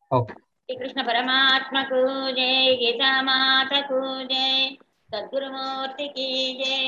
Okay Shri Krishna పరమాత్మకు జై గీతామాతకు జై సద్గురుమూర్తికి జై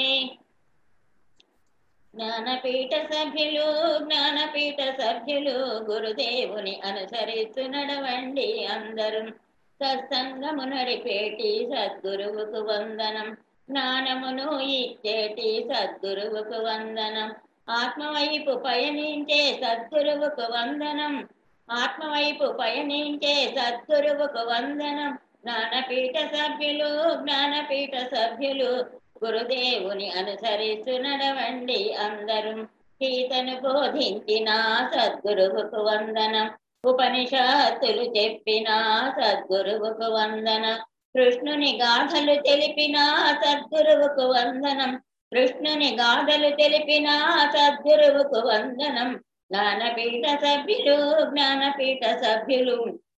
జ్ఞానపీఠ సభ్యులు జ్ఞానపీఠ సభ్యులు గురుదేవుని అనుసరిస్తూ నడవండి అందరం సత్సంగము నడిపేటి సద్గురువుకు వందనం జ్ఞానమును ఇచ్చేటి సద్గురువుకు వందనం ఆత్మవైపు పయనించే సద్గురువుకు వందనం ఆత్మవైపు పయనించే సద్గురువుకు వందనం జ్ఞానపీఠ సభ్యులు జ్ఞానపీఠ సభ్యులు గురుదేవుని అనుసరిస్తూ నడవండి అందరం గీతను బోధించిన సద్గురువుకు వందనం ఉపనిషత్తులు చెప్పిన సద్గురువుకు వందనం కృష్ణుని గాథలు తెలిపిన సద్గురువుకు వందనం కృష్ణుని గాథలు తెలిపిన సద్గురువుకు వందనం జ్ఞానపీఠ సభ్యులు జ్ఞానపీఠ సభ్యులు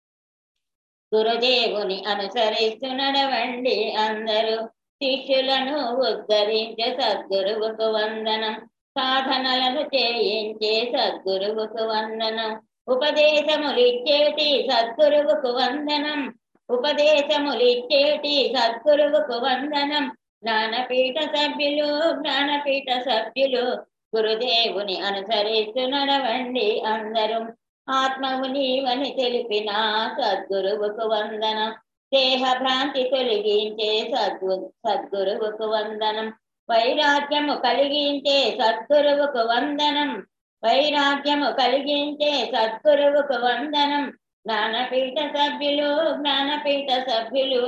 గురుదేవుని అనుసరిస్తూ నడవండి అందరూ శిష్యులను ఉద్ధరించే సద్గురువుకు వందనం సాధనలను చేయించే సద్గురువుకు వందనం ఉపదేశములిచ్చేటి సద్గురువుకు వందనం ఉపదేశములిచ్చేటి సద్గురువుకు వందనం జ్ఞానపీఠ సభ్యులు జ్ఞానపీఠ సభ్యులు గురుదేవుని అనుసరిస్తూ నడవండి అందరూ ఆత్మవు నీవని తెలిపిన సద్గురువుకు వందనం దేహ భ్రాంతి తొలగించే సద్గు సద్గురువుకు వందనం వైరాగ్యము కలిగించే సద్గురువుకు వందనం వైరాగ్యము కలిగించే సద్గురువుకు వందనం జ్ఞానపీఠ సభ్యులు జ్ఞానపీఠ సభ్యులు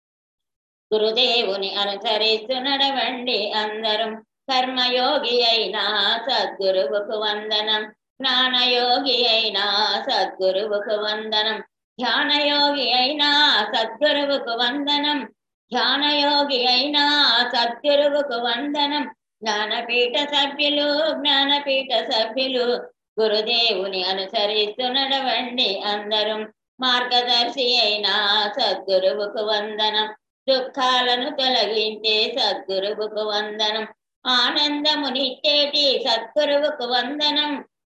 గురుదేవుని అనుసరిస్తూ నడవండి అందరం కర్మయోగి అయినా సద్గురువుకు వందనం జ్ఞానయోగి అయినా సద్గురువుకు వందనం ధ్యానయోగి అయినా సద్గురువుకు వందనం ధ్యానయోగి అయినా సద్గురువుకు వందనం జ్ఞానపీఠ సభ్యులు జ్ఞానపీఠ సభ్యులు గురుదేవుని అనుసరిస్తూ నడవండి అందరం మార్గదర్శి అయినా సద్గురువుకు వందనం దుఃఖాలను తొలగించే సద్గురువుకు వందనం ఆనందమునిచ్చేటి సద్గురువుకు వందనం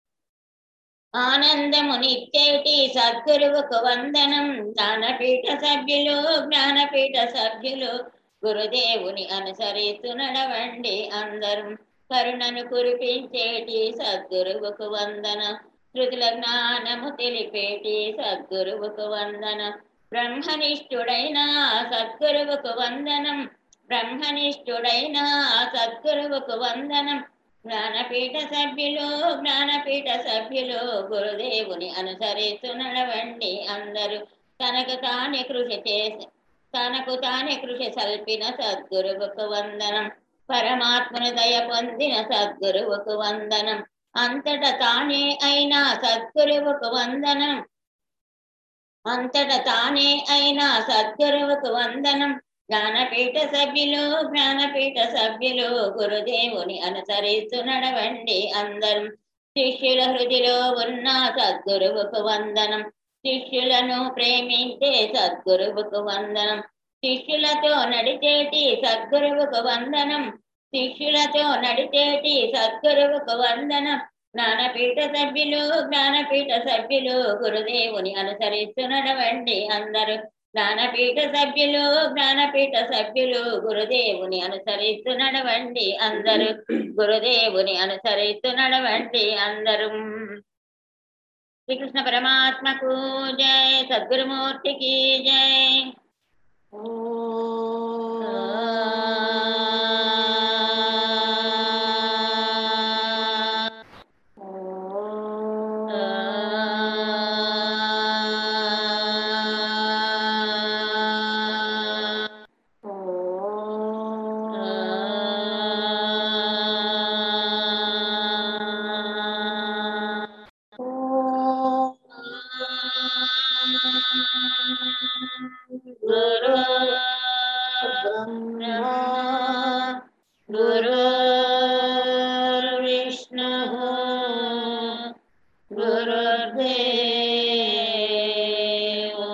ఆనందమునిచ్చేటి సద్గురువుకు వందనం జ్ఞానపీఠ సభ్యులు జ్ఞానపీఠ సభ్యులు గురుదేవుని అనుసరిస్తూ నడవండి అందరం కరుణను కురిపించేటి సద్గురువుకు వందనం శృతుల జ్ఞానము తెలిపేటి సద్గురువుకు వందనం బ్రహ్మనిష్ఠుడైన సద్గురువుకు వందనం బ్రహ్మనిష్ఠుడైన సద్గురువుకు వందనం జ్ఞానపీఠ సభ్యులు జ్ఞానపీఠ సభ్యులు గురుదేవుని అనుసరిస్తూ నడవండి అందరూ తనకు తానే కృషి చేసి తనకు తానే కృషి సల్పిన సద్గురువుకు వందనం పరమాత్మను దయ పొందిన సద్గురువుకు వందనం అంతట తానే అయిన సద్గురువుకు వందనం అంతట తానే అయిన సద్గురువుకు వందనం జ్ఞానపీఠ సభ్యులు జ్ఞానపీఠ సభ్యులు గురుదేవుని అనుసరిస్తూ నడవండి అందరం శిష్యుల హృదిలో ఉన్న సద్గురువుకు వందనం శిష్యులను ప్రేమించే సద్గురువుకు వందనం శిష్యులతో నడిచేటి సద్గురువుకు వందనం శిష్యులతో నడిచేటి సద్గురువుకు వందనం జ్ఞానపీఠ సభ్యులు జ్ఞానపీఠ సభ్యులు గురుదేవుని అనుసరిస్తూ నడవండి అందరూ జ్ఞానపీఠ సభ్యులు జ్ఞానపీఠ సభ్యులు గురుదేవుని అనుసరిస్తూ నడవండి అందరూ గురుదేవుని అనుసరిస్తూ నడవండి అందరూ శ్రీకృష్ణ పరమాత్మకు జై సద్గురుమూర్తికి జై గురు బ్రహ్మ గురు విష్ణు గురుదేవో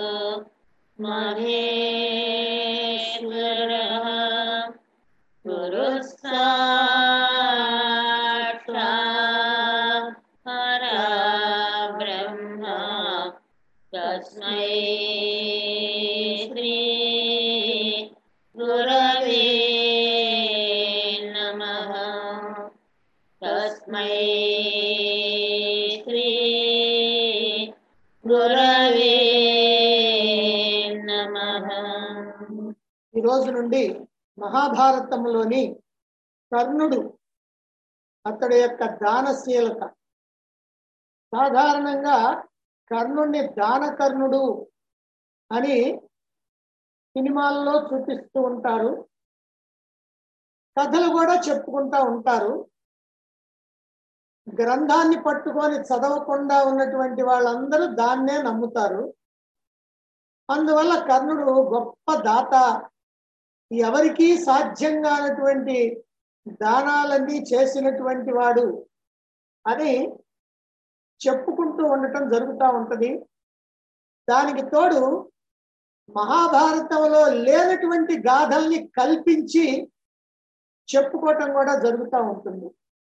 మహేశ్వర గురు సాక్షాత్ పరబ్రహ్మ తస్మై శ్రీ గురవే నమః తస్మై శ్రీ గురవే నమః ఈ రోజు నుండి మహాభారతంలోని కర్ణుడు అతడి యొక్క దానశీలత సాధారణంగా కర్ణుడిని దానకర్ణుడు అని సినిమాల్లో చూపిస్తూ ఉంటారు కథలు కూడా చెప్పుకుంటా ఉంటారు గ్రంథాన్ని పట్టుకొని చదవకుండా ఉన్నటువంటి వాళ్ళందరూ దాన్నే నమ్ముతారు అందువల్ల కర్ణుడు గొప్ప దాత ఎవరికీ సాధ్యం కానటువంటి దానాలన్నీ చేసినటువంటి వాడు అని చెప్పుకుంటూ ఉండటం జరుగుతూ ఉంటది దానికి తోడు మహాభారతంలో లేనటువంటి గాథల్ని కల్పించి చెప్పుకోవటం కూడా జరుగుతూ ఉంటుంది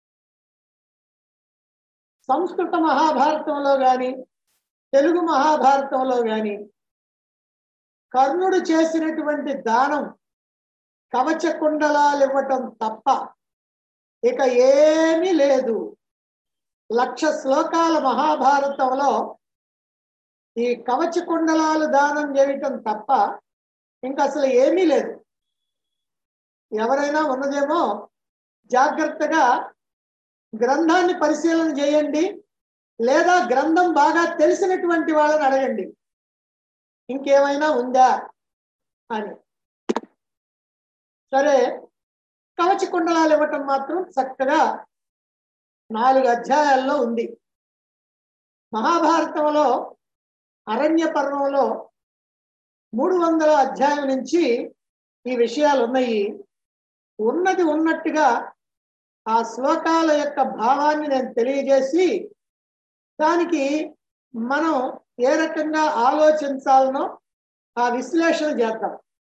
సంస్కృత మహాభారతంలో గాని తెలుగు మహాభారతంలో గాని కర్ణుడు చేసినటువంటి దానం కవచ కుండలాలు ఇవ్వటం తప్ప ఇక ఏమీ లేదు లక్ష శ్లోకాల మహాభారతంలో ఈ కవచ కుండలాలు దానం చేయటం తప్ప ఇంకా అసలు ఏమీ లేదు ఎవరైనా ఉన్నదేమో జాగ్రత్తగా గ్రంథాన్ని పరిశీలన చేయండి లేదా గ్రంథం బాగా తెలిసినటువంటి వాళ్ళని అడగండి ఇంకేమైనా ఉందా అని సరే కవచ కుండలాలు ఇవ్వటం మాత్రం చక్కగా నాలుగు అధ్యాయాల్లో ఉంది మహాభారతంలో అరణ్య పర్వంలో మూడు వందల అధ్యాయం నుంచి ఈ విషయాలు ఉన్నాయి ఉన్నది ఉన్నట్టుగా ఆ శ్లోకాల యొక్క భావాన్ని నేను తెలియజేసి దానికి మనం ఏ రకంగా ఆలోచించాలనో ఆ విశ్లేషణ చేద్దాం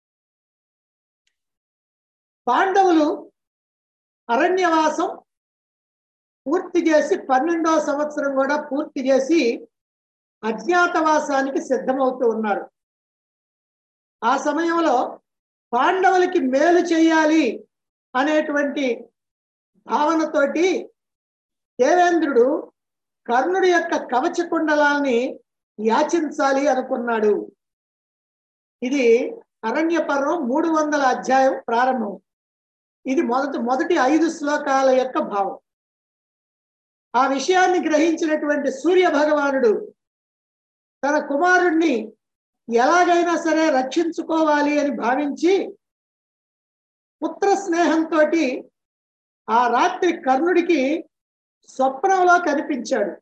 పాండవులు అరణ్యవాసం పూర్తి చేసి పన్నెండవ సంవత్సరం కూడా పూర్తి చేసి అజ్ఞాతవాసానికి సిద్ధమవుతూ ఉన్నారు ఆ సమయంలో పాండవులకి మేలు చేయాలి అనేటువంటి భావనతోటి దేవేంద్రుడు కర్ణుడి యొక్క కవచ కుండలాల్ని యాచించాలి అనుకున్నాడు ఇది అరణ్య పర్వం మూడు వందల అధ్యాయం ప్రారంభం ఇది మొదటి మొదటి ఐదు శ్లోకాల యొక్క భావం ఆ విషయాన్ని గ్రహించినటువంటి సూర్య భగవానుడు తన కుమారుణ్ణి ఎలాగైనా సరే రక్షించుకోవాలి అని భావించి పుత్ర స్నేహంతో ఆ రాత్రి కర్ణుడికి స్వప్నంలో కనిపించాడు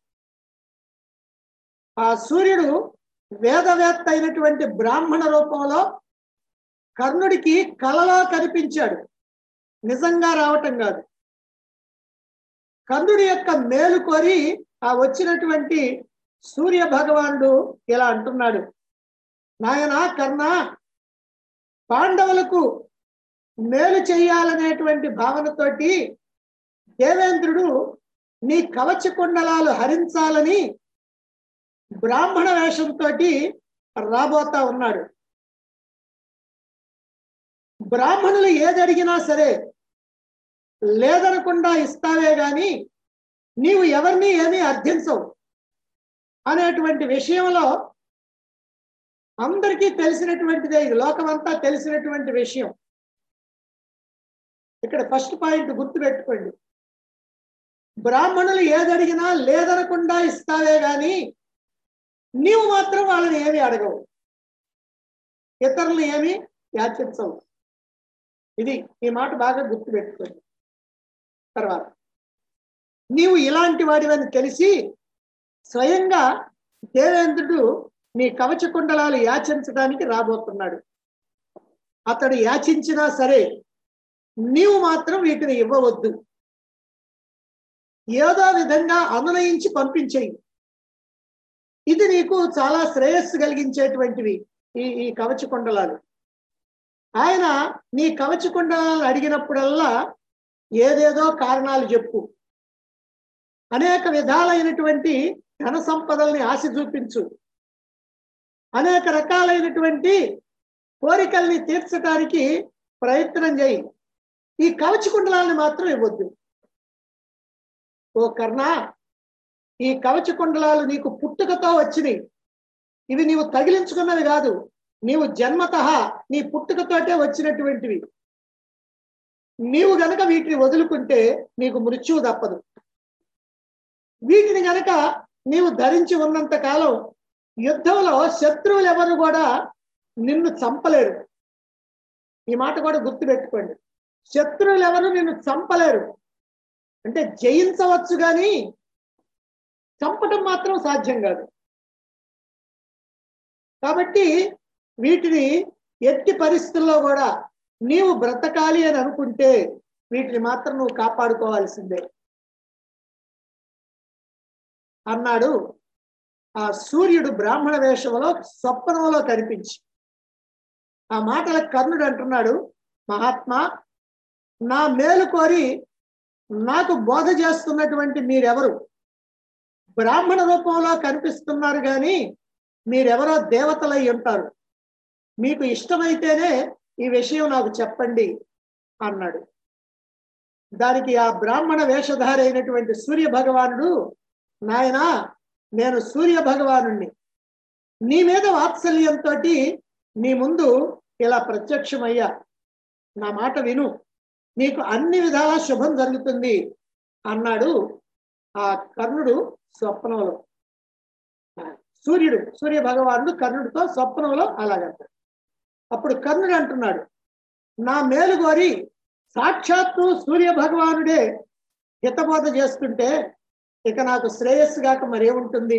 ఆ సూర్యుడు వేదవేత్త అయినటువంటి బ్రాహ్మణ రూపంలో కర్ణుడికి కలలో కనిపించాడు నిజంగా రావటం కాదు కర్ణుడి యొక్క మేలు కోరి ఆ వచ్చినటువంటి సూర్య భగవానుడు ఇలా అంటున్నాడు నాయన కర్ణ పాండవులకు మేలు చెయ్యాలనేటువంటి భావనతోటి దేవేంద్రుడు నీ కవచ కుండలాలు హరించాలని బ్రాహ్మణ వేషంతో రాబోతా ఉన్నాడు బ్రాహ్మణులు ఏది అడిగినా సరే లేదనకుండా ఇస్తావే గాని నీవు ఎవరిని ఏమీ అర్థించవు అనేటువంటి విషయంలో అందరికీ తెలిసినటువంటిదే ఇది లోకమంతా తెలిసినటువంటి విషయం ఇక్కడ ఫస్ట్ పాయింట్ గుర్తు పెట్టుకోండి బ్రాహ్మణులు ఏది అడిగినా లేదనకుండా ఇస్తావే గాని నీవు మాత్రం వాళ్ళని ఏమి అడగవు ఇతరులు ఏమి యాచించవు ఇది ఈ మాట బాగా గుర్తు పెట్టుకోండి తర్వాత నీవు ఇలాంటి వాడివని తెలిసి స్వయంగా దేవేంద్రుడు నీ కవచ కుండలాలు యాచించడానికి రాబోతున్నాడు అతడు యాచించినా సరే నీవు మాత్రం వీటిని ఇవ్వవద్దు ఏదో విధంగా అనునయించి పంపించేయి ఇది నీకు చాలా శ్రేయస్సు కలిగించేటువంటివి ఈ ఈ కవచ కుండలాలు ఆయన నీ కవచ కుండలాలు అడిగినప్పుడల్లా ఏదేదో కారణాలు చెప్పు అనేక విధాలైనటువంటి ధన సంపదల్ని ఆశ చూపించు అనేక రకాలైనటువంటి కోరికల్ని తీర్చడానికి ప్రయత్నం చేయి ఈ కవచ కుండలాన్ని మాత్రం ఇవ్వద్దు ఓ కర్ణ ఈ కవచ కుండలాలు నీకు పుట్టుకతో వచ్చినాయి ఇవి నీవు తగిలించుకున్నవి కాదు నీవు జన్మత నీ పుట్టుకతోటే వచ్చినటువంటివి నీవు గనక వీటిని వదులుకుంటే నీకు మృత్యువు తప్పదు వీటిని గనక నీవు ధరించి ఉన్నంత కాలం యుద్ధంలో శత్రువులు ఎవరు కూడా నిన్ను చంపలేరు ఈ మాట కూడా గుర్తుపెట్టుకోండి శత్రువులు ఎవరు నిన్ను చంపలేరు అంటే జయించవచ్చు కానీ చంపటం మాత్రం సాధ్యం కాదు కాబట్టి వీటిని ఎట్టి పరిస్థితుల్లో కూడా నీవు బ్రతకాలి అని అనుకుంటే వీటిని మాత్రం నువ్వు కాపాడుకోవాల్సిందే అన్నాడు ఆ సూర్యుడు బ్రాహ్మణ వేషంలో స్వప్నంలో కనిపించి ఆ మాటల కర్ణుడు అంటున్నాడు మహాత్మా నా మేలు కోరి నాకు బోధ చేస్తున్నటువంటి మీరెవరు బ్రాహ్మణ రూపంలో కనిపిస్తున్నారు కానీ మీరెవరో దేవతలై ఉంటారు మీకు ఇష్టమైతేనే ఈ విషయం నాకు చెప్పండి అన్నాడు దానికి ఆ బ్రాహ్మణ వేషధారి అయినటువంటి సూర్య భగవానుడు నాయనా నేను సూర్య భగవానుణ్ణి నీ మీద వాత్సల్యంతో నీ ముందు ఇలా ప్రత్యక్షమయ్యా నా మాట విను నీకు అన్ని విధాలా శుభం జరుగుతుంది అన్నాడు ఆ కర్ణుడు స్వప్నంలో సూర్యుడు సూర్య భగవానుడు కర్ణుడితో స్వప్నంలో అలాగంటాడు అప్పుడు కర్ణుడు అంటున్నాడు నా మేలు కోరి సాక్షాత్తు సూర్య భగవానుడే హితబోధ చేస్తుంటే ఇక నాకు శ్రేయస్సు కాక మరేముంటుంది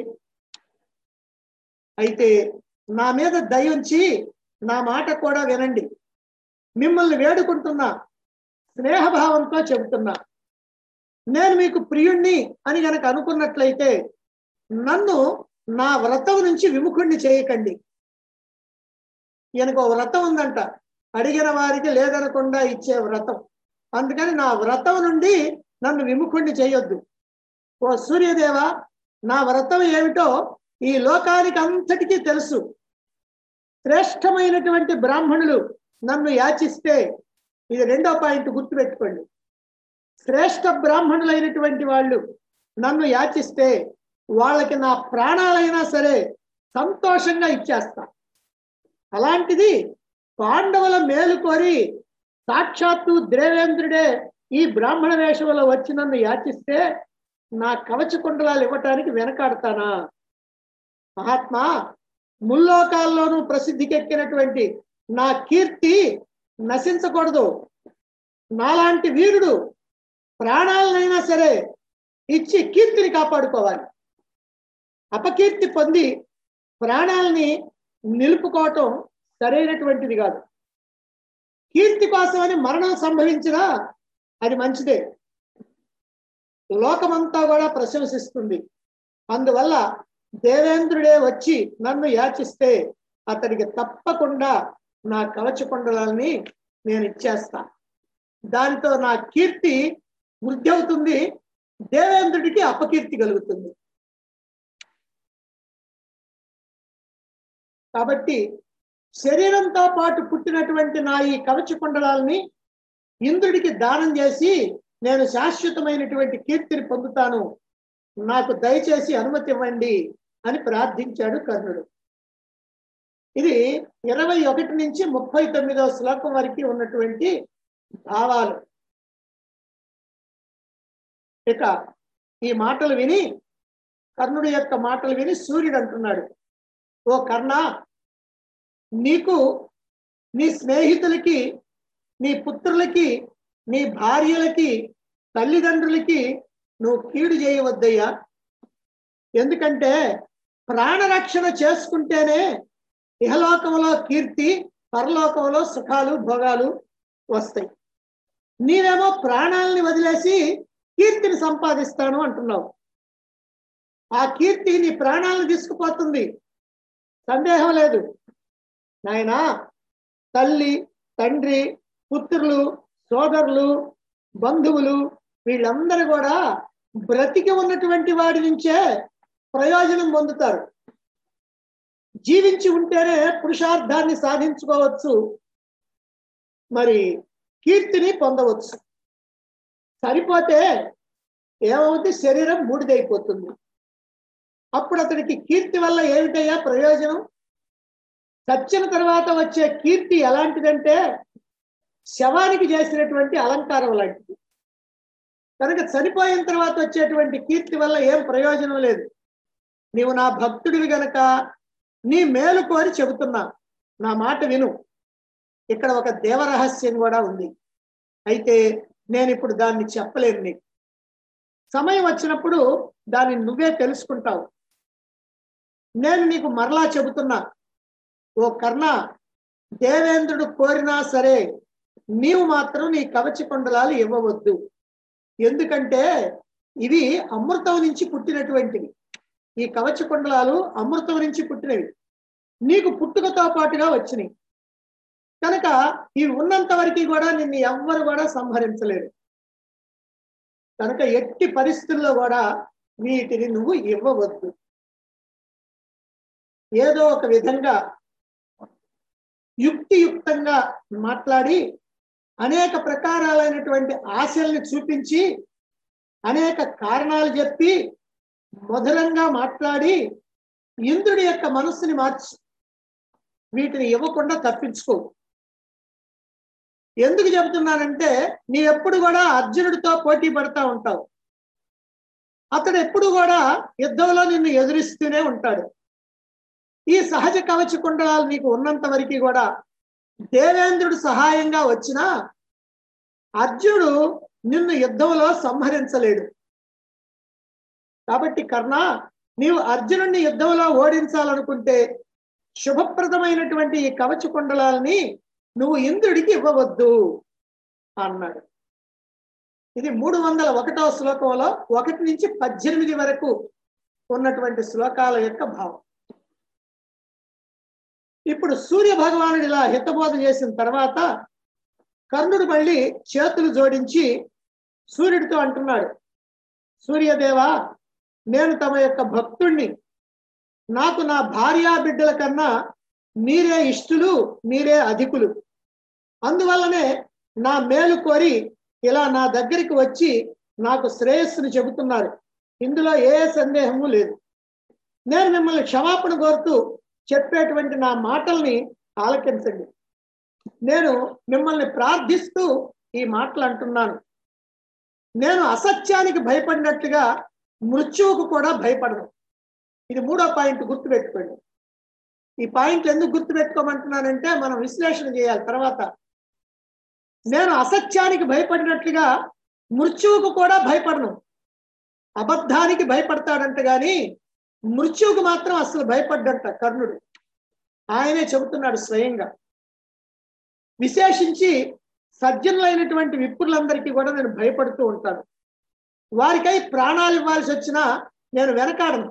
అయితే నా మీద దయ ఉంచి నా మాట కూడా వినండి మిమ్మల్ని వేడుకుంటున్నా స్నేహభావంతో చెబుతున్నా నేను మీకు ప్రియుణ్ణి అని గనక అనుకున్నట్లయితే నన్ను నా వ్రతం నుంచి విముఖుణ్ణి చేయకండి ఈయనకు ఒక వ్రతం ఉందంట అడిగిన వారికి లేదనకుండా ఇచ్చే వ్రతం అందుకని నా వ్రతం నుండి నన్ను విముఖుణ్ణి చేయొద్దు ఓ సూర్యదేవ నా వ్రతం ఏమిటో ఈ లోకానికి అంతటికీ తెలుసు శ్రేష్టమైనటువంటి బ్రాహ్మణులు నన్ను యాచిస్తే ఇది రెండో పాయింట్ గుర్తుపెట్టుకోండి శ్రేష్ట బ్రాహ్మణులైనటువంటి వాళ్ళు నన్ను యాచిస్తే వాళ్ళకి నా ప్రాణాలైనా సరే సంతోషంగా ఇచ్చేస్తా అలాంటిది పాండవుల మేలు కోరి సాక్షాత్తు దేవేంద్రుడే ఈ బ్రాహ్మణ వేషంలో వచ్చి నన్ను యాచిస్తే నా కవచ కుండలాలు ఇవ్వటానికి వెనకాడతానా మహాత్మా ముల్లోకాల్లోనూ ప్రసిద్ధికెక్కినటువంటి నా కీర్తి నశించకూడదు నాలాంటి వీరుడు ప్రాణాలనైనా సరే ఇచ్చి కీర్తిని కాపాడుకోవాలి అపకీర్తి పొంది ప్రాణాలని నిలుపుకోవటం సరైనటువంటిది కాదు కీర్తి కోసమని మరణం సంభవించినా అది మంచిదే లోకమంతా కూడా ప్రశంసిస్తుంది అందువల్ల దేవేంద్రుడే వచ్చి నన్ను యాచిస్తే అతడికి తప్పకుండా నా కవచ కుండలాల్ని నేను ఇచ్చేస్తా దానితో నా కీర్తి వృద్ధి అవుతుంది దేవేంద్రుడికి అపకీర్తి కలుగుతుంది కాబట్టి శరీరంతో పాటు పుట్టినటువంటి నా ఈ కవచ కుండలాల్ని ఇంద్రుడికి దానం చేసి నేను శాశ్వతమైనటువంటి కీర్తిని పొందుతాను నాకు దయచేసి అనుమతి ఇవ్వండి అని ప్రార్థించాడు కర్ణుడు ఇది ఇరవై ఒకటి నుంచి ముప్పై తొమ్మిదవ శ్లోకం వరకు ఉన్నటువంటి భావాలు ఇక ఈ మాటలు విని కర్ణుడి యొక్క మాటలు విని సూర్యుడు అంటున్నాడు ఓ కర్ణ నీకు నీ స్నేహితులకి నీ పుత్రులకి నీ భార్యలకి తల్లిదండ్రులకి నువ్వు కీడు చేయవద్దయ్యా ఎందుకంటే ప్రాణరక్షణ చేసుకుంటేనే ఇహలోకంలో కీర్తి పరలోకంలో సుఖాలు భోగాలు వస్తాయి నీవేమో ప్రాణాలని వదిలేసి కీర్తిని సంపాదిస్తాను అంటున్నావు ఆ కీర్తి నీ ప్రాణాలను తీసుకుపోతుంది సందేహం లేదు నాయనా తల్లి తండ్రి పుత్రులు సోదరులు బంధువులు వీళ్ళందరూ కూడా బ్రతికి ఉన్నటువంటి వాడి నుంచే ప్రయోజనం పొందుతారు జీవించి ఉంటేనే పురుషార్థాన్ని సాధించుకోవచ్చు మరి కీర్తిని పొందవచ్చు సరిపోతే ఏమవుతుంది శరీరం బూడిదైపోతుంది అప్పుడు అతనికి కీర్తి వల్ల ఏమిటయ్యా ప్రయోజనం చచ్చిన తర్వాత వచ్చే కీర్తి ఎలాంటిదంటే శవానికి చేసినటువంటి అలంకారం లాంటిది కనుక చనిపోయిన తర్వాత వచ్చేటువంటి కీర్తి వల్ల ఏం ప్రయోజనం లేదు నీవు నా భక్తుడివి గనక నీ మేలు కోరి చెబుతున్నా నా మాట విను ఇక్కడ ఒక దేవరహస్యం కూడా ఉంది అయితే నేను ఇప్పుడు దాన్ని చెప్పలేను నీకు సమయం వచ్చినప్పుడు దాన్ని నువ్వే తెలుసుకుంటావు నేను నీకు మరలా చెబుతున్నా ఓ కర్ణ దేవేంద్రుడు కోరినా సరే నీవు మాత్రం నీ కవచి కొండలాలు ఇవ్వవద్దు ఎందుకంటే ఇవి అమృతం నుంచి పుట్టినటువంటివి ఈ కవచ కుండలాలు అమృతం నుంచి పుట్టినవి నీకు పుట్టుకతో పాటుగా వచ్చినాయి కనుక ఇవి ఉన్నంత వరకు కూడా నిన్ను ఎవ్వరు కూడా సంహరించలేరు కనుక ఎట్టి పరిస్థితుల్లో కూడా వీటిని నువ్వు ఇవ్వవద్దు ఏదో ఒక విధంగా యుక్తియుక్తంగా మాట్లాడి అనేక ప్రకారాలైనటువంటి ఆశల్ని చూపించి అనేక కారణాలు చెప్పి మధురంగా మాట్లాడి ఇంద్రుడి యొక్క మనస్సుని మార్చి వీటిని ఇవ్వకుండా తప్పించుకో ఎందుకు చెబుతున్నానంటే నీ ఎప్పుడు కూడా అర్జునుడితో పోటీ పడతా ఉంటావు అతడు ఎప్పుడు కూడా యుద్ధంలో నిన్ను ఎదురిస్తూనే ఉంటాడు ఈ సహజ కవచ కుండలాలు నీకు ఉన్నంత వరకు కూడా దేవేంద్రుడు సహాయంగా వచ్చినా అర్జునుడు నిన్ను యుద్ధంలో సంహరించలేడు కాబట్టి కర్ణ నీవు అర్జునుడిని యుద్ధంలో ఓడించాలనుకుంటే శుభప్రదమైనటువంటి ఈ కవచ కుండలాలని నువ్వు ఇంద్రుడికి ఇవ్వవద్దు అన్నాడు ఇది మూడు వందల ఒకటవ శ్లోకంలో ఒకటి నుంచి పద్దెనిమిది వరకు ఉన్నటువంటి శ్లోకాల యొక్క భావం ఇప్పుడు సూర్య భగవానుడు ఇలా హితబోధ చేసిన తర్వాత కర్ణుడు మళ్ళీ చేతులు జోడించి సూర్యుడితో అంటున్నాడు సూర్యదేవా నేను తమ యొక్క భక్తుణ్ణి నాకు నా భార్యా బిడ్డల కన్నా మీరే ఇష్టులు మీరే అధికులు అందువల్లనే నా మేలు కోరి ఇలా నా దగ్గరికి వచ్చి నాకు శ్రేయస్సును చెబుతున్నారు ఇందులో ఏ సందేహము లేదు నేను మిమ్మల్ని క్షమాపణ కోరుతూ చెప్పేటువంటి నా మాటల్ని ఆలకించండి నేను మిమ్మల్ని ప్రార్థిస్తూ ఈ మాటలు అంటున్నాను నేను అసత్యానికి భయపడినట్టుగా మృత్యువుకు కూడా భయపడను ఇది మూడో పాయింట్ గుర్తుపెట్టుకోండి ఈ పాయింట్లు ఎందుకు గుర్తుపెట్టుకోమంటున్నానంటే మనం విశ్లేషణ చేయాలి తర్వాత నేను అసత్యానికి భయపడినట్లుగా మృత్యువుకు కూడా భయపడను అబద్ధానికి భయపడతాడంట గాని మృత్యువుకు మాత్రం అసలు భయపడ్డంట కర్ణుడు ఆయనే చెబుతున్నాడు స్వయంగా విశేషించి సజ్జనులైనటువంటి విప్పులందరికీ కూడా నేను భయపడుతూ ఉంటాను వారికై ప్రాణాలు ఇవ్వాల్సి వచ్చినా నేను వెనకాడను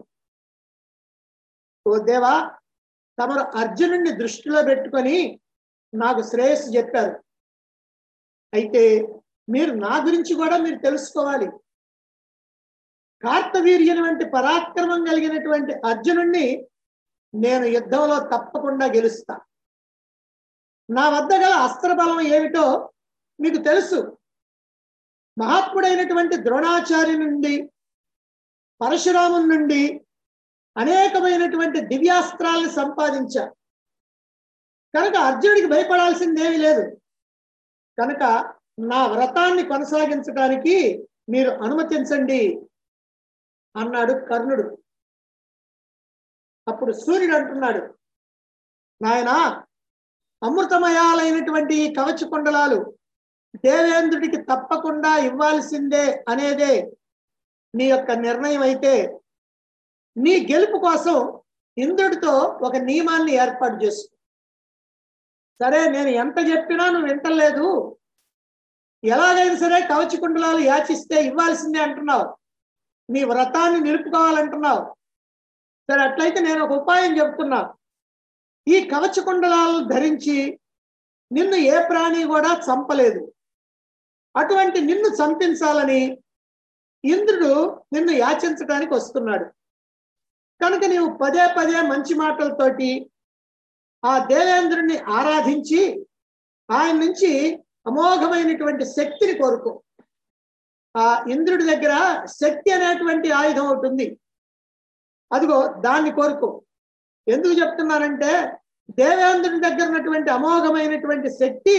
ఓ దేవా తమరు అర్జునుడిని దృష్టిలో పెట్టుకొని నాకు శ్రేయస్సు చెప్పారు అయితే మీరు నా గురించి కూడా మీరు తెలుసుకోవాలి కార్తవీర్యుని వంటి పరాక్రమం కలిగినటువంటి అర్జునుణ్ణి నేను యుద్ధంలో తప్పకుండా గెలుస్తా నా వద్ద గల అస్త్రబలం ఏమిటో మీకు తెలుసు మహాత్ముడైనటువంటి ద్రోణాచార్య నుండి పరశురాముని నుండి అనేకమైనటువంటి దివ్యాస్త్రాలను సంపాదించా కనుక అర్జునుడికి భయపడాల్సిందేమీ లేదు కనుక నా వ్రతాన్ని కొనసాగించడానికి మీరు అనుమతించండి అన్నాడు కర్ణుడు అప్పుడు సూర్యుడు అంటున్నాడు నాయనా అమృతమయాలైనటువంటి ఈ కవచ కుండలాలు దేవేంద్రుడికి తప్పకుండా ఇవ్వాల్సిందే అనేదే నీ యొక్క నిర్ణయం అయితే నీ గెలుపు కోసం ఇంద్రుడితో ఒక నియమాన్ని ఏర్పాటు చేసు సరే నేను ఎంత చెప్పినా నువ్వు వింటలేదు ఎలాగైనా సరే కవచ కుండలాలు యాచిస్తే ఇవ్వాల్సిందే అంటున్నావు నీ వ్రతాన్ని నిలుపుకోవాలంటున్నావు సరే అట్లయితే నేను ఒక ఉపాయం చెప్తున్నా ఈ కవచ కుండలాలను ధరించి నిన్ను ఏ ప్రాణి కూడా చంపలేదు అటువంటి నిన్ను చంపించాలని ఇంద్రుడు నిన్ను యాచించడానికి వస్తున్నాడు కనుక నీవు పదే పదే మంచి మాటలతోటి ఆ దేవేంద్రుణ్ణి ఆరాధించి ఆయన నుంచి అమోఘమైనటువంటి శక్తిని కోరుకో ఆ ఇంద్రుడి దగ్గర శక్తి అనేటువంటి ఆయుధం ఒకటి ఉంది అదిగో దాన్ని కోరుకో ఎందుకు చెప్తున్నానంటే దేవేంద్రుడి దగ్గర ఉన్నటువంటి అమోఘమైనటువంటి శక్తి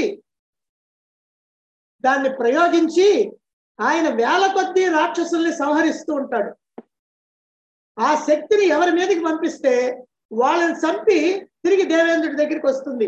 దాన్ని ప్రయోగించి ఆయన వేల కొద్దీ రాక్షసుల్ని సంహరిస్తూ ఉంటాడు ఆ శక్తిని ఎవరి మీదకి పంపిస్తే వాళ్ళని చంపి తిరిగి దేవేంద్రుడి దగ్గరికి వస్తుంది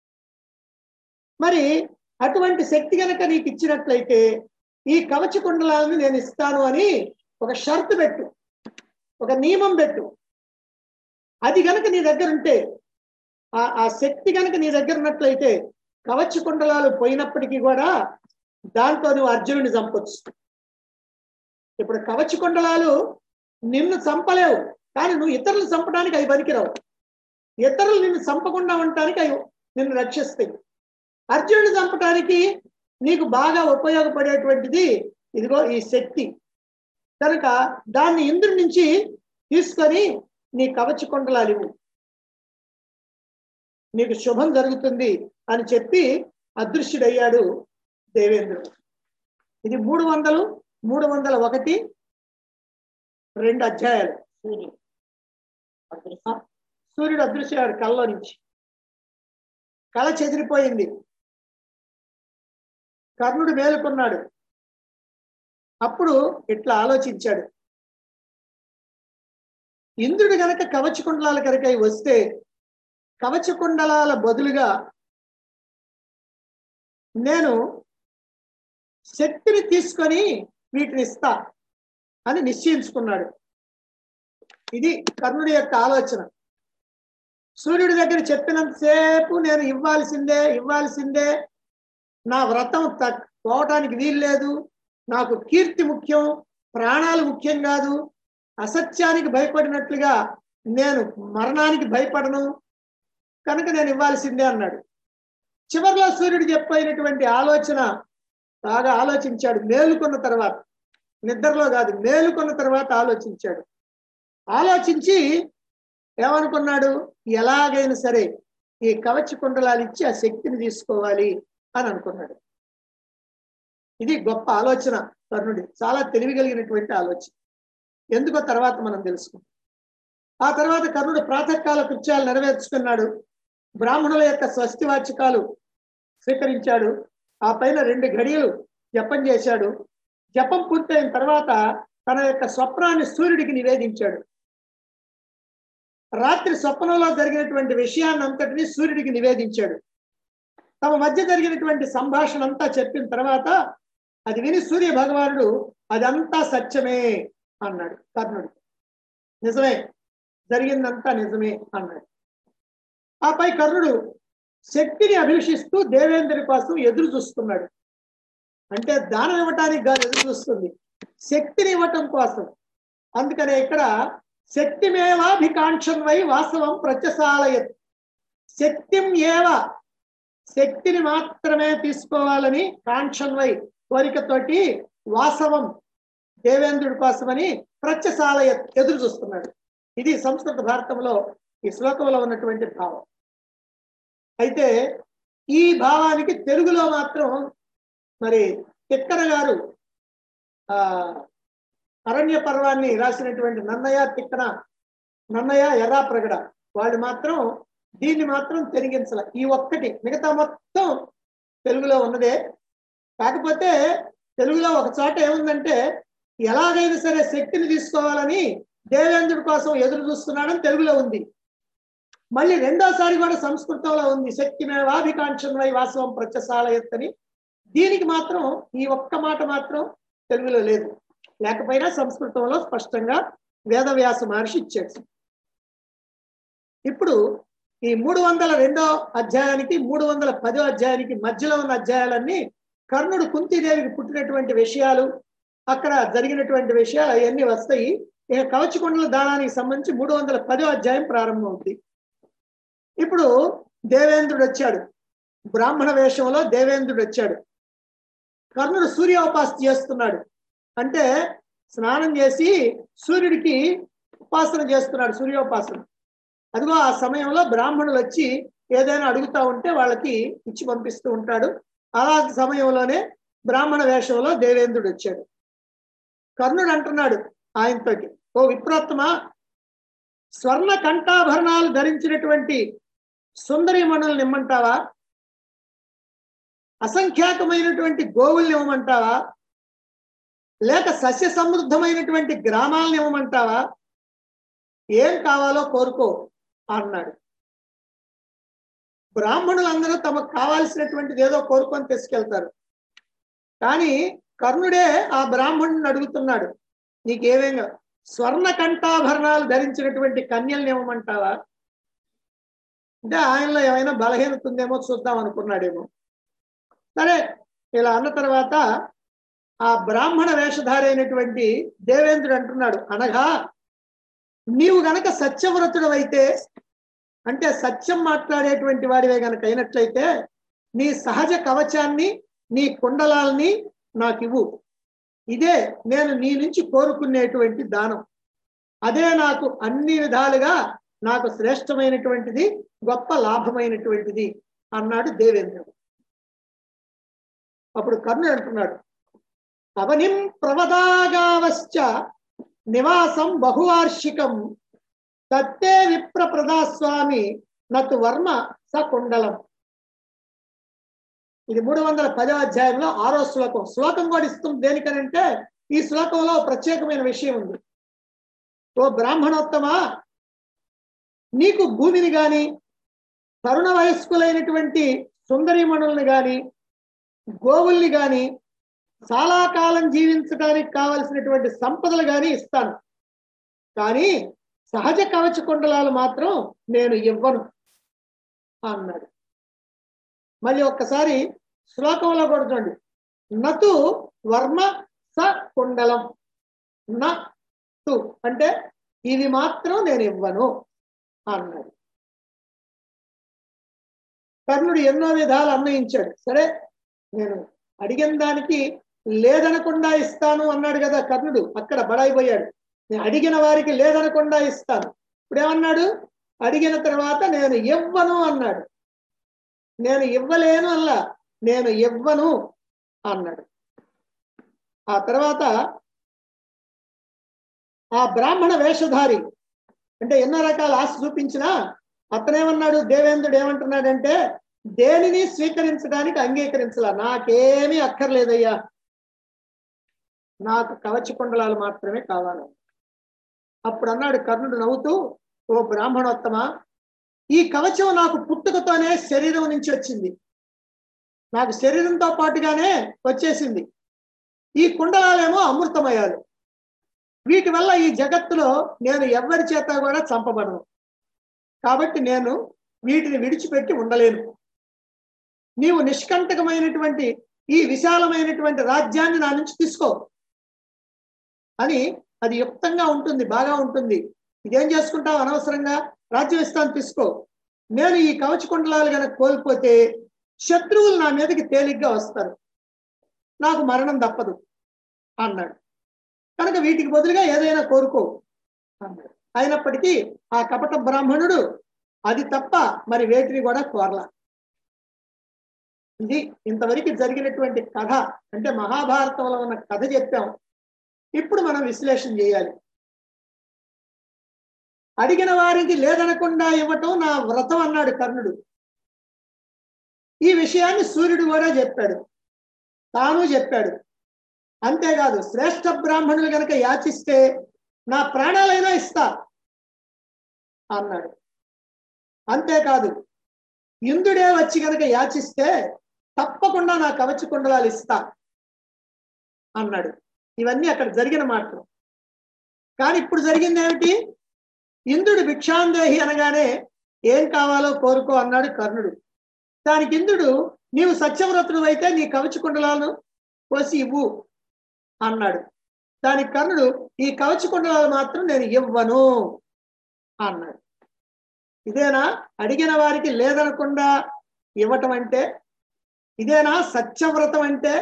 మరి అటువంటి శక్తి కనుక నీకు ఇచ్చినట్లయితే ఈ కవచ కుండలాలను నేను ఇస్తాను అని ఒక షరతు పెట్టు ఒక నియమం పెట్టు అది గనక నీ దగ్గర ఉంటే ఆ ఆ శక్తి గనక నీ దగ్గర ఉన్నట్లయితే కవచ కుండలాలు పోయినప్పటికీ కూడా దాంతో నువ్వు అర్జునుడిని చంపొచ్చు ఇప్పుడు కవచ కుండలాలు నిన్ను చంపలేవు కానీ నువ్వు ఇతరులు చంపడానికి అవి పనికిరావు ఇతరులు నిన్ను చంపకుండా ఉండటానికి అవి నిన్ను రక్షిస్తాయి అర్జునుడిని చంపడానికి నీకు బాగా ఉపయోగపడేటువంటిది ఇదిగో ఈ శక్తి కనుక దాన్ని ఇంద్రుడి నుంచి తీసుకొని నీ కవచ కుండలాలు ఇవ్వు నీకు శుభం జరుగుతుంది అని చెప్పి అదృశ్యుడయ్యాడు దేవేంద్రుడు ఇది మూడు వందలు మూడు వందల ఒకటి రెండు అధ్యాయాలు సూర్యుడు అదృశ్యం. సూర్యుడు అదృశ్యాడు కళ్ళలో నుంచి కళ చెదిరిపోయింది కర్ణుడు మేలుకున్నాడు అప్పుడు ఇట్లా ఆలోచించాడు ఇంద్రుడు గనక కవచ కుండలాల కనుక వస్తే కవచ కుండలాల బదులుగా నేను శక్తిని తీసుకొని వీటిని ఇస్తా అని నిశ్చయించుకున్నాడు ఇది కర్ణుడి యొక్క ఆలోచన సూర్యుడి దగ్గర చెప్పినంతసేపు నేను ఇవ్వాల్సిందే ఇవ్వాల్సిందే నా వ్రతం తక్ పోవటానికి వీలు లేదు నాకు కీర్తి ముఖ్యం ప్రాణాలు ముఖ్యం కాదు అసత్యానికి భయపడినట్లుగా నేను మరణానికి భయపడను కనుక నేను ఇవ్వాల్సిందే అన్నాడు చివరిలో సూర్యుడు చెప్పినటువంటి ఆలోచన బాగా ఆలోచించాడు మేలుకున్న తర్వాత నిద్రలో కాదు మేలుకున్న తర్వాత ఆలోచించాడు ఆలోచించి ఏమనుకున్నాడు ఎలాగైనా సరే ఈ కవచ కుండలాలు ఇచ్చి ఆ శక్తిని తీసుకోవాలి అని అనుకున్నాడు ఇది గొప్ప ఆలోచన కర్ణుడి చాలా తెలివి కలిగినటువంటి ఆలోచన ఎందుకో తర్వాత మనం తెలుసుకుందాం ఆ తర్వాత కర్ణుడు ప్రాతకాల కృత్యాలు నెరవేర్చుకున్నాడు బ్రాహ్మణుల యొక్క స్వస్తి వాచకాలు స్వీకరించాడు ఆ పైన రెండు గడియలు జపం చేశాడు జపం పూర్తయిన తర్వాత తన యొక్క స్వప్నాన్ని సూర్యుడికి నివేదించాడు రాత్రి స్వప్నంలో జరిగినటువంటి విషయాన్ని అంతటిని సూర్యుడికి నివేదించాడు తమ మధ్య జరిగినటువంటి సంభాషణ అంతా చెప్పిన తర్వాత అది విని సూర్య భగవానుడు అదంతా సత్యమే అన్నాడు కర్ణుడు నిజమే జరిగిందంతా నిజమే అన్నాడు ఆపై కర్ణుడు శక్తిని అభిలషిస్తూ దేవేంద్రుడి కోసం ఎదురు చూస్తున్నాడు అంటే దానం ఇవ్వటానికి కాదు ఎదురు చూస్తుంది శక్తిని ఇవ్వటం కోసం అందుకనే ఇక్కడ శక్తిమేవాభికాంక్షం వై వాస్తవం ప్రత్యసాలయత్ శక్తిం ఏవ శక్తిని మాత్రమే తీసుకోవాలని కాంక్షం వై కోరికతోటి వాసవం దేవేంద్రుడి కోసమని ప్రత్యసాలయ ఎదురు చూస్తున్నాడు ఇది సంస్కృత భారతంలో ఈ శ్లోకంలో ఉన్నటువంటి భావం అయితే ఈ భావానికి తెలుగులో మాత్రం మరి తిక్కన గారు ఆ అరణ్య పర్వాన్ని రాసినటువంటి నన్నయ్య తిక్కన నన్నయ్య ఎర్రాప్రగడ వాళ్ళు మాత్రం దీన్ని మాత్రం తెరిగించాల ఈ ఒక్కటి మిగతా మొత్తం తెలుగులో ఉన్నదే కాకపోతే తెలుగులో ఒక చోట ఏముందంటే ఎలాగైనా సరే శక్తిని తీసుకోవాలని దేవేంద్రుడి కోసం ఎదురు చూస్తున్నాడని తెలుగులో ఉంది మళ్ళీ రెండోసారి కూడా సంస్కృతంలో ఉంది శక్తి మేవాభికాంక్షమై వాస్తవం ప్రత్యసాలయత్ అని దీనికి మాత్రం ఈ ఒక్క మాట మాత్రం తెలుగులో లేదు లేకపోయినా సంస్కృతంలో స్పష్టంగా వేదవ్యాస మహర్షి ఇచ్చాడు ఇప్పుడు ఈ మూడు వందల రెండో అధ్యాయానికి మూడు వందల పదో అధ్యాయానికి మధ్యలో ఉన్న అధ్యాయాలన్నీ కర్ణుడు కుంతీదేవికి పుట్టినటువంటి విషయాలు అక్కడ జరిగినటువంటి విషయాలు అవన్నీ వస్తాయి ఇక కవచకొండల దానానికి సంబంధించి మూడు వందల పదో అధ్యాయం ప్రారంభం అవుతుంది ఇప్పుడు దేవేంద్రుడు వచ్చాడు బ్రాహ్మణ వేషంలో దేవేంద్రుడు వచ్చాడు కర్ణుడు సూర్యోపాసన చేస్తున్నాడు అంటే స్నానం చేసి సూర్యుడికి ఉపాసన చేస్తున్నాడు సూర్యోపాసన అదిగో ఆ సమయంలో బ్రాహ్మణులు వచ్చి ఏదైనా అడుగుతా ఉంటే వాళ్ళకి ఇచ్చి పంపిస్తూ ఉంటాడు అలా సమయంలోనే బ్రాహ్మణ వేషంలో దేవేంద్రుడు వచ్చాడు కర్ణుడు అంటున్నాడు ఆయనతోటి ఓ విప్రోత్తమ స్వర్ణ కంఠాభరణాలు ధరించినటువంటి సుందరిమణులు నిమ్మంటావా అసంఖ్యాకమైనటువంటి గోవుల్ని ఇవ్వమంటావా లేక సస్య సమృద్ధమైనటువంటి గ్రామాలను ఇవ్వమంటావా ఏం కావాలో కోరుకో అన్నాడు బ్రాహ్మణులందరూ తమకు కావాల్సినటువంటిది ఏదో కోరుకొని తీసుకెళ్తారు కానీ కర్ణుడే ఆ బ్రాహ్మణుని అడుగుతున్నాడు నీకేమేం కావాలి? స్వర్ణ కంఠాభరణాలు ధరించినటువంటి కన్యల్ని ఇవ్వమంటావా అంటే ఆయనలో ఏమైనా బలహీనత ఉందేమో చూద్దాం అనుకున్నాడేమో సరే ఇలా అన్న తర్వాత ఆ బ్రాహ్మణ వేషధారి అయినటువంటి దేవేంద్రుడు అంటున్నాడు అనగా నీవు గనక సత్యవ్రతుడు అయితే అంటే సత్యం మాట్లాడేటువంటి వాడివే గనక అయినట్లయితే నీ సహజ కవచాన్ని నీ కుండలాల్ని నాకు ఇవ్వు ఇదే నేను నీ నుంచి కోరుకునేటువంటి దానం అదే నాకు అన్ని విధాలుగా నాకు శ్రేష్టమైనటువంటిది గొప్ప లాభమైనటువంటిది అన్నాడు దేవేంద్రుడు అప్పుడు కర్ణుడు అంటున్నాడు అవనిం ప్రవదాగావశ్చ నివాసం బహువార్షికం తత్తే విప్ర ప్రదాస్వామి నతు వర్మ సకుండలం ఇది మూడు వందల పదో అధ్యాయంలో ఆరో శ్లోకం శ్లోకం కూడా ఇస్తుంది దేనికనంటే ఈ శ్లోకంలో ప్రత్యేకమైన విషయం ఉంది ఓ బ్రాహ్మణోత్తమా నీకు భూమిని గాని తరుణ వయస్కులైనటువంటి సుందరీమణుల్ని గాని గోవుల్ని గాని చాలా కాలం జీవించడానికి కావలసినటువంటి సంపదలు గాని ఇస్తాను కానీ సహజ కవచ కుండలాలు మాత్రం నేను ఇవ్వను అన్నాడు మళ్ళీ ఒక్కసారి శ్లోకంలో కూడా చూడండి నతు వర్మ స కుండలం న తు అంటే ఇవి మాత్రం నేను ఇవ్వను అన్నాడు కర్ణుడు ఎన్నో విధాలు అన్వయించాడు సరే నేను అడిగిన దానికి లేదనకుండా ఇస్తాను అన్నాడు కదా కర్ణుడు అక్కడ బడాయిపోయాడు నేను అడిగిన వారికి లేదనకుండా ఇస్తాను ఇప్పుడు ఏమన్నాడు అడిగిన తర్వాత నేను ఇవ్వను అన్నాడు నేను ఇవ్వలేను అల్లా నేను ఇవ్వను అన్నాడు ఆ తర్వాత ఆ బ్రాహ్మణ వేషధారి అంటే ఎన్నో రకాల ఆశ చూపించినా అతనేమన్నాడు దేవేంద్రుడు ఏమంటున్నాడంటే దేనిని స్వీకరించడానికి అంగీకరించాల నాకేమీ అక్కర్లేదయ్యా నాకు కవచ కుండలాలు మాత్రమే కావాలి అప్పుడు అన్నాడు కర్ణుడు నవ్వుతూ ఓ బ్రాహ్మణోత్తమ ఈ కవచం నాకు పుట్టుకతోనే శరీరం నుంచి వచ్చింది నాకు శరీరంతో పాటుగానే వచ్చేసింది ఈ కుండలాలేమో అమృతమయాలు వీటి వల్ల ఈ జగత్తులో నేను ఎవరి చేత కూడా చంపబడను కాబట్టి నేను వీటిని విడిచిపెట్టి ఉండలేను నీవు నిష్కంటకమైనటువంటి ఈ విశాలమైనటువంటి రాజ్యాన్ని నా నుంచి తీసుకో అని అది యుక్తంగా ఉంటుంది బాగా ఉంటుంది ఇదేం చేసుకుంటావు అనవసరంగా రాజ్యం ఇస్తాను తీసుకో నేను ఈ కవచ కుండలాలు కనుక కోల్పోతే శత్రువులు నా మీదకి తేలిగ్గా వస్తారు నాకు మరణం తప్పదు అన్నాడు కనుక వీటికి బదులుగా ఏదైనా కోరుకో అన్నాడు అయినప్పటికీ ఆ కపట బ్రాహ్మణుడు అది తప్ప మరి వేటిని కూడా కోరలా ఇది ఇంతవరకు జరిగినటువంటి కథ అంటే మహాభారతంలో ఉన్న కథ చెప్పాం ఇప్పుడు మనం విశ్లేషణ చేయాలి అడిగిన వారికి లేదనకుండా ఇవ్వటం నా వ్రతం అన్నాడు కర్ణుడు ఈ విషయాన్ని సూర్యుడు కూడా చెప్పాడు తాను చెప్పాడు అంతేకాదు శ్రేష్ఠ బ్రాహ్మణులు గనక యాచిస్తే నా ప్రాణాలైనా ఇస్తా అన్నాడు అంతేకాదు ఇంద్రుడే వచ్చి గనక యాచిస్తే తప్పకుండా నా కవచ కుండలాలు ఇస్తా అన్నాడు ఇవన్నీ అక్కడ జరిగిన మాటలు కానీ ఇప్పుడు జరిగింది ఏమిటి ఇంద్రుడు భిక్షాందేహి అనగానే ఏం కావాలో కోరుకో అన్నాడు కర్ణుడు దానికి ఇంద్రుడు నీవు సత్యవ్రతుడు అయితే నీ కవచ కుండలాలను కోసి ఇవ్వు అన్నాడు దానికి కర్ణుడు ఈ కవచ కుండలాలు మాత్రం నేను ఇవ్వను అన్నాడు ఇదేనా అడిగిన వారికి లేదనకుండా ఇవ్వటం అంటే ఇదేనా సత్యవ్రతం అంటే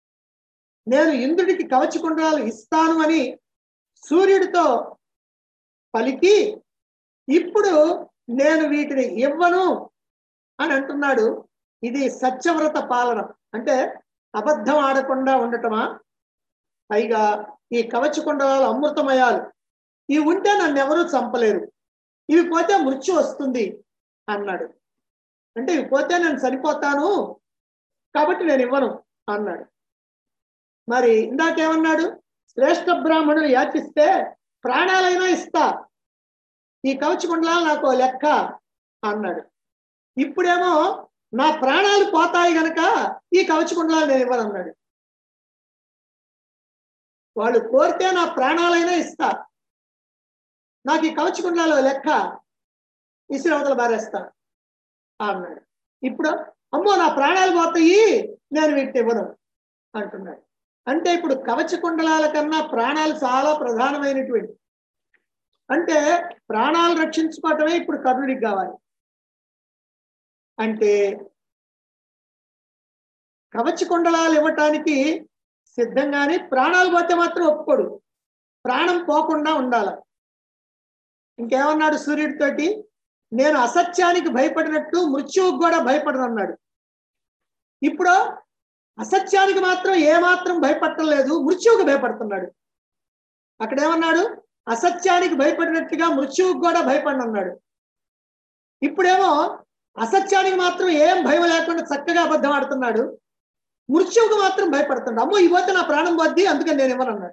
నేను ఇంద్రుడికి కవచ కుండలాలు ఇస్తాను అని సూర్యుడితో పలికి ఇప్పుడు నేను వీటిని ఇవ్వను అని అంటున్నాడు ఇది సత్యవ్రత పాలన అంటే అబద్ధం ఆడకుండా ఉండటమా పైగా ఈ కవచ కుండలాలు అమృతమయాలు ఇవి ఉంటే నన్ను ఎవరూ చంపలేరు ఇవి పోతే మృత్యు వస్తుంది అన్నాడు అంటే ఇవి పోతే నేను చనిపోతాను కాబట్టి నేను ఇవ్వను అన్నాడు మరి ఇందాకేమన్నాడు శ్రేష్ఠ బ్రాహ్మణులు యాచిస్తే ప్రాణాలైనా ఇస్తా ఈ కవచ కుండలాలు నాకు ఓ లెక్క అన్నాడు ఇప్పుడేమో నా ప్రాణాలు పోతాయి గనక ఈ కవచ కుండలాలు నేను ఇవ్వను అన్నాడు వాళ్ళు కోరితే నా ప్రాణాలైనా ఇస్తా నాకు ఈ కవచ కుండలాలు ఓ లెక్క ఇసురవతలు బారేస్తా అన్నాడు ఇప్పుడు అమ్మో నా ప్రాణాలు పోతాయి నేను వీటిని ఇవ్వను అంటున్నాడు అంటే ఇప్పుడు కవచ కుండలాల కన్నా ప్రాణాలు చాలా ప్రధానమైనటువంటి అంటే ప్రాణాలు రక్షించుకోవటమే ఇప్పుడు కర్ణుడికి కావాలి అంటే కవచ కుండలాలు ఇవ్వటానికి సిద్ధంగానే ప్రాణాలు పోతే మాత్రం ఒప్పుకోడు ప్రాణం పోకుండా ఉండాల ఇంకేమన్నాడు సూర్యుడితోటి నేను అసత్యానికి భయపడినట్టు మృత్యువుకు కూడా భయపడను అన్నాడు ఇప్పుడు అసత్యానికి మాత్రం ఏ మాత్రం భయపడటం లేదు మృత్యువుకు భయపడుతున్నాడు అక్కడ ఏమన్నాడు అసత్యానికి భయపడినట్టుగా మృత్యువుకు కూడా భయపడి అన్నాడు ఇప్పుడేమో అసత్యానికి మాత్రం ఏం భయం లేకుండా చక్కగా అబద్ధం ఆడుతున్నాడు మృత్యువుకు మాత్రం భయపడుతున్నాడు అమ్మో ఈ పోతే నా ప్రాణం పోద్ది అందుకని నేను ఇవ్వనన్నాడు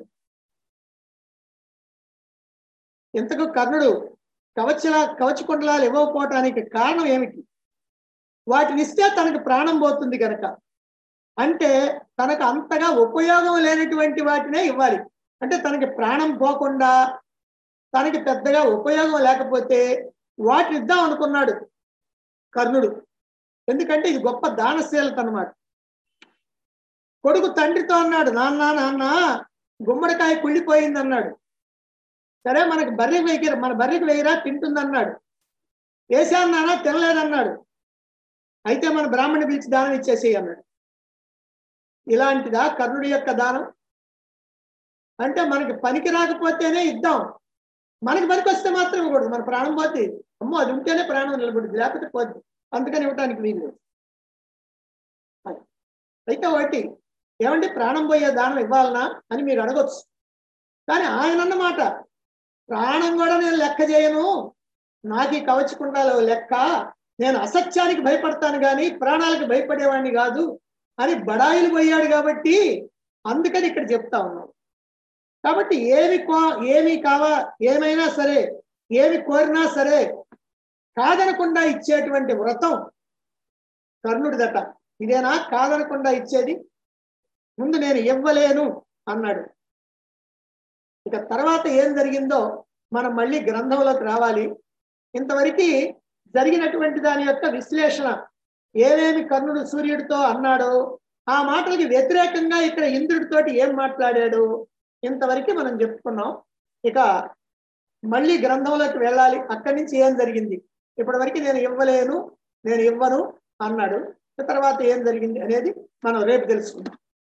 ఇంతకు కర్ణుడు కవచలా కవచ కుండలాలు ఇవ్వకపోవటానికి కారణం ఏమిటి వాటిని ఇస్తే తనకు ప్రాణం పోతుంది కనుక అంటే తనకు అంతగా ఉపయోగం లేనటువంటి వాటినే ఇవ్వాలి అంటే తనకి ప్రాణం పోకుండా తనకి పెద్దగా ఉపయోగం లేకపోతే వాటిని ఇద్దాం అనుకున్నాడు కర్ణుడు ఎందుకంటే ఇది గొప్ప దానశీలత అన్నమాట కొడుకు తండ్రితో అన్నాడు నాన్న నాన్న గుమ్మడికాయ కుళ్ళిపోయింది అన్నాడు సరే మనకి బర్రెకి వేయరా మన బర్రెకి వేయరా తింటుంది అన్నాడు వేసాను నాన్న తినలేదన్నాడు అయితే మన బ్రాహ్మణి పిలిచి దానం ఇచ్చేసేయి అన్నాడు ఇలాంటిదా కర్ణుడి యొక్క దానం అంటే మనకి పనికి రాకపోతేనే ఇద్దాం మనకి పనికి వస్తే మాత్రం ఇవ్వకూడదు మన ప్రాణం పోతే అమ్మో అది ఉంటేనే ప్రాణం నిలబడుతుంది లేకపోతే పోద్ది అందుకని ఇవ్వటానికి వీలు లేదు అది. అయితే ఒకటి ఏమంటే ప్రాణం పోయే దానం ఇవ్వాలనా అని మీరు అడగొచ్చు కానీ ఆయన అన్నమాట ప్రాణం కూడా నేను లెక్క చేయను నాకు ఈ కవచకుండాలో లెక్క నేను అసత్యానికి భయపడతాను కానీ ప్రాణాలకు భయపడేవాడిని కాదు అని బడాయిలు పోయాడు కాబట్టి అందుకని ఇక్కడ చెప్తా ఉన్నాం కాబట్టి ఏమి కో ఏమి కావా ఏమైనా సరే ఏమి కోరినా సరే కాదనకుండా ఇచ్చేటువంటి వ్రతం కర్ణుడిదట ఇదేనా కాదనకుండా ఇచ్చేది ముందు నేను ఇవ్వలేను అన్నాడు ఇక తర్వాత ఏం జరిగిందో మనం మళ్ళీ గ్రంథంలోకి రావాలి ఇంతవరకు జరిగినటువంటి దాని యొక్క విశ్లేషణ ఏమేమి కర్ణుడు సూర్యుడితో అన్నాడో ఆ మాటలకి వ్యతిరేకంగా ఇక్కడ ఇంద్రుడితోటి ఏం మాట్లాడాడు ఇంతవరకు మనం చెప్పుకున్నాం ఇక మళ్ళీ గ్రంథంలోకి వెళ్ళాలి అక్కడి నుంచి ఏం జరిగింది ఇప్పటి వరకు నేను ఇవ్వలేను నేను ఇవ్వను అన్నాడు తర్వాత ఏం జరిగింది అనేది మనం రేపు తెలుసుకుందాం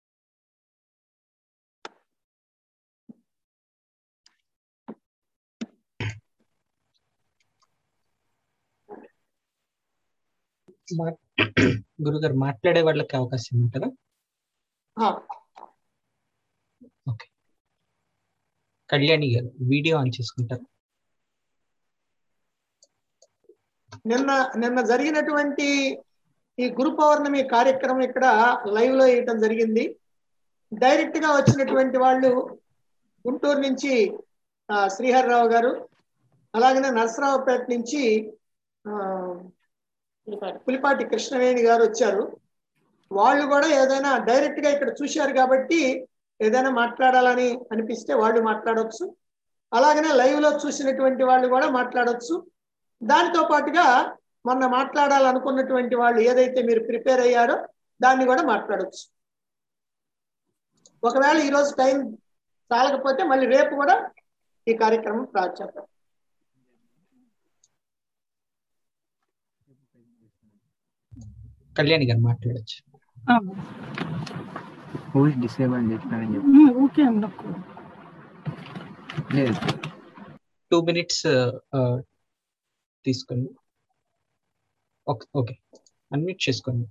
మా- గురుగారు మాట్లాడే వాళ్ళకి అవకాశం ఉంటుందా ఆ, కళ్యాణి గారు వీడియో ఆన్ చేసుకుంటారు నిన్న నిన్న జరిగినటువంటి ఈ గురు పౌర్ణమి కార్యక్రమం ఇక్కడ లైవ్ లో వేయటం జరిగింది డైరెక్ట్ గా వచ్చినటువంటి వాళ్ళు గుంటూరు నుంచి ఆ, శ్రీహరిరావు గారు అలాగనే నరసరావుపేట నుంచి ఆ, పులిపాటి కృష్ణవేణి గారు వచ్చారు వాళ్ళు కూడా ఏదైనా డైరెక్ట్ గా ఇక్కడ చూశారు కాబట్టి ఏదైనా మాట్లాడాలని అనిపిస్తే వాళ్ళు మాట్లాడవచ్చు అలాగనే లైవ్ లో చూసినటువంటి వాళ్ళు కూడా మాట్లాడవచ్చు దానితో పాటుగా మొన్న మాట్లాడాలనుకున్నటువంటి వాళ్ళు ఏదైతే మీరు ప్రిపేర్ అయ్యారో దాన్ని కూడా మాట్లాడవచ్చు ఒకవేళ ఈరోజు టైం చాలకపోతే మళ్ళీ రేపు కూడా ఈ కార్యక్రమం ప్రారంభిద్దాం కళ్యాణి గారు మాట్లాడచ్చు వాయిస్ డిసేబుల్ అని చెప్పినానని చెప్పి ఓకే అన్నకు లేదు టూ మినిట్స్ తీసుకోండి ఓకే ఓకే అన్మ్యూట్ చేసుకోండి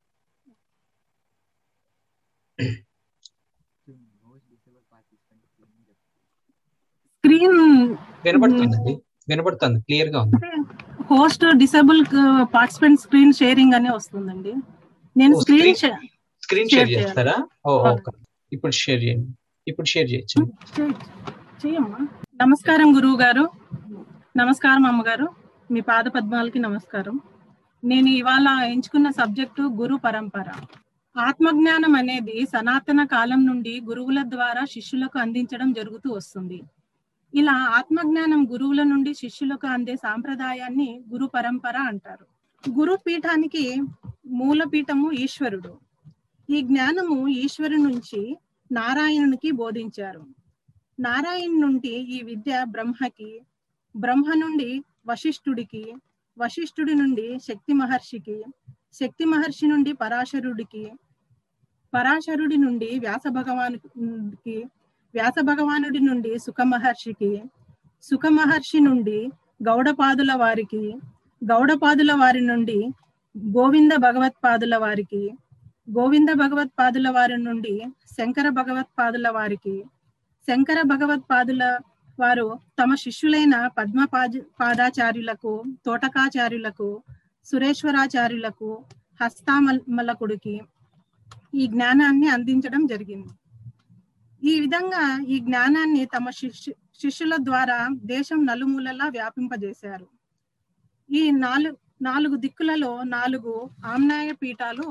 స్క్రీన్ వినపడుతుందండి వినపడుతుంది క్లియర్ గా ఉంది host disable participant screen sharing అనే వస్తుందండి నేను ఓ, screen screen- screen Share share చేస్తారా ఓ ఆ. ఓకే ఇప్పుడు షేర్ చేయండి ఇప్పుడు షేర్ చేయొచ్చు చేయమ్మా నమస్కారం గురువు గారు నమస్కారం అమ్మగారు మీ పాద పద్మాలకి నమస్కారం నేను ఇవాళ ఎంచుకున్న సబ్జెక్టు గురు పరంపర ఆత్మజ్ఞానం అనేది సనాతన కాలం నుండి గురువుల ద్వారా శిష్యులకు అందించడం జరుగుతూ వస్తుంది ఇలా ఆత్మజ్ఞానం గురువుల నుండి శిష్యులకు అందే సాంప్రదాయాన్ని గురు పరంపర అంటారు గురు పీఠానికి మూలపీఠము ఈశ్వరుడు ఈ జ్ఞానము ఈశ్వరు నుంచి నారాయణునికి బోధించారు నారాయణ నుండి ఈ విద్య బ్రహ్మకి బ్రహ్మ నుండి వశిష్ఠుడికి వశిష్ఠుడి నుండి శక్తి మహర్షికి శక్తి మహర్షి నుండి పరాశరుడికి పరాశరుడి నుండి వ్యాస భగవానుకి వ్యాస భగవానుడి నుండి సుఖ మహర్షికి సుఖ మహర్షి నుండి గౌడపాదుల వారికి గౌడపాదుల వారి నుండి గోవింద భగవత్పాదుల వారికి గోవింద భగవత్పాదుల వారి నుండి శంకర భగవత్పాదుల వారికి శంకర భగవత్పాదుల వారు తమ శిష్యులైన పద్మ పాదాచార్యులకు తోటకాచార్యులకు సురేశ్వరాచార్యులకు హస్తామలకుడికి ఈ జ్ఞానాన్ని అందించడం జరిగింది ఈ విధంగా ఈ జ్ఞానాన్ని తమ శిష్యు శిష్యుల ద్వారా దేశం నలుమూలలా వ్యాపింపజేశారు ఈ నాలుగు నాలుగు దిక్కులలో నాలుగు ఆమ్నాయ పీఠాలు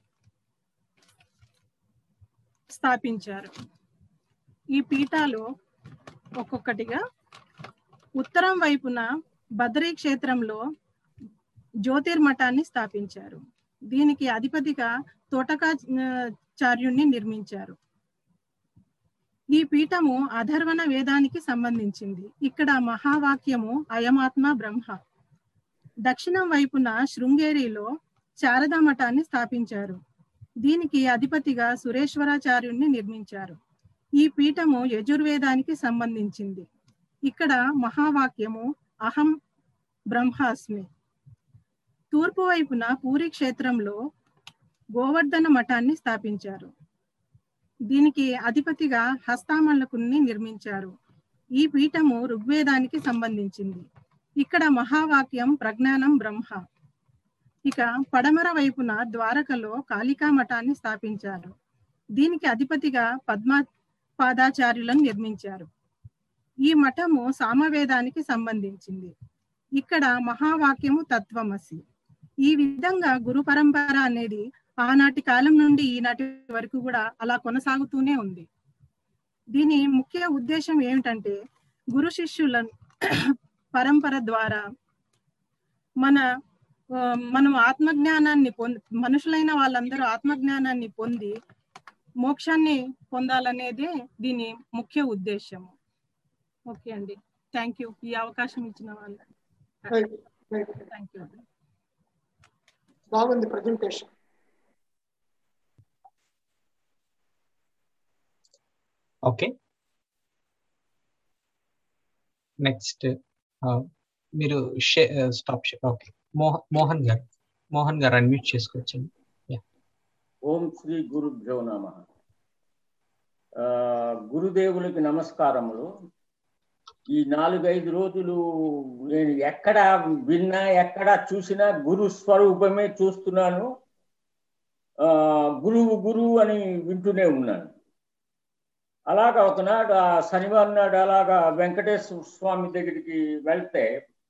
స్థాపించారు ఈ పీఠాలు ఒక్కొక్కటిగా ఉత్తరం వైపున బద్రీ క్షేత్రంలో జ్యోతిర్మఠాన్ని స్థాపించారు దీనికి అధిపతిగా తోటకాచార్యుణ్ణి నిర్మించారు ఈ పీఠము అధర్వణ వేదానికి సంబంధించింది ఇక్కడ మహావాక్యము అయమాత్మ బ్రహ్మ దక్షిణం వైపున శృంగేరిలో శారదా మఠాన్ని స్థాపించారు దీనికి అధిపతిగా సురేశ్వరాచార్యుణ్ణి నిర్మించారు ఈ పీఠము యజుర్వేదానికి సంబంధించింది ఇక్కడ మహావాక్యము అహం బ్రహ్మాస్మి తూర్పు వైపున పూరి క్షేత్రంలో గోవర్ధన మఠాన్ని స్థాపించారు దీనికి అధిపతిగా హస్తామల్లకుని నిర్మించారు ఈ పీఠము ఋగ్వేదానికి సంబంధించింది ఇక్కడ మహావాక్యం ప్రజ్ఞానం బ్రహ్మ ఇక పడమర వైపున ద్వారకలో కాళికా మఠాన్ని స్థాపించారు దీనికి అధిపతిగా పద్మా పాదాచార్యులను నిర్మించారు ఈ మఠము సామవేదానికి సంబంధించింది ఇక్కడ మహావాక్యము తత్వమసి ఈ విధంగా గురు పరంపర అనేది ఆనాటి కాలం నుండి ఈనాటి వరకు కూడా అలా కొనసాగుతూనే ఉంది దీని ముఖ్య ఉద్దేశం ఏమిటంటే గురు శిష్యుల పరంపర ద్వారా మన ఆ, మనం ఆత్మజ్ఞానాన్ని పొంది మనుషులైన వాళ్ళందరూ ఆత్మజ్ఞానాన్ని పొంది మోక్షాన్ని పొందాలనేదే దీని ముఖ్య ఉద్దేశము ఓకే అండి థ్యాంక్ యూ ఈ అవకాశం ఇచ్చిన వాళ్ళకి రైట్ రైట్ థ్యాంక్ యూ బాగుంది ప్రజెంటేషన్ ఓకే నెక్స్ట్ మీరు స్టాప్ ఓకే మోహన్ మోహన్ గారు మోహన్ గారు అన్మ్యూట్ చేసుకోవచ్చండి ఓం శ్రీ గురుభ్యో నమ గురుదేవులకి నమస్కారములు ఈ నాలుగైదు రోజులు నేను ఎక్కడ విన్నా ఎక్కడ చూసినా గురు స్వరూపమే చూస్తున్నాను ఆ, గురువు గురువు అని వింటూనే ఉన్నాను అలాగా ఒకనాడు ఆ శనివారం నాడు అలాగా వెంకటేశ్వర స్వామి దగ్గరికి వెళ్తే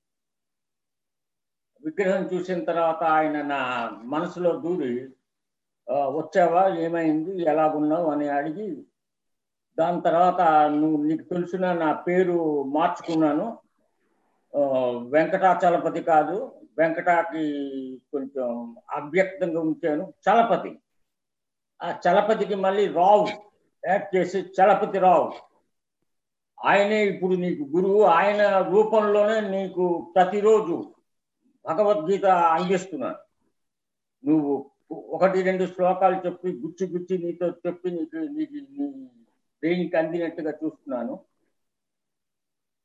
విగ్రహం చూసిన తర్వాత ఆయన నా మనసులో దూరి ఆ, వచ్చావా ఏమైంది ఎలాగున్నావు అని అడిగి దాని తర్వాత నువ్వు నీకు తెలిసిన నా పేరు మార్చుకున్నాను ఆ, వెంకటాచలపతి కాదు వెంకటాకి కొంచెం అవ్యక్తంగా ఉంచాను చలపతి ఆ చలపతికి మళ్ళీ రావు యాడ్ చేసి చలపతి రావు ఆయనే ఇప్పుడు నీకు గురువు ఆయన రూపంలోనే నీకు ప్రతిరోజు భగవద్గీత అందిస్తున్నాను నువ్వు ఒకటి రెండు శ్లోకాలు చెప్పి గుచ్చి గుచ్చి నీతో చెప్పి నీకు నీకు నీ బ్రెయిన్కి అందినట్టుగా చూస్తున్నాను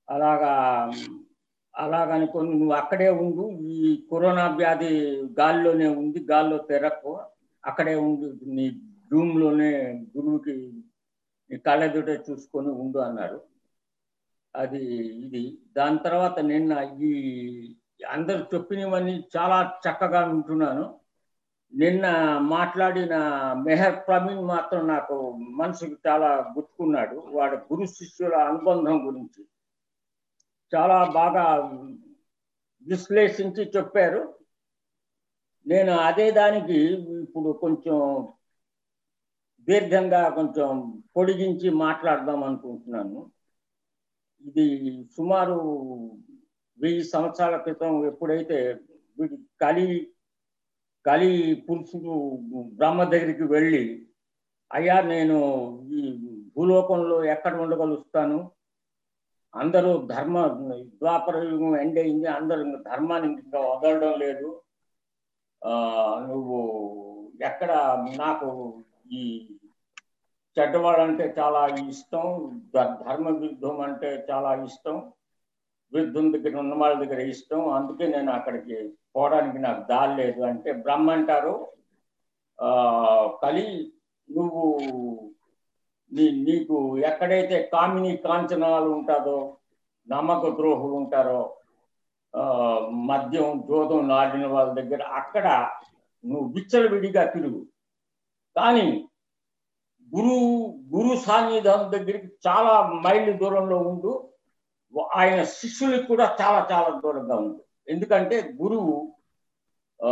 అలాగా అలాగనుకొని నువ్వు అక్కడే ఉండు ఈ కరోనా వ్యాధి గాలిలోనే ఉంది గాల్లో తిరక్కు అక్కడే ఉండు నీ రూమ్లోనే గురువుకి నీ కళ్ళెదుటే చూసుకొని ఉండు అన్నారు అది ఇది దాని తర్వాత నిన్న ఈ అందరు చెప్పినవన్నీ చాలా చక్కగా వింటున్నాను నిన్న మాట్లాడిన మెహర్ ప్రవీణ్ మాత్రం నాకు మనసుకు చాలా గుర్తుకున్నాడు వాడి గురు శిష్యుల అనుబంధం గురించి చాలా బాగా విశ్లేషించి చెప్పారు నేను అదే దానికి ఇప్పుడు కొంచెం దీర్ఘంగా కొంచెం పొడిగించి మాట్లాడదాం అనుకుంటున్నాను ఇది సుమారు వెయ్యి సంవత్సరాల క్రితం ఎప్పుడైతే వీడి కలి కలి పురుషుడు బ్రహ్మ దగ్గరికి వెళ్ళి అయ్యా నేను ఈ భూలోకంలో ఎక్కడ ఉండగలుగుతాను అందరూ ధర్మ ద్వాపర యుగం ఎండ్ అయింది అందరూ ఇంకా ధర్మాన్ని ఇంకా వదలడం లేదు ఆ నువ్వు ఎక్కడ నాకు ఈ చెడ్డవాడంటే చాలా ఇష్టం ధ- ధర్మ విరుద్ధం అంటే చాలా ఇష్టం విరుద్ధం దగ్గర ఉన్న వాళ్ళ దగ్గర ఇష్టం అందుకే నేను అక్కడికి పోవడానికి నాకు దారి లేదు అంటే బ్రహ్మ అంటారు ఆ కలి నువ్వు నీ నీకు ఎక్కడైతే కామిని కాంచనాలు ఉంటుందో నమ్మక ద్రోహులు ఉంటారో ఆ మద్యం జోదం నాడిన వాళ్ళ దగ్గర అక్కడ నువ్వు విచ్చలవిడిగా తిరుగు కానీ గురువు గురు సాన్నిధ్యం దగ్గరికి చాలా మైళ్ళు దూరంలో ఉండు ఆయన శిష్యులకు కూడా చాలా చాలా దూరంగా ఉంది ఎందుకంటే గురువు ఆ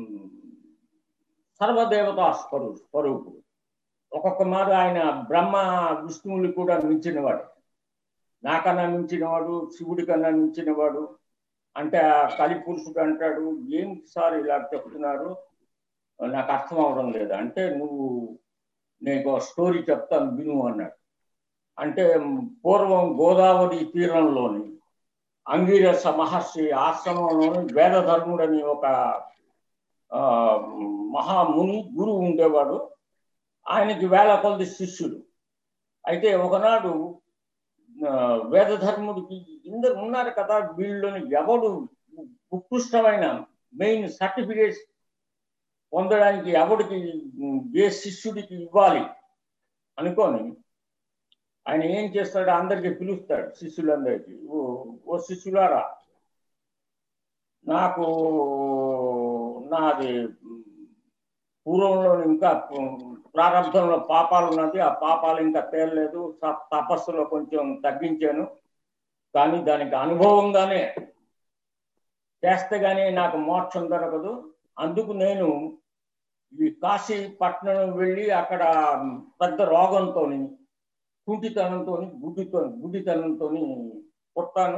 సర్వదేవతా స్వరూ స్వరూపుడు ఒక్కొక్క మారు ఆయన బ్రహ్మ విష్ణువులు కూడా మించినవాడు నాకన్నా మించినవాడు శివుడి కన్నా మించినవాడు అంటే ఆ కలి పురుషుడు అంటాడు ఏం సార్ ఇలా చెప్తున్నారు నాకు అర్థం అవడం లేదు అంటే నువ్వు నీకు స్టోరీ చెప్తాను విను అన్నాడు అంటే పూర్వం గోదావరి తీరంలోని అంగీరస మహర్షి ఆశ్రమంలోని వేదధర్ముడని ఒక ఆ, మహాముని గురువు ఉండేవాడు ఆయనకి వేల కొలది శిష్యుడు అయితే ఒకనాడు ఆ, వేదధర్ముడికి ఇందరు ఉన్నారు కదా వీళ్ళని ఎవడు ఉత్కృష్టమైన మెయిన్ సర్టిఫికేట్స్ పొందడానికి ఎవడికి ఏ శిష్యుడికి ఇవ్వాలి అనుకొని ఆయన ఏం చేస్తాడు అందరికి పిలుస్తాడు శిష్యులందరికీ ఓ ఓ శిష్యులారా నాకు నాది పూర్వంలో ఇంకా ప్రారంభంలో పాపాలు ఉన్నది ఆ పాపాలు ఇంకా తేలలేదు త- తపస్సులో కొంచెం తగ్గించాను కానీ దానికి అనుభవంగానే చేస్తే గానీ నాకు మోక్షం దొరకదు అందుకు నేను ఈ కాశీ పట్టణం వెళ్ళి అక్కడ పెద్ద రోగంతో కుంటితనంతో గుడ్డితో గుడ్డితనంతో పుట్టాను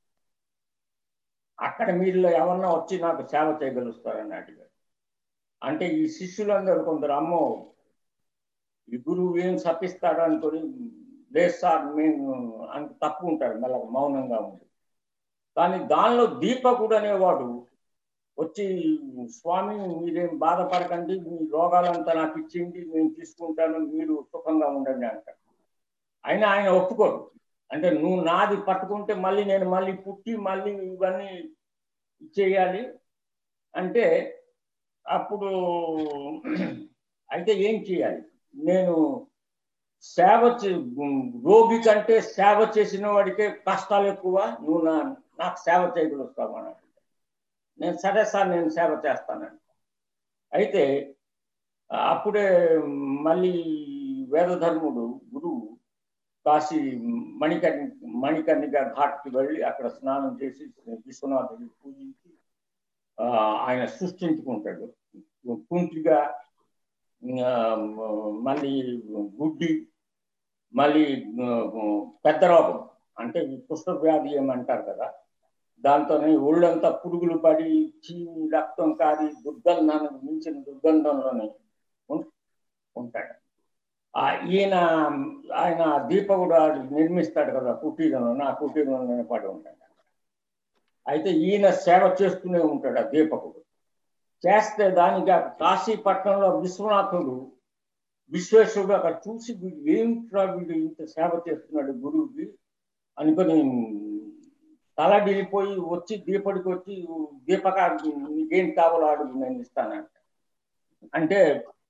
అక్కడ మీరు ఎవరన్నా వచ్చి నాకు సేవ చేయగలుగుతారని అడిగాడు అంటే ఈ శిష్యులందరూ కొందరు అమ్మో ఈ గురువు ఏం శపిస్తాడు అనుకొని లేదు సార్ మేము అంత తప్పు ఉంటాడు మెల్ల మౌనంగా ఉంది కానీ దానిలో దీపకుడు అనేవాడు వచ్చి స్వామి మీరేం బాధపడకండి మీ రోగాలంతా నాకు ఇచ్చింది నేను తీసుకుంటాను మీరు సుఖంగా ఉండండి అంటాడు అయినా ఆయన ఒప్పుకోడు అంటే నువ్వు నాది పట్టుకుంటే మళ్ళీ నేను మళ్ళీ పుట్టి మళ్ళీ ఇవన్నీ చేయాలి అంటే అప్పుడు అయితే ఏం చేయాలి నేను సేవ చే రోగి కంటే సేవ చేసిన వాడికే కష్టాలు ఎక్కువ నువ్వు నా నాకు సేవ చేయగలుగుతావు అన్నాడు నేను సరే సార్ నేను సేవ చేస్తానండి అయితే అప్పుడే మళ్ళీ వేదధర్ముడు గురువు కాశీ మణికర్ణి మణికర్ణిక ఘాట్కి వెళ్ళి అక్కడ స్నానం చేసి విశ్వనాథుని పూజించి ఆ, ఆయన సృష్టించుకుంటాడు కుంటిగా ఆ, మళ్ళీ గుడ్డి మళ్ళీ ఆ, పెద్ద రోగం అంటే ఈ కుష్ఠ వ్యాధి ఏమంటారు కదా దాంతోనే ఒళ్ళంతా పురుగులు పడి చీమి రక్తం కారి దుర్గంధానికి మించిన దుర్గంధంలోనే ఉం- ఉంటాడు ఆ ఈయన ఆయన దీపకుడు ఆడు నిర్మిస్తాడు కదా కుటీరంలో నా కుటీరంలోనే పడి ఉంటాడు అయితే ఈయన సేవ చేస్తూనే ఉంటాడు ఆ దీపకుడు చేస్తే దానికి ఆ కాశీపట్నంలో విశ్వనాథుడు విశ్వేశ్వరుడు అక్కడ చూసి వీడు ఏమిట్రా వీడు ఇంత సేవ చేస్తున్నాడు గురువుకి అనుకొని తలడిల్లిపోయి వచ్చి దీపడికి వచ్చి దీపక నీకేం కావాలో అడుగు నేను ఇస్తానంట అంటే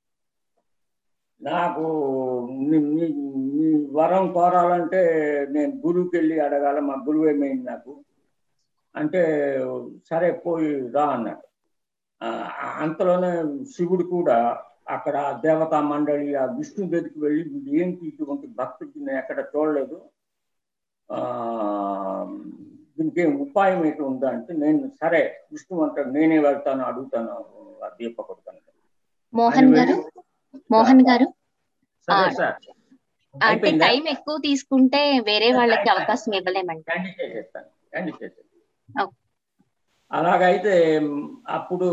నాకు నీ- నీ- నీ వరం కోరాలంటే నేను గురువుకి వెళ్ళి అడగాల మా గురువు ఏమైంది నాకు అంటే సరే పోయి రా అన్నాడు ఆ, అంతలోనే శివుడు కూడా అక్కడ దేవతా మండలి ఆ విష్ణు దగ్గరికి వెళ్ళి వీడు ఏంటి ఇటువంటి భక్తుడికి నేను ఎక్కడ చూడలేదు ఆ దీనికి ఏం ఉపాయం ఏంటి ఉందా అంటే నేను సరే విష్ణు అంటాడు నేనే వెళ్తాను అడుగుతాను ఆ దీపకుడు కనుక మోహన్ గారు మోహన్ గారు సరే ఆ, సార్ అంటే అయిపోయిందా? టైం ఎక్కువ తీసుకుంటే వేరే వాళ్ళకి అవకాశం ఇవ్వలేమండి క్యాండీ చేసేస్తాను క్యాండీ చేసేస్తాను ఓకే. అలాగైతే మ్, అప్పుడు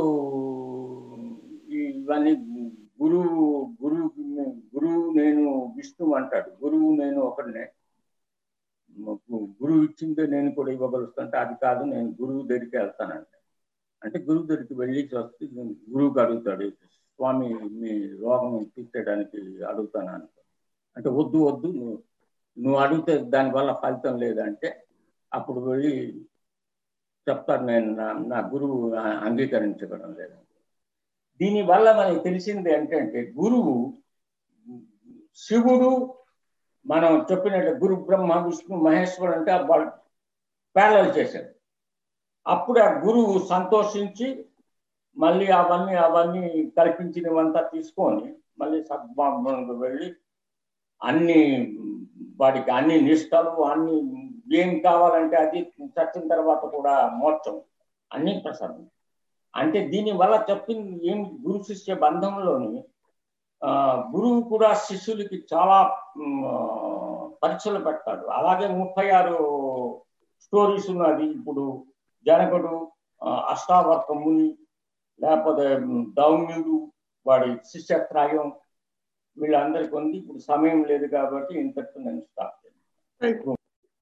ఇవన్నీ గురువు గురువు గురువు నేను విష్ణు అంటాడు గురువు నేను ఒకడినే మ- గురువు ఇచ్చిందే నేను కూడా ఇవ్వగలుగుతుంటే అది కాదు నేను గురువు దగ్గరికి వెళ్తానంట అంటే గురువు దగ్గరికి వెళ్ళి వస్తే గురువుకి అడుగుతాడు స్వామి మీ రోగం తీర్చడానికి అడుగుతాను అనుకో అంటే వద్దు వద్దు నువ్వు నువ్వు అడిగితే దానివల్ల ఫలితం లేదంటే అప్పుడు వెళ్ళి చెప్తాడు నేను నా నా గురువు ఆ- అంగీకరించడం లేదు దీనివల్ల మనకి తెలిసింది ఏంటంటే గురువు శివుడు మనం చెప్పినట్టు గురు బ్రహ్మ విష్ణు మహేశ్వరుడు అంటే వాళ్ళు ప్యారల్ చేశాడు అప్పుడు ఆ గురువు సంతోషించి మళ్ళీ అవన్నీ అవన్నీ కల్పించినవంతా తీసుకొని మళ్ళీ సద్భావనకు వెళ్ళి అన్ని వాడికి అన్ని నిష్టలు అన్ని ఏం కావాలంటే అది చచ్చిన తర్వాత కూడా మోక్షం అన్ని ప్రసాదం అంటే దీని వల్ల చెప్పింది ఏం గురు శిష్య బంధంలోని ఆ, గురువు కూడా శిష్యులకి చాలా మ్, ఆ, పరీక్షలు పెడతాడు అలాగే ముప్పై ఆరు స్టోరీస్ ఉన్నది ఇప్పుడు జనకుడు ఆ, అష్టావర్క ముని లేకపోతే మ్, దౌమ్యుడు వాడి శిష్యత్రాయం వీళ్ళందరికీ ఉంది ఇప్పుడు సమయం లేదు కాబట్టి ఇంతటితో నేను స్టాప్ చేస్తాను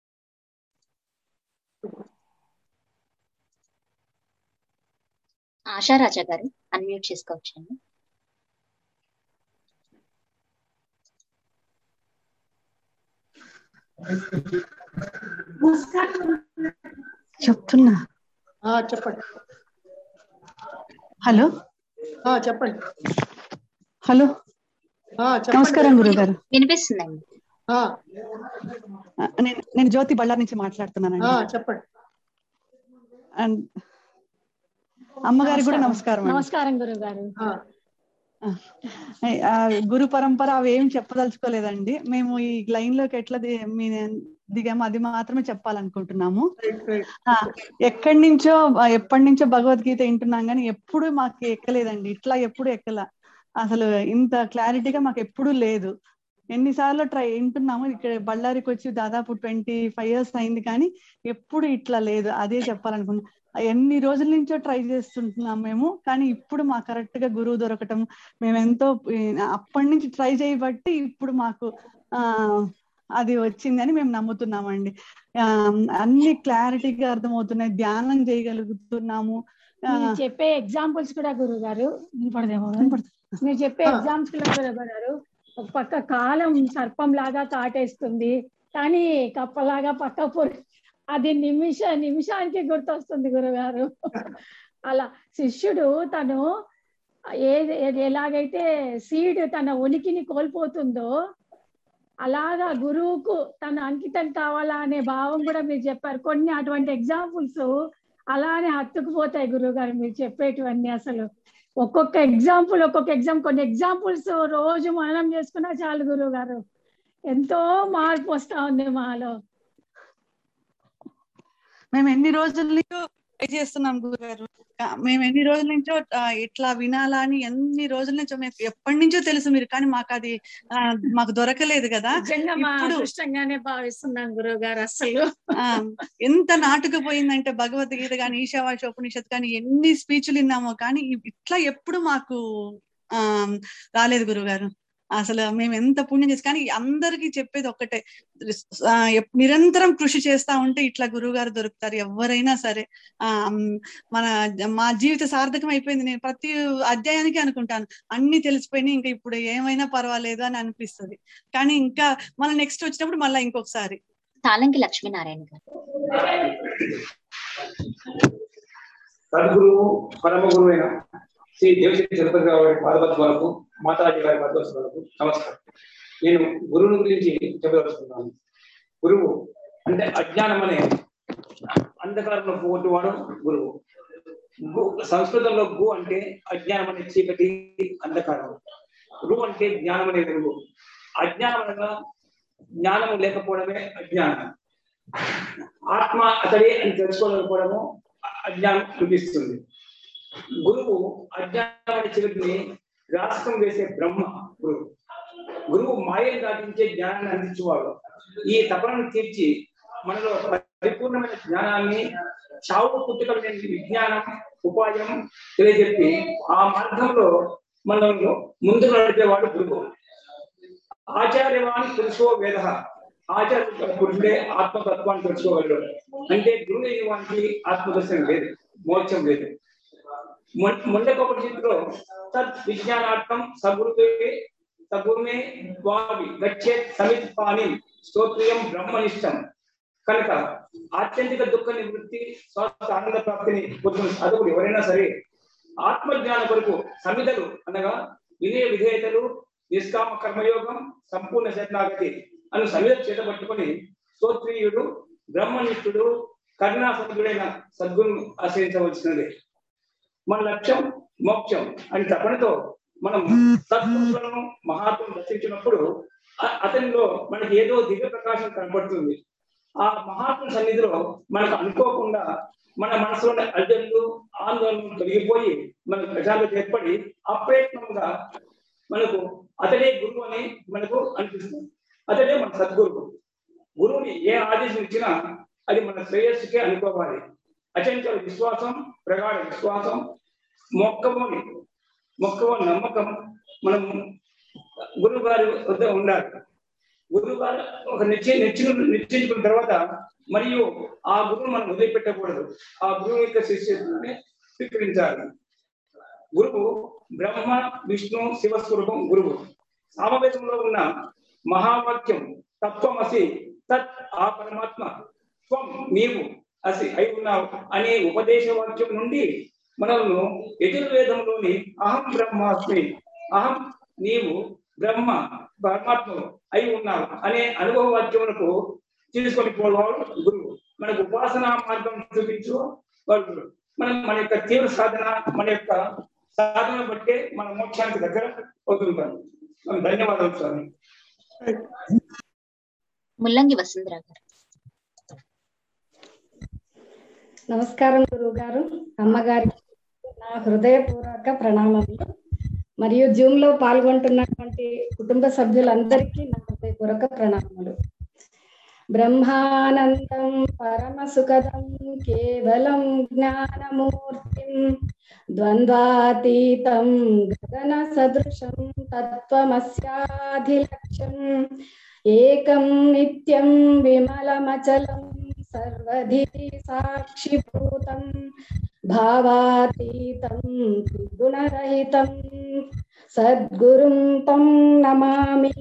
ఆశారాజా గారు అన్మ్యూట్ చేసుకోవచ్చండి చెప్తున్నా ఆ, చెప్పండి హలో ఆ, చెప్పండి హలో ఆ, చెప్పండి నమస్కారం గురుగారు వినిపిస్తుందండి ఆ, ఆ, నేను నేను జ్యోతి బళ్ళారి నుంచి మాట్లాడుతున్నానండి ఆ, చెప్పండి అండ్ అమ్మగారికి కూడా నమస్కారం అండి. నమస్కారం గురువు గారు ఆ, ఆ, గురు పరంపర అవి ఏం చెప్పదలుచుకోలేదండి మేము ఈ లైన్ లోకి ఎట్లా ది- మీ దిగామో అది మాత్రమే చెప్పాలనుకుంటున్నాము రైట్, రైట్. ఆ, ఎక్కడి నుంచో ఆ, ఎప్పటి నుంచో భగవద్గీత వింటున్నాం కానీ ఎప్పుడు మాకు ఎక్కలేదండి ఇట్లా ఎప్పుడు ఎక్కల అసలు ఇంత క్లారిటీగా మాకు ఎప్పుడు లేదు ఎన్నిసార్లు ట్రై వింటున్నాము ఇక్కడ బళ్ళారికి వచ్చి దాదాపు ట్వంటీ ఫైవ్ ఇయర్స్ అయింది కానీ ఎప్పుడు ఇట్లా లేదు అదే చెప్పాలనుకున్నా ఎన్ని రోజుల నుంచో ట్రై చేస్తుంటున్నాం మేము కానీ ఇప్పుడు మాకు కరెక్ట్ గా గురువు దొరకటం మేము ఎంతో ఈ, అప్పటి నుంచి ట్రై చేయబట్టి ఇప్పుడు మాకు ఆ అది వచ్చిందని మేము నమ్ముతున్నామండి ఆ, అన్ని క్లారిటీగా అర్థమవుతున్నాయి ధ్యానం చేయగలుగుతున్నాము ఆ, మీరు చెప్పే ఎగ్జాంపుల్స్ కూడా గురువు గారు వినపడదేమో మీరు చెప్పే ఆ. ఎగ్జాంపుల్స్ కూడా గురువు గారు ఒక పక్క కాలం సర్పం లాగా కాటేస్తుంది కానీ కప్పలాగా పక్క పొరి అది నిమిష నిమిషానికి గుర్తొస్తుంది గురుగారు అలా శిష్యుడు తను ఏది ఏది ఎలాగైతే సీడ్ తన ఉనికిని కోల్పోతుందో అలాగా గురువుకు తన అంకితం కావాలా అనే భావం కూడా మీరు చెప్పారు కొన్ని అటువంటి ఎగ్జాంపుల్స్ అలానే హత్తుకుపోతాయి గురువు గారు మీరు చెప్పేటివన్నీ అసలు ఒక్కొక్క ఎగ్జాంపుల్ ఒక్కొక్క ఎగ్జామ్ కొన్ని ఎగ్జాంపుల్స్ రోజు మననం చేసుకున్నా చాలు గురువు గారు ఎంతో మార్పు వస్తా ఉంది మాలో మేము ఎన్ని రోజుల నుంచో ట్రై చేస్తున్నాం గురుగారు ఆ, మేము ఎన్ని రోజుల నుంచో ఆ, ఇట్లా వినాలా అని ఎన్ని రోజుల నుంచో మేము ఎప్పటి నుంచో తెలుసు మీరు కానీ మాకు అది ఆ, మాకు దొరకలేదు కదా నిజంగా మా ఇప్పుడు- అదృష్టంగానే భావిస్తున్నాం గురువు గారు అసలు ఆ ఎంత నాటుకుపోయిందంటే భగవద్గీత కానీ ఈశావాస ఉపనిషత్ కానీ ఎన్ని స్పీచ్లు విన్నామో కానీ ఇ- ఇట్లా ఎప్పుడు మాకు ఆ రాలేదు గురుగారు అసలు మేము ఎంత పుణ్యం చేసి కానీ అందరికీ చెప్పేది ఒక్కటే ఆ, ఎప్- నిరంతరం కృషి చేస్తా ఉంటే ఇట్లా గురువు గారు దొరుకుతారు ఎవరైనా సరే ఆ మ్, మన మా జీవిత సార్థకం అయిపోయింది నేను ప్రతి అధ్యాయానికి అనుకుంటాను అన్ని తెలిసిపోయినాయి ఇంకా ఇప్పుడు ఏమైనా పర్వాలేదు అని అనిపిస్తుంది కానీ ఇంకా మళ్ళీ నెక్స్ట్ వచ్చినప్పుడు మళ్ళీ ఇంకొకసారి తాలంకి లక్ష్మీనారాయణ గారు సద్గురువు పరమ గురువైన శ్రీ దేవశ్రీ తిరుపతి గారి పాదపద్మాలకు మాతాజీ గారి పాదపద్మాలకు నమస్కారం నేను గురువుని గురించి చెప్పదలుచుకున్నాను గురువు అంటే అజ్ఞానం అనే అంధకారంలో పోగొట్టువాడు గురువు గు సంస్కృతంలో గు అంటే అజ్ఞానం అనే చీకటి అంధకారం రు అంటే జ్ఞానం అనే వెలుగు అజ్ఞానం అనగా జ్ఞానం లేకపోవడమే అజ్ఞానం ఆత్మ అతడే అని తెలుసుకోలేకపోవడము అజ్ఞానం చూపిస్తుంది గురువు అజ్ఞానం అనే చీకటిని రాష్ట్రం వేసే బ్రహ్మ గురువు గురువు మాయను దాటించే జ్ఞానాన్ని అందించేవాడు ఈ తపనను తీర్చి మనలో పరిపూర్ణమైన జ్ఞానాన్ని చావు పుట్టుకలు లేని విజ్ఞానం ఉపాయం తెలియజెప్పి ఆ మార్గంలో మనల్ని ముందుకు నడిపేవాడు గురువు ఆచార్యవాన్ పురుషో వేద ఆచార్య పురుషుడే ఆత్మతత్వాన్ని తెలుసుకోగలడు అంటే గురువు లేని వానికి ఆత్మదర్శనం లేదు మోక్షం లేదు ముండకొకటిలో తత్ విజ్ఞానార్థం సగురువే సగురుమే వావి గచ్చేత్ సమిత్ పాని స్తోత్రియం బ్రహ్మనిష్టం కనుక ఆత్యంతిక దుఃఖ నివృత్తి స్వస్థ ఆనంద ప్రాప్తిని పొందిన సాధకుడు ఎవరైనా సరే ఆత్మజ్ఞాన కొరకు సమిధలు అనగా వినయ విధేయతలు నిష్కామ కర్మయోగం సంపూర్ణ శరణాగతి అను సమిధ చేతబట్టుకొని స్తోత్రీయుడు బ్రహ్మనిష్ఠుడు కరుణాసముద్రుడైన సద్గురును ఆశ్రయించవలసినది మన లక్ష్యం మోక్షం అని తపనతో మనం సత్పురుషులను మహాత్ములను దర్శించినప్పుడు అ- అతనిలో మనకి ఏదో దివ్య ప్రకాశం కనబడుతుంది ఆ మహాత్మ సన్నిధిలో మనకు అనుకోకుండా మన మనసులోని అడ్డంలు ఆందోళనలు తొలగిపోయి మనకు ప్రశాంతత ఏర్పడి అప్రయత్నంగా మనకు అతడే గురువు అని మనకు అనిపిస్తుంది అతడే మన సద్గురువు గురువుని ఏ ఆదేశం ఇచ్చినా అది మన శ్రేయస్సుకే అనుకోవాలి అచంచల విశ్వాసం ప్రగాఢ విశ్వాసం మొక్కమోని మొక్కమోని నమ్మకం మనం గురువు గారి వద్ద ఉండాలి గురువు గారు ఒక నిశ్చయ నిశ్చయ నిశ్చయించుకున్న తర్వాత మరియు ఆ గురువు మనం వదిలిపెట్టకూడదు ఆ గురువు యొక్క శిష్యుని స్వీకరించాలి గురువు బ్రహ్మ విష్ణు శివస్వరూపం గురువు సామవేశంలో ఉన్న మహావాక్యం తత్వమసి తత్ ఆ పరమాత్మ త్వం నీవు అసి అయి ఉన్నావు అనే ఉపదేశ వాక్యం నుండి మనల్ని యజుర్వేదంలోని అహం బ్రహ్మాస్మి అహం నీవు బ్రహ్మ పరమాత్మను అయి ఉన్నావు అనే అనుభవ వాక్యమునకు తీసుకొని పోవాడు గురువు మనకు ఉపాసనా మార్గం చూపించు వాడు గురువు మనం మన యొక్క తీవ్ర సాధన మన యొక్క సాధన బట్టే మన మోక్షానికి దగ్గర అవుతుంటాం ధన్యవాదాలు స్వామి ముల్లంగి వసుంధర గారు నమస్కారం గురువు గారు అమ్మగారికి నా హృదయపూర్వక ప్రణామములు మరియు జూమ్ లో పాల్గొంటున్నటువంటి కుటుంబ సభ్యులందరికీ నా హృదయపూర్వక ప్రణామములు బ్రహ్మానందం పరమ సుఖదం కేవలం జ్ఞానమూర్తిం ద్వంద్వాతీతం గగన సదృశం తత్వమస్యాధిలక్ష్యం ఏకం నిత్యం విమలమచలం సర్వధి సాక్షిభూతం భావాతీతం త్రిగుణరహితం సద్గురుం తం నమామి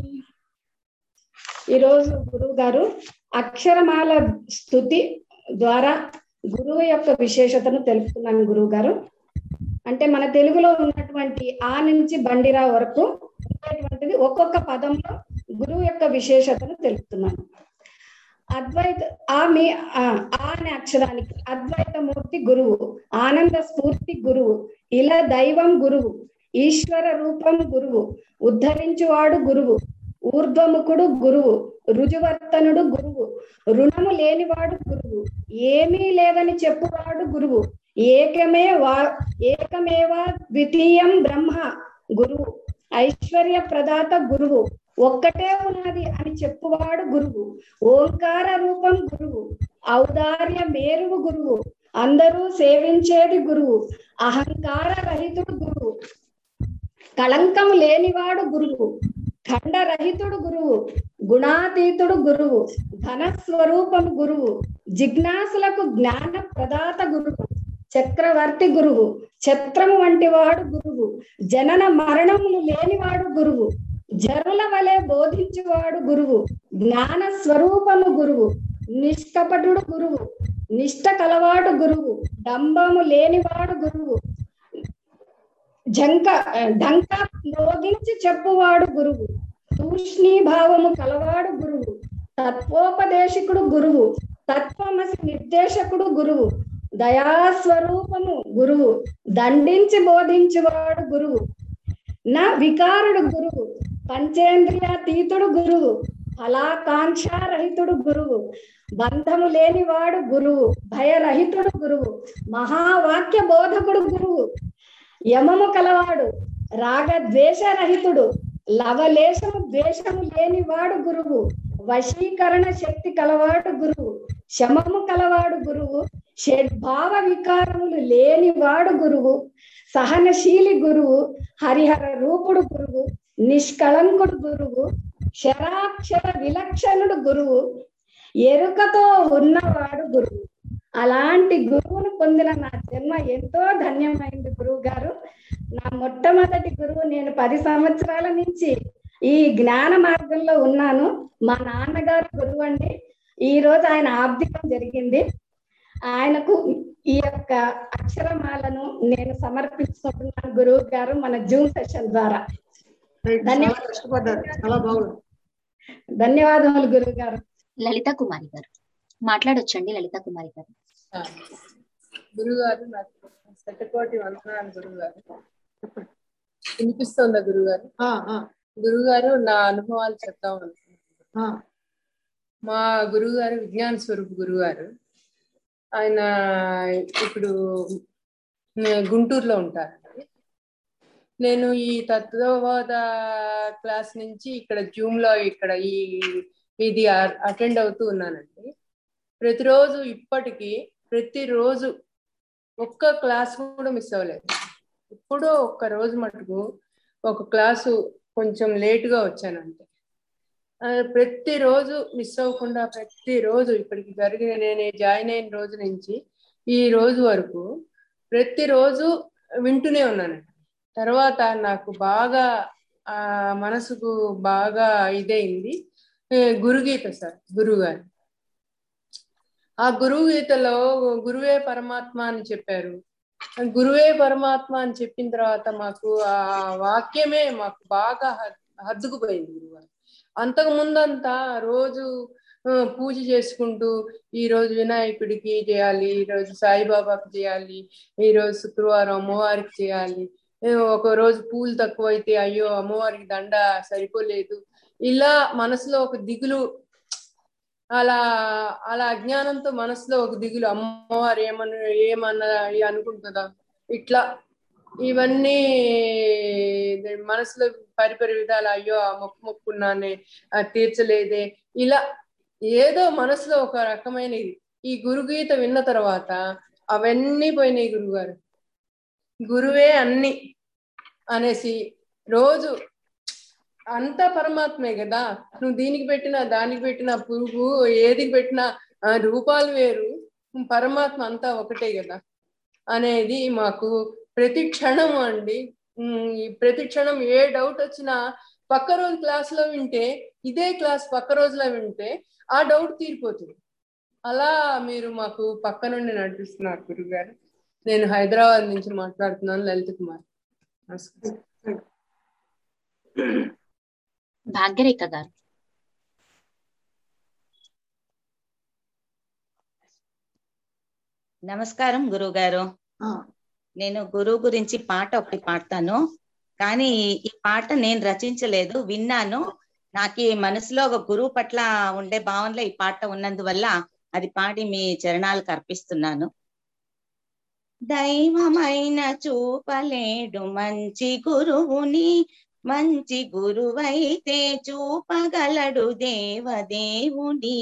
ఈరోజు గురువు గారు అక్షరమాల స్థుతి ద్వారా గురువు యొక్క విశేషతను తెలుపుతున్నాను గురువు గారు అంటే మన తెలుగులో ఉన్నటువంటి ఆ నుంచి బండిరా వరకు ఉన్నటువంటిది ఒక్కొక్క పదంలో గురువు యొక్క విశేషతను తెలుపుతున్నాను అద్వైత ఆ మీ ఆ ఆ అనే అక్షరానికి అద్వైతమూర్తి గురువు ఆనంద స్ఫూర్తి గురువు ఇలా దైవం గురువు ఈశ్వర రూపం గురువు ఉద్ధరించువాడు గురువు ఊర్ధ్వముఖుడు గురువు రుజువర్తనుడు గురువు రుణము లేనివాడు గురువు ఏమీ లేదని చెప్పువాడు గురువు ఏకమే వా ఏకమేవా ద్వితీయం బ్రహ్మ గురువు ఐశ్వర్య ప్రదాత గురువు ఒక్కటే ఉన్నది అని చెప్పువాడు గురువు ఓంకార రూపం గురువు ఔదార్య మేరువు గురువు అందరూ సేవించేది గురువు అహంకార రహితుడు గురువు కళంకం లేనివాడు గురువు ఖండరహితుడు గురువు గుణాతీతుడు గురువు ధన స్వరూపం గురువు జిజ్ఞాసులకు జ్ఞాన ప్రదాత గురువు చక్రవర్తి గురువు ఛత్రము వంటి వాడు గురువు జనన మరణములు లేనివాడు గురువు జరుల వలె బోధించువాడు గురువు జ్ఞాన స్వరూపము గురువు నిష్కపటుడు గురువు నిష్ట కలవాడు గురువు డంబము లేనివాడు గురువు జంక డంక మ్రోగించి చెప్పువాడు గురువు తూష్ణీభావము కలవాడు గురువు తత్వోపదేశకుడు గురువు తత్వమసి నిర్దేశకుడు గురువు దయాస్వరూపము గురువు దండించి బోధించువాడు గురువు నా వికారుడు గురువు పంచేంద్రియాతీతుడు గురువు ఫలాకాంక్షారహితుడు గురువు బంధము లేనివాడు గురువు భయరహితుడు గురువు మహావాక్య బోధకుడు గురువు యమము కలవాడు రాగ ద్వేషరహితుడు లవలేశము ద్వేషము లేనివాడు గురువు వశీకరణ శక్తి కలవాడు గురువు శమము కలవాడు గురువు షడ్భావ వికారములు లేనివాడు గురువు సహనశీలి గురువు హరిహర రూపుడు గురువు నిష్కళంకుడు గురువు శరాక్షర విలక్షణుడు గురువు ఎరుకతో ఉన్నవాడు గురువు అలాంటి గురువును పొందిన నా జన్మ ఎంతో ధన్యమైంది గురువు గారు నా మొట్టమొదటి గురువు నేను పది సంవత్సరాల నుంచి ఈ జ్ఞాన మార్గంలో ఉన్నాను మా నాన్నగారు గురువు అండి ఈ రోజు ఆయన ఆబ్దికం జరిగింది ఆయనకు ఈ యొక్క అక్షరమాలను నేను సమర్పించుకుంటున్నాను గురువు గారు మన జూమ్ సెషన్ ద్వారా చాలా కష్టపడ్డారు చాలా బాగుంది ధన్యవాదములు గురువు గారు లలిత కుమారి గారు మాట్లాడొచ్చండి లలిత కుమారి గారు గురుగారు నాకు శతకోటి వందనాలు గురుగారు వినిపిస్తుందా గురుగారు ఆ, ఆ, గురుగారు నా అనుభవాలు చెప్తాం అనుకుంటున్నాను ఆ, మా గురువుగారు విజ్ఞాన స్వరూప్ గురుగారు ఆయన ఇప్పుడు నే- గుంటూరులో ఉంటారండి నేను ఈ తత్వబోధ క్లాస్ నుంచి ఇక్కడ జూమ్ లో ఇక్కడ ఈ ఇది అటెండ్ అవుతూ ఉన్నానండి ప్రతిరోజు ఇప్పటికీ ప్రతిరోజు ఒక్క క్లాస్ కూడా మిస్ అవ్వలేదు ఎప్పుడో ఒక్క రోజు మటుకు ఒక క్లాసు కొంచెం లేటుగా వచ్చానంటే ఆ, ప్రతిరోజు మిస్ అవ్వకుండా ప్రతిరోజు ఇప్పటికి జరిగిన నేను జాయిన్ అయిన రోజు నుంచి ఈ రోజు వరకు ప్రతిరోజు వింటూనే ఉన్నానండి తర్వాత నాకు బాగా ఆ మనసుకు బాగా ఇదైంది ఏ, గురుగీత సార్ గురువు గారు ఆ గురువు గీతలో గురువే పరమాత్మ అని చెప్పారు గురువే పరమాత్మ అని చెప్పిన తర్వాత మాకు ఆ వాక్యమే మాకు బాగా హద్- హద్దుకుపోయింది గురువారు అంతకు ముందంతా రోజు ఆ, పూజ చేసుకుంటూ ఈ రోజు వినాయకుడికి చేయాలి ఈ రోజు సాయిబాబాకి చేయాలి ఈ రోజు శుక్రవారం అమ్మవారికి చేయాలి ఏ, ఒక రోజు పూలు తక్కువైతే అయ్యో అమ్మవారికి దండ సరిపోలేదు ఇలా మనసులో ఒక దిగులు అలా అలా అజ్ఞానంతో మనసులో ఒక దిగులు అమ్మవారు ఏమన్నా ఏమన్నా అనుకుంటుందా ఇట్లా ఇవన్నీ మనసులో పరిపరి విధాలు అయ్యో ఆ మొక్కు మొక్కున్నానే ఆ తీర్చలేదే ఇలా ఏదో మనసులో ఒక రకమైన ఇది ఈ గురుగీత విన్న తర్వాత అవన్నీ పోయినాయి గురుగారు గురువే అన్ని అనేసి రోజు అంతా పరమాత్మే కదా నువ్వు దీనికి పెట్టినా దానికి పెట్టినా పురుగు ఏదికి పెట్టినా ఆ రూపాలు వేరు పరమాత్మ అంతా ఒకటే కదా అనేది మాకు ప్రతి క్షణం అండి ఉమ్, ఈ ప్రతి క్షణం ఏ డౌట్ వచ్చినా పక్క రోజు క్లాస్ లో వింటే ఇదే క్లాస్ పక్క రోజులో వింటే ఆ డౌట్ తీరిపోతుంది అలా మీరు మాకు పక్క నుండి నడిపిస్తున్నారు గురుగారు నేను హైదరాబాద్ నుంచి మాట్లాడుతున్నాను లలిత కుమార్ నమస్కారం భాగ్యరేఖ గారు నమస్కారం గురుగారు ఆ, నేను గురువు గురించి పాట ఒకటి పాడతాను కానీ ఈ పాట నేను రచించలేదు విన్నాను నాకు ఈ మనసులో ఒక గురువు పట్ల ఉండే భావనలో ఈ పాట ఉన్నందువల్ల అది పాడి మీ చరణాలకు అర్పిస్తున్నాను దైవమైన చూపలేడు మంచి గురువుని మంచి గురువైతే చూపగలడు దేవదేవుని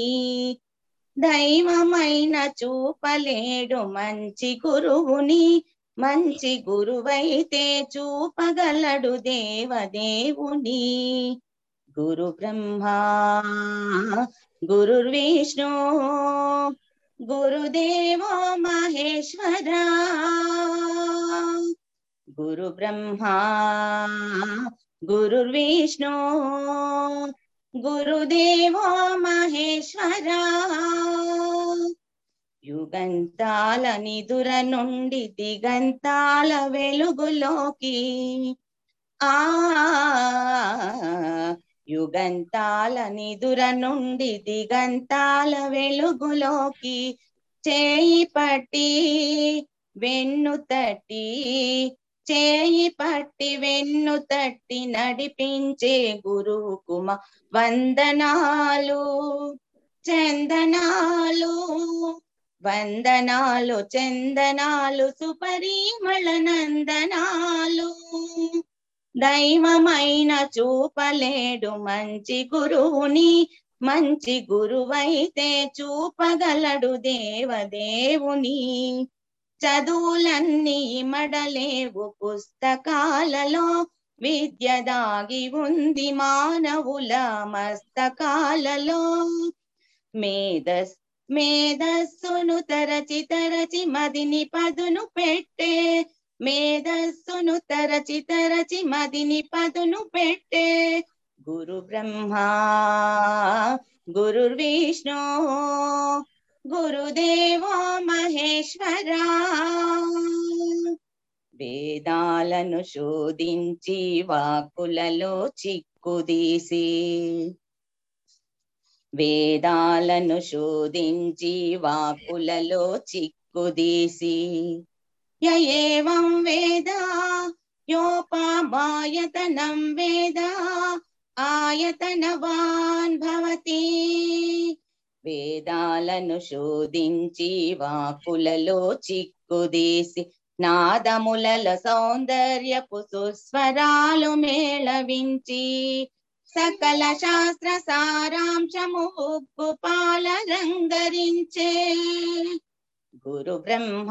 దైవమైన చూపలేడు మంచి గురువుని మంచి గురువైతే చూపగలడు దేవదేవుని గురు బ్రహ్మా గురుర్విష్ణు గురుదేవో మహేశ్వర గురు బ్రహ్మా గురుర్విష్ణు గురుదేవో మహేశ్వర యుగంతాల నిదుర నుండి దిగంతాల వెలుగులోకి ఆ యుగంతాల నిదుర నుండి దిగంతాల వెలుగులోకి చేయి పట్టి వెన్ను తట్టి చేయి పట్టి వెన్ను తట్టి నడిపించే గురువు కుమ వందనాలు చందనాలు వందనాలు చందనాలు సుపరిమళ నందనాలు దైవమైన చూపలేడు మంచి గురువుని మంచి గురువైతే చూపగలడు దేవదేవుని చదువులన్నీ ఇమడలేవు పుస్తకాలలో విద్య దాగి ఉంది మానవుల మస్తకాలలో మేధస్ మేధస్సును తరచి తరచి మదిని పదును పెట్టే మేధస్సును తరచి తరచి మదిని పదును పెట్టే గురు బ్రహ్మ గురుర్విష్ణు గురుదేవో మహేశ్వర వేదాలను శోధించి వాకులలో చిక్కుదీసి వేదాలను శోధించి వాకులలో చిక్కుదీసి ఏవం వేద యోపామాయతనం వేద ఆయతనవాన్ భవతి వేదాలను శోధించి వాకులలో చిక్కుదీసి నాదములల సౌందర్యపు సుస్వరాలు మేళవించి సకల శాస్త్ర సారాంశము ఉగ్గు పాల రంగరించే గురు బ్రహ్మ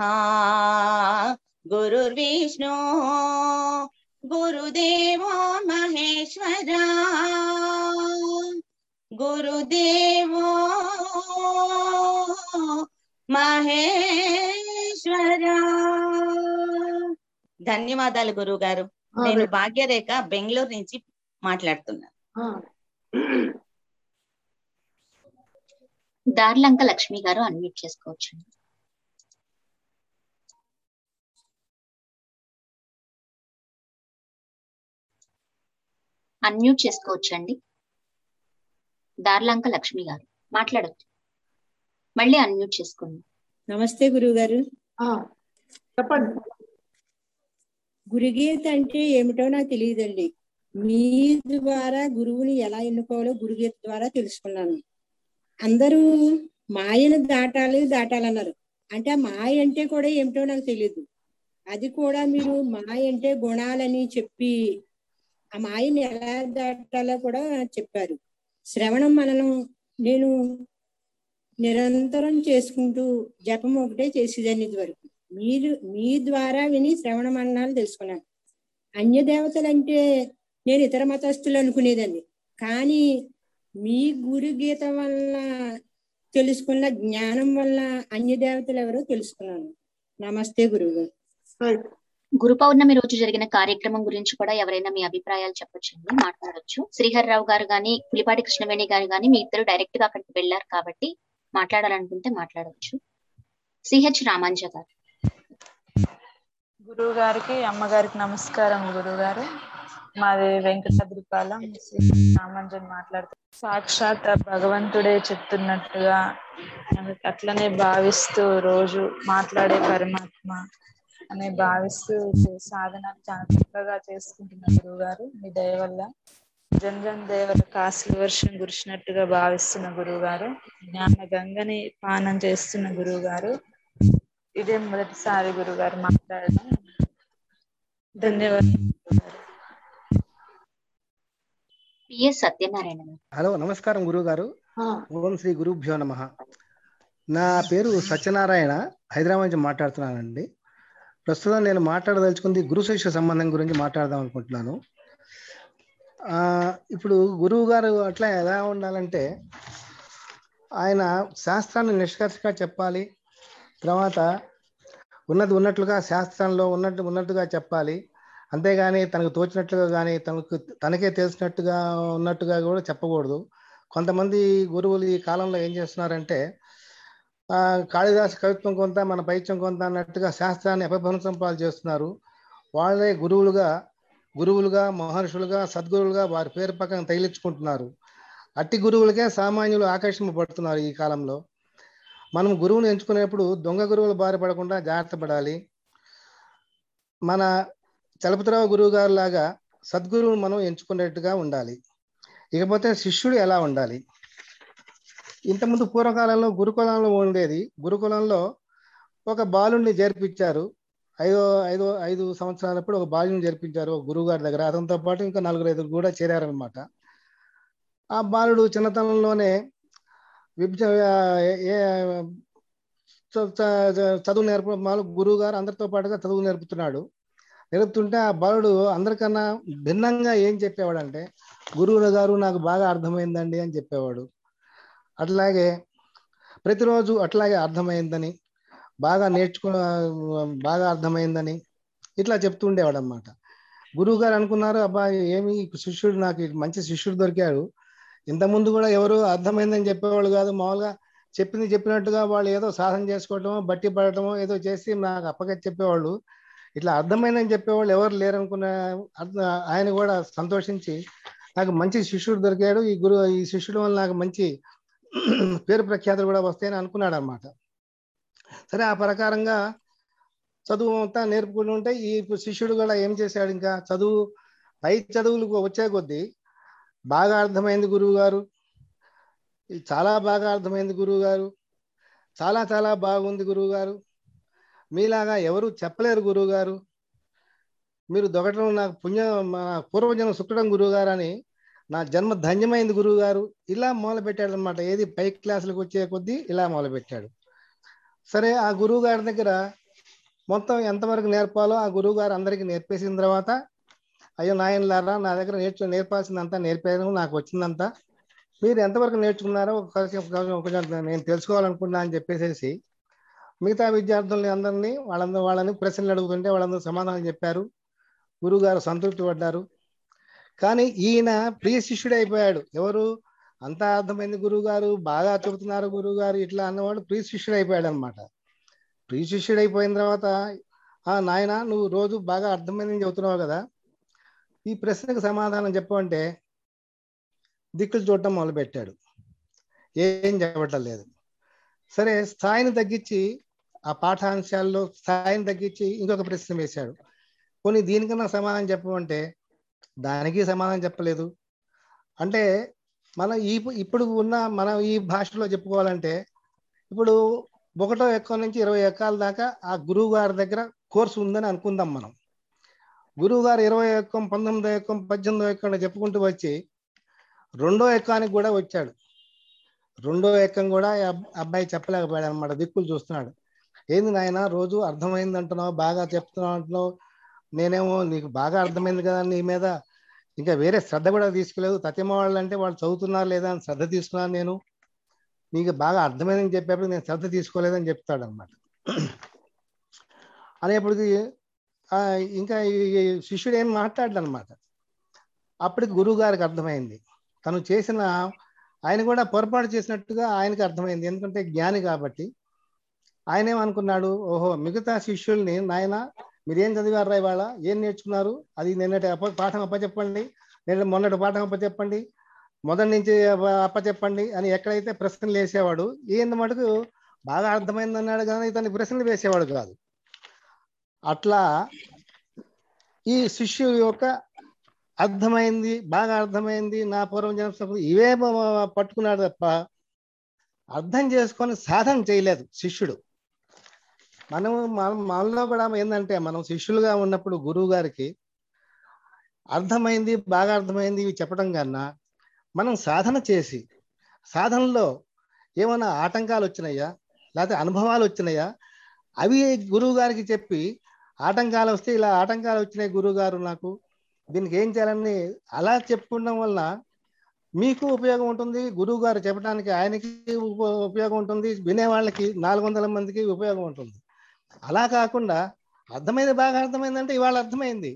గురుర్విష్ణు గురుదేవో మహేశ్వర గురుదేవో మహేశ్వర ధన్యవాదాలు గురువు గారు నేను భాగ్యరేఖ బెంగళూరు నుంచి మాట్లాడుతున్నాను దార్లంక లక్ష్మి గారు అన్మ్యూట్ చేసుకోవచ్చు అన్మ్యూట్ చేసుకోవచ్చండి దార్లంక లక్ష్మి గారు మాట్లాడొచ్చు మళ్ళీ అన్మ్యూట్ చేసుకోండి నమస్తే గురువు గారు చెప్పండి గురుగీత అంటే ఏమిటో నాకు తెలియదండి మీ ద్వారా గురువుని ఎలా ఎన్నుకోవాలో గురుగీత ద్వారా తెలుసుకున్నాను అందరూ మాయను దాటాలి దాటాలన్నారు అంటే ఆ మాయ అంటే కూడా ఏమిటో నాకు తెలియదు అది కూడా మీరు మాయ అంటే గుణాలని చెప్పి ఆ మాయని ఎలా దాటాలో కూడా చెప్పారు శ్రవణం మననం నేను నిరంతరం చేసుకుంటూ జపం ఒకటే చేసేదాన్ని ఇది వరకు మీరు మీ ద్వారా విని శ్రవణ మననాలు తెలుసుకున్నాను అన్య దేవతలు అంటే నేను ఇతర మతస్థులు అనుకునేదాన్ని కానీ మీ గురు గీత వల్ల తెలుసుకున్న జ్ఞానం వల్ల అన్య దేవతలు ఎవరో తెలుసుకున్నాను నమస్తే గురువు గురు పౌర్ణమి రోజు జరిగిన కార్యక్రమం గురించి కూడా ఎవరైనా మీ అభిప్రాయాలు చెప్పొచ్చండి మాట్లాడొచ్చు శ్రీహర్రావు గారు గాని పులిపాటి కృష్ణవేణి గారు గాని మీ ఇద్దరు డైరెక్ట్ గా అక్కడికి వెళ్ళారు కాబట్టి మాట్లాడాలనుకుంటే మాట్లాడవచ్చు సిహెచ్ రామాంజ గారు గురువు గారికి అమ్మగారికి నమస్కారం గురువు గారు మాది వెంకటాద్రిపాలెం శ్రీ రామంజన్ మాట్లాడుతూ సాక్షాత్ ఆ భగవంతుడే చెప్తున్నట్టుగా అట్లనే భావిస్తూ రోజు మాట్లాడే పరమాత్మ అనే భావిస్తూ సాధన చాలా చక్కగా చేసుకుంటున్న గురువు గారు మీ దయ వల్ల జంజన్ దేవర కాశీ వర్షం కురిసినట్టుగా భావిస్తున్న గురువు గారు జ్ఞాన గంగని పానం చేస్తున్న గురువు గారు ఇదే మొదటిసారి గురువు గారు మాట్లాడడం ధన్యవాదాలు పిఎస్ సత్యనారాయణ గారు హలో నమస్కారం గురువు గారు ఓం శ్రీ గురుభ్యో నమ నా పేరు సత్యనారాయణ హైదరాబాద్ నుంచి మాట్లాడుతున్నానండి ప్రస్తుతం నేను మాట్లాడదలుచుకుంది గురు శిష్య సంబంధం గురించి మాట్లాడదాం అనుకుంటున్నాను ఆ, ఇప్పుడు గురువు గారు అట్లా ఎలా ఉండాలంటే ఆయన శాస్త్రాన్ని నిష్కర్షగా చెప్పాలి తర్వాత ఉన్నది ఉన్నట్లుగా శాస్త్రంలో ఉన్నట్టు ఉన్నట్టుగా చెప్పాలి అంతేగాని తనకు తోచినట్లుగా కానీ తనకు తనకే తెలిసినట్టుగా ఉన్నట్టుగా కూడా చెప్పకూడదు కొంతమంది గురువులు ఈ కాలంలో ఏం చేస్తున్నారంటే ఆ, కాళిదాసు కవిత్వం కొంత మన పైత్యం కొంత అన్నట్టుగా శాస్త్రాన్ని అపభ్రంశం పాలు చేస్తున్నారు వాళ్ళే గురువులుగా గురువులుగా మహర్షులుగా సద్గురువులుగా వారి పేరు పక్కన తగిలించుకుంటున్నారు అట్టి గురువులకే సామాన్యులు ఆకర్షింపబడుతున్నారు ఈ కాలంలో మనం గురువుని ఎంచుకునేప్పుడు దొంగ గురువులు బారి పడకుండా జాగ్రత్త పడాలి మన చలపతిరావు గురువు గారు లాగా సద్గురువును మనం ఎంచుకునేట్టుగా ఉండాలి ఇకపోతే శిష్యుడు ఎలా ఉండాలి ఇంతకుముందు పూర్వకాలంలో గురుకులంలో ఉండేది గురుకులంలో ఒక బాలుణ్ణి చేర్పించారు ఐదో ఐదో ఐదు సంవత్సరాలప్పుడు ఒక బాలుని చేర్పించారు ఒక గురువు గారి దగ్గర అతనితో పాటు ఇంకా నలుగురు ఐదుగురు కూడా చేరారనమాట ఆ బాలుడు చిన్నతనంలోనే విభజ ఏ- ఏ- చ- చ- చదువు నేర్ప మాలు గురువు గారు అందరితో పాటుగా చదువు నేర్పుతున్నాడు నేర్పుతుంటే ఆ బాలుడు అందరికన్నా భిన్నంగా ఏం చెప్పేవాడు అంటే గురువుల గారు నాకు బాగా అర్థమైందండి అని చెప్పేవాడు అట్లాగే ప్రతిరోజు అట్లాగే అర్థమైందని బాగా నేర్చుకో బాగా అర్థమైందని ఇట్లా చెప్తూ ఉండేవాడు అనమాట గురువు గారు అనుకున్నారు అబ్బా ఏమి ఈ శిష్యుడు నాకు ఈ మంచి శిష్యుడు దొరికాడు ఇంతకుముందు కూడా ఎవరు అర్థమైందని చెప్పేవాళ్ళు కాదు మామూలుగా చెప్పింది చెప్పినట్టుగా వాళ్ళు ఏదో సాధన చేసుకోవటమో బట్టి పడటమో ఏదో చేసి నాకు అప్పగా చెప్పేవాళ్ళు ఇట్లా అర్థమైందని చెప్పేవాళ్ళు ఎవరు లేరనుకున్న అర్థ- ఆయన కూడా సంతోషించి నాకు మంచి శిష్యుడు దొరికాడు ఈ గురు ఈ శిష్యుడు వల్ల నాకు మంచి పేరు ప్రఖ్యాతులు కూడా వస్తాయని అనుకున్నాడు అనమాట సరే ఆ ప్రకారంగా చదువు అంతా నేర్పుకుంటూ ఉంటే ఈ శిష్యుడు కూడా ఏం చేశాడు ఇంకా చదువు పై చదువులు వచ్చే కొద్దీ బాగా అర్థమైంది గురువు గారు ఇది చాలా బాగా అర్థమైంది గురువు గారు చాలా చాలా బాగుంది గురువు గారు మీలాగా ఎవరు చెప్పలేరు గురువు గారు మీరు దొగటం నాకు పుణ్య మా పూర్వజన్మ సుక్కడం గురువు గారు అని నా జన్మ ధన్యమైంది గురువు గారు ఇలా మొదలు పెట్టాడు అనమాట ఏది పై క్లాసులకు వచ్చే కొద్దీ ఇలా మొదలు పెట్టాడు సరే ఆ గురువు గారి దగ్గర మొత్తం ఎంతవరకు నేర్పాలో ఆ గురువు గారు అందరికీ నేర్పేసిన తర్వాత అయ్యో నాయనలారా నా దగ్గర నేర్చు నేర్పాల్సిందంతా నేర్పాను నాకు వచ్చిందంతా మీరు ఎంతవరకు నేర్చుకున్నారో ఒక కొంచెం నేను తెలుసుకోవాలనుకున్నా అని చెప్పేసేసి మిగతా విద్యార్థుల్ని అందరినీ వాళ్ళందరూ వాళ్ళని ప్రశ్నలు అడుగుతుంటే వాళ్ళందరూ సమాధానం చెప్పారు గురువుగారు సంతృప్తి పడ్డారు కానీ ఈయన ప్రియ శిష్యుడు అయిపోయాడు ఎవరు అంతా అర్థమైంది గురువు గారు బాగా చెబుతున్నారు గురువు గారు ఇట్లా అన్నవాడు ప్రియ శిష్యుడు అయిపోయాడు అనమాట ప్రియ శిష్యుడు అయిపోయిన తర్వాత ఆ నాయన నువ్వు రోజు బాగా అర్థమైందని చెబుతున్నావు కదా ఈ ప్రశ్నకు సమాధానం చెప్పమంటే దిక్కులు చూడటం మొదలుపెట్టాడు ఏం చెప్పటం లేదు సరే స్థాయిని తగ్గించి ఆ పాఠాంశాల్లో స్థాయిని తగ్గించి ఇంకొక ప్రశ్న వేశాడు కొన్ని దీనికన్నా సమాధానం చెప్పమంటే దానికి సమాధానం చెప్పలేదు అంటే మనం ఈ ఇప్పుడు ఉన్న మన ఈ భాషలో చెప్పుకోవాలంటే ఇప్పుడు ఒకటో ఎక్కం నుంచి ఇరవై ఎక్కాల దాకా ఆ గురువు గారి దగ్గర కోర్సు ఉందని అనుకుందాం మనం గురువు గారు ఇరవై ఎక్కం పంతొమ్మిదో ఎక్కం పద్దెనిమిదో ఎక్కం చెప్పుకుంటూ వచ్చి రెండో ఎక్కానికి కూడా వచ్చాడు రెండో ఎక్కం కూడా ఈ అబ్- అబ్బాయి చెప్పలేకపోయాడు అనమాట దిక్కులు చూస్తున్నాడు ఏంది నాయన రోజు అర్థమైంది అంటున్నావు బాగా చెప్తున్నావు అంటున్నావు నేనేమో నీకు బాగా అర్థమైంది కదా నీ మీద ఇంకా వేరే శ్రద్ధ కూడా తీసుకోలేదు తతిమ వాళ్ళు అంటే వాళ్ళు చదువుతున్నారు లేదా అని శ్రద్ధ తీసుకున్నాను నేను నీకు బాగా అర్థమైందని చెప్పేప్పుడు నేను శ్రద్ధ తీసుకోలేదని చెప్తాడు అనమాట అనేప్పటికి ఆ, ఇంకా ఈ ఈ శిష్యుడు ఏం మాట్లాడలేదు అనమాట అప్పటికి గురువు గారికి అర్థమైంది తను చేసిన ఆయన కూడా పొరపాటు చేసినట్టుగా ఆయనకి అర్థమైంది ఎందుకంటే జ్ఞాని కాబట్టి ఆయన ఏమనుకున్నాడు ఓహో మిగతా శిష్యుల్ని నాయన మీరేం చదివారా ఇవాళ ఏం నేర్చుకున్నారు అది నిన్నటి అప్ప పాఠం అప్పచెప్పండి నిన్న మొన్నటి పాఠం అప్పచెప్పండి మొదటి నుంచి అప్ప- అప్పచెప్పండి అని ఎక్కడైతే ప్రశ్నలు వేసేవాడు ఈయన మటుకు బాగా అర్థమైంది అన్నాడు కానీ ఇతని ప్రశ్నలు వేసేవాడు కాదు అట్లా ఈ శిష్యుడు యొక్క అర్థమైంది బాగా అర్థమైంది నా పూర్వం జన్మ ఇవే మ- పట్టుకున్నాడు తప్ప అర్థం చేసుకొని సాధన చేయలేదు శిష్యుడు మనం మనం మనలో కూడా ఏంటంటే మనం శిష్యులుగా ఉన్నప్పుడు గురువు గారికి అర్థమైంది బాగా అర్థమైంది ఇవి చెప్పడం కన్నా మనం సాధన చేసి సాధనలో ఏమైనా ఆటంకాలు వచ్చినాయా లేకపోతే అనుభవాలు వచ్చినాయా అవి గురువు గారికి చెప్పి ఆటంకాలు వస్తే ఇలా ఆటంకాలు వచ్చినాయి గురువు గారు నాకు దీనికి ఏం చేయాలని అలా చెప్పుకోవడం వల్ల మీకు ఉపయోగం ఉంటుంది గురువు గారు చెప్పడానికి ఆయనకి ఉప- ఉపయోగం ఉంటుంది వినే వాళ్ళకి నాలుగు వందల మందికి ఉపయోగం ఉంటుంది అలా కాకుండా అర్థమైంది బాగా అర్థమైందంటే ఇవాళ అర్థమైంది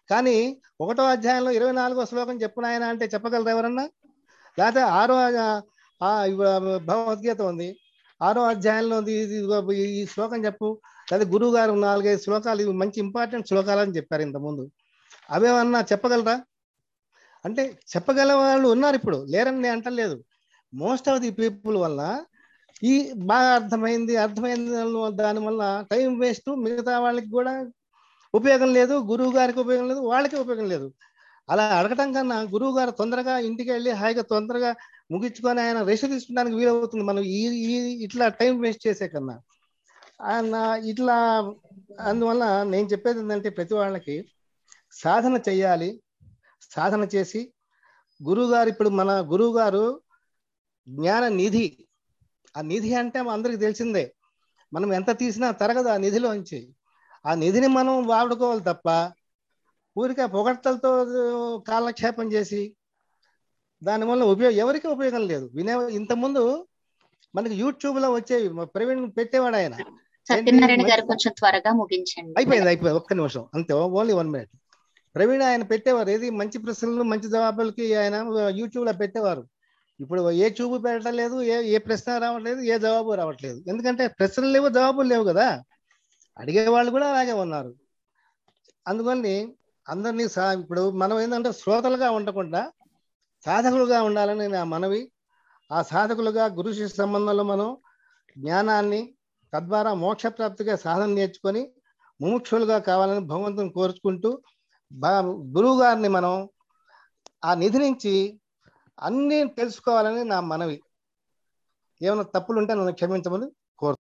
కానీ ఒకటో అధ్యాయంలో ఇరవై నాలుగో శ్లోకం చెప్పు నాయన అంటే చెప్పగలరు ఎవరన్నా లేకపోతే ఆరో ఆ- ఆ ఇవ- భగవద్గీత ఉంది ఆరో అధ్యాయంలో ఉంది, ఇది ఇదిగో ఈ- ఈ శ్లోకం చెప్పు లేదా గురువు గారు నాలుగైదు శ్లోకాలు ఇవి మంచి ఇంపార్టెంట్ శ్లోకాలు అని చెప్పారు ఇంతకుముందు అవేమన్నా చెప్పగలరా అంటే చెప్పగల వాళ్ళు ఉన్నారు ఇప్పుడు లేరని నేను అంటలేదు మోస్ట్ ఆఫ్ ది పీపుల్ వల్ల ఈ బాగా అర్థమైంది అర్థమైంది దానివల్ల టైం వేస్ట్ మిగతా వాళ్ళకి కూడా ఉపయోగం లేదు గురువు గారికి ఉపయోగం లేదు వాళ్ళకి ఉపయోగం లేదు అలా అడగటం కన్నా గురువు గారు తొందరగా ఇంటికి వెళ్ళి హాయిగా తొందరగా ముగించుకొని ఆయన రెస్ట్ తీసుకోవడానికి వీలవుతుంది మనం ఈ ఈ ఇట్లా టైం వేస్ట్ చేసే కన్నా ఆయన ఇట్లా అందువల్ల నేను చెప్పేది ఏంటంటే ప్రతి వాళ్ళకి సాధన చెయ్యాలి సాధన చేసి గురువు గారు ఇప్పుడు మన గురువు గారు జ్ఞాన నిధి ఆ నిధి అంటే అందరికి తెలిసిందే మనం ఎంత తీసినా తరగదు ఆ నిధిలోంచి ఆ నిధిని మనం వాడుకోవాలి తప్ప ఊరికే పొగడ్తలతో కాలక్షేపం చేసి దానివల్ల ఉపయోగం ఎవరికి ఉపయోగం లేదు వినే ఇంతకుముందు మనకి యూట్యూబ్ లో వచ్చేవి మా ప్రవీణ్ పెట్టేవాడు ఆయన సత్యనారాయణ గారు కొంచెం త్వరగా ముగించండి అయిపోయింది అయిపోయింది ఒక్క నిమిషం అంతే ఓన్లీ వన్ మినిట్ ప్రవీణ్ ఆయన పెట్టేవారు ఏది మంచి ప్రశ్నలు మంచి జవాబులకి ఆయన యూట్యూబ్ లో పెట్టేవారు ఇప్పుడు ఏ చూపు పెట్టడం లేదు ఏ ఏ ప్రశ్న రావట్లేదు ఏ జవాబు రావట్లేదు ఎందుకంటే ప్రశ్నలు లేవు జవాబులు లేవు కదా అడిగే వాళ్ళు కూడా అలాగే ఉన్నారు అందుకని అందరినీ సా ఇప్పుడు మనం ఏంటంటే శ్రోతలుగా ఉండకుండా సాధకులుగా ఉండాలని నా మనవి ఆ సాధకులుగా గురు శిష్య సంబంధంలో మనం జ్ఞానాన్ని తద్వారా మోక్ష ప్రాప్తిగా సాధన నేర్చుకొని ముముక్షులుగా కావాలని భగవంతుని కోరుచుకుంటూ బా గురువు గారిని మనం ఆ నిధి నుంచి అన్నీ తెలుసుకోవాలని నా మనవి ఏమైనా తప్పులు ఉంటే నన్ను క్షమించమని కోరు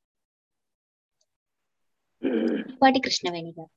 వాటి కృష్ణవేణి గారు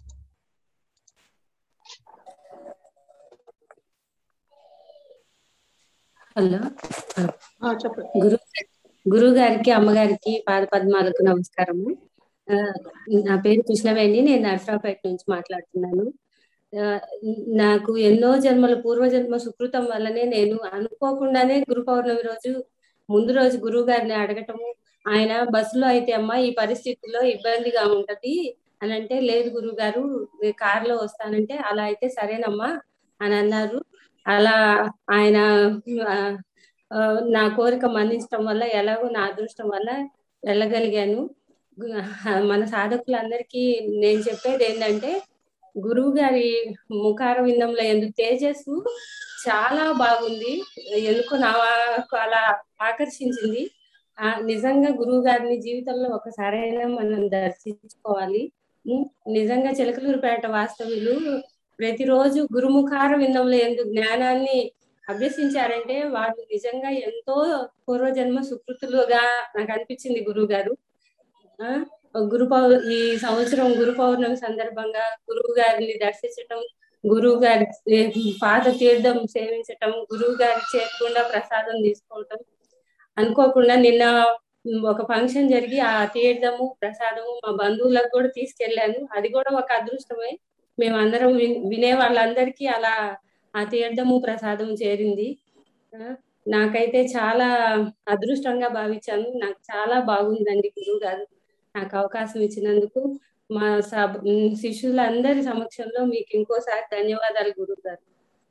హలో చెప్పండి గురు గురువు గారికి అమ్మగారికి పాద పద్మాలకు నమస్కారము ఆ, నా పేరు కృష్ణవేణి నేను నర్సరావుపేట నుంచి మాట్లాడుతున్నాను ఆ, నాకు ఎన్నో జన్మల పూర్వజన్మ సుకృతం వల్లనే నేను అనుకోకుండానే గురు పౌర్ణమి రోజు ముందు రోజు గురువు గారిని అడగటము ఆయన బస్సులో అయితే అమ్మా ఈ పరిస్థితుల్లో ఇబ్బందిగా ఉంటది అని అంటే లేదు గురువు గారు కారులో వస్తానంటే అలా అయితే సరేనమ్మా అని అన్నారు అలా ఆయన ఆ, ఆ, నా కోరిక మన్నించడం వల్ల ఎలాగో నా అదృష్టం వల్ల వెళ్ళగలిగాను గు- మన సాధకులందరికీ నేను చెప్పేది ఏంటంటే గురువు గారి ముఖార విందంలో ఎందుకు తేజస్సు చాలా బాగుంది ఎందుకో నాకు అలా ఆకర్షించింది ఆ నిజంగా గురువు గారిని జీవితంలో ఒకసారైనా మనం దర్శించుకోవాలి ఉం, నిజంగా చిలకలూరుపేట వాస్తవ్యులు ప్రతిరోజు గురుముఖార విందంలో ఎందుకు జ్ఞానాన్ని అభ్యసించారంటే వాళ్ళు నిజంగా ఎంతో పూర్వజన్మ సుకృతులుగా నాకు అనిపించింది గురువు గారు ఆ, గురు పౌ ఈ సంవత్సరం గురు పౌర్ణమి సందర్భంగా గురువు గారిని దర్శించటం గురువు గారి పాద తీర్థం సేవించటం గురువు గారి చేతకుండా ప్రసాదం తీసుకోవటం అనుకోకుండా నిన్న ఒక ఫంక్షన్ జరిగి ఆ తీర్థము ప్రసాదము మా బంధువులకు కూడా తీసుకెళ్ళాను అది కూడా ఒక అదృష్టమే మేమందరం విన్- వినే వాళ్ళందరికీ అలా ఆ తీర్థము ప్రసాదం చేరింది ఆ, నాకైతే చాలా అదృష్టంగా భావించాను నాకు చాలా బాగుందండి గురువు గారు నాకు అవకాశం ఇచ్చినందుకు మా సబ్ ఉమ్, శిష్యులందరి సమక్షంలో మీకు ఇంకోసారి ధన్యవాదాలు గురువు గారు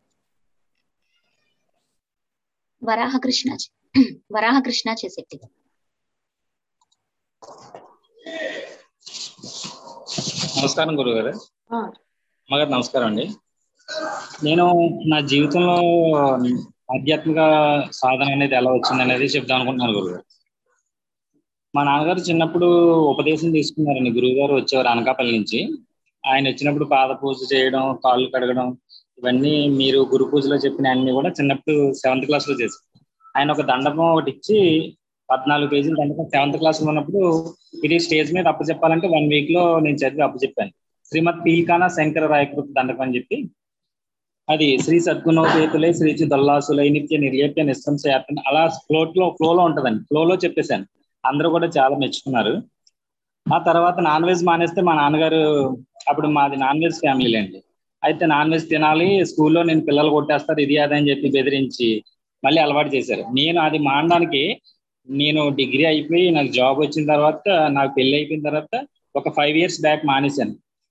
వరాహకృష్ణ వరాహకృష్ణ చేసేటి నమస్కారం గురుగారు ఆ, అమ్మగారు నమస్కారం అండి నేను నా జీవితంలో ఆధ్యాత్మిక సాధన అనేది ఎలా వచ్చింది అనేది చెప్దాం అనుకుంటున్నాను గురుగారు మా నాన్నగారు చిన్నప్పుడు ఉపదేశం తీసుకున్నారండి గురువు గారు వచ్చేవారు అనకాపల్లి నుంచి ఆయన వచ్చినప్పుడు పాద పూజ చేయడం కాళ్ళు కడగడం ఇవన్నీ మీరు గురు పూజలో చెప్పిన అన్ని కూడా చిన్నప్పుడు సెవెంత్ క్లాస్ లో చేశారు ఆయన ఒక దండకం ఒకటి ఇచ్చి పద్నాలుగు పేజీల దండకం సెవెంత్ క్లాస్ లో ఉన్నప్పుడు ఇది స్టేజ్ మీద అప్పచెప్పాలంటే వన్ వీక్ లో నేను చదివి అప్పచెప్పాను శ్రీమద్ పీల్కానా శంకర రాయకృత దండకం అని చెప్పి అది శ్రీ సద్గుణోపేతులే శ్రీచి దొల్లాసులై నిత్య నిర్లేప్య నిస్సంశయాత్మ అలా ఫ్లోట్ లో ఫ్లో లో ఉంటదండి ఫ్లో లో చెప్పేశాను అందరూ కూడా చాలా మెచ్చుకున్నారు ఆ తర్వాత నాన్ వెజ్ మానేస్తే మా నాన్నగారు అప్పుడు మాది నాన్ వెజ్ ఫ్యామిలీ అండి అయితే నాన్ వెజ్ తినాలి స్కూల్లో నేను పిల్లలు కొట్టేస్తారు ఇది అది అని చెప్పి బెదిరించి మళ్ళీ అలవాటు చేశారు నేను అది మానడానికి నేను డిగ్రీ అయిపోయి నాకు జాబ్ వచ్చిన తర్వాత నాకు పెళ్లి అయిపోయిన తర్వాత ఒక ఫైవ్ ఇయర్స్ బ్యాక్ మానేశాను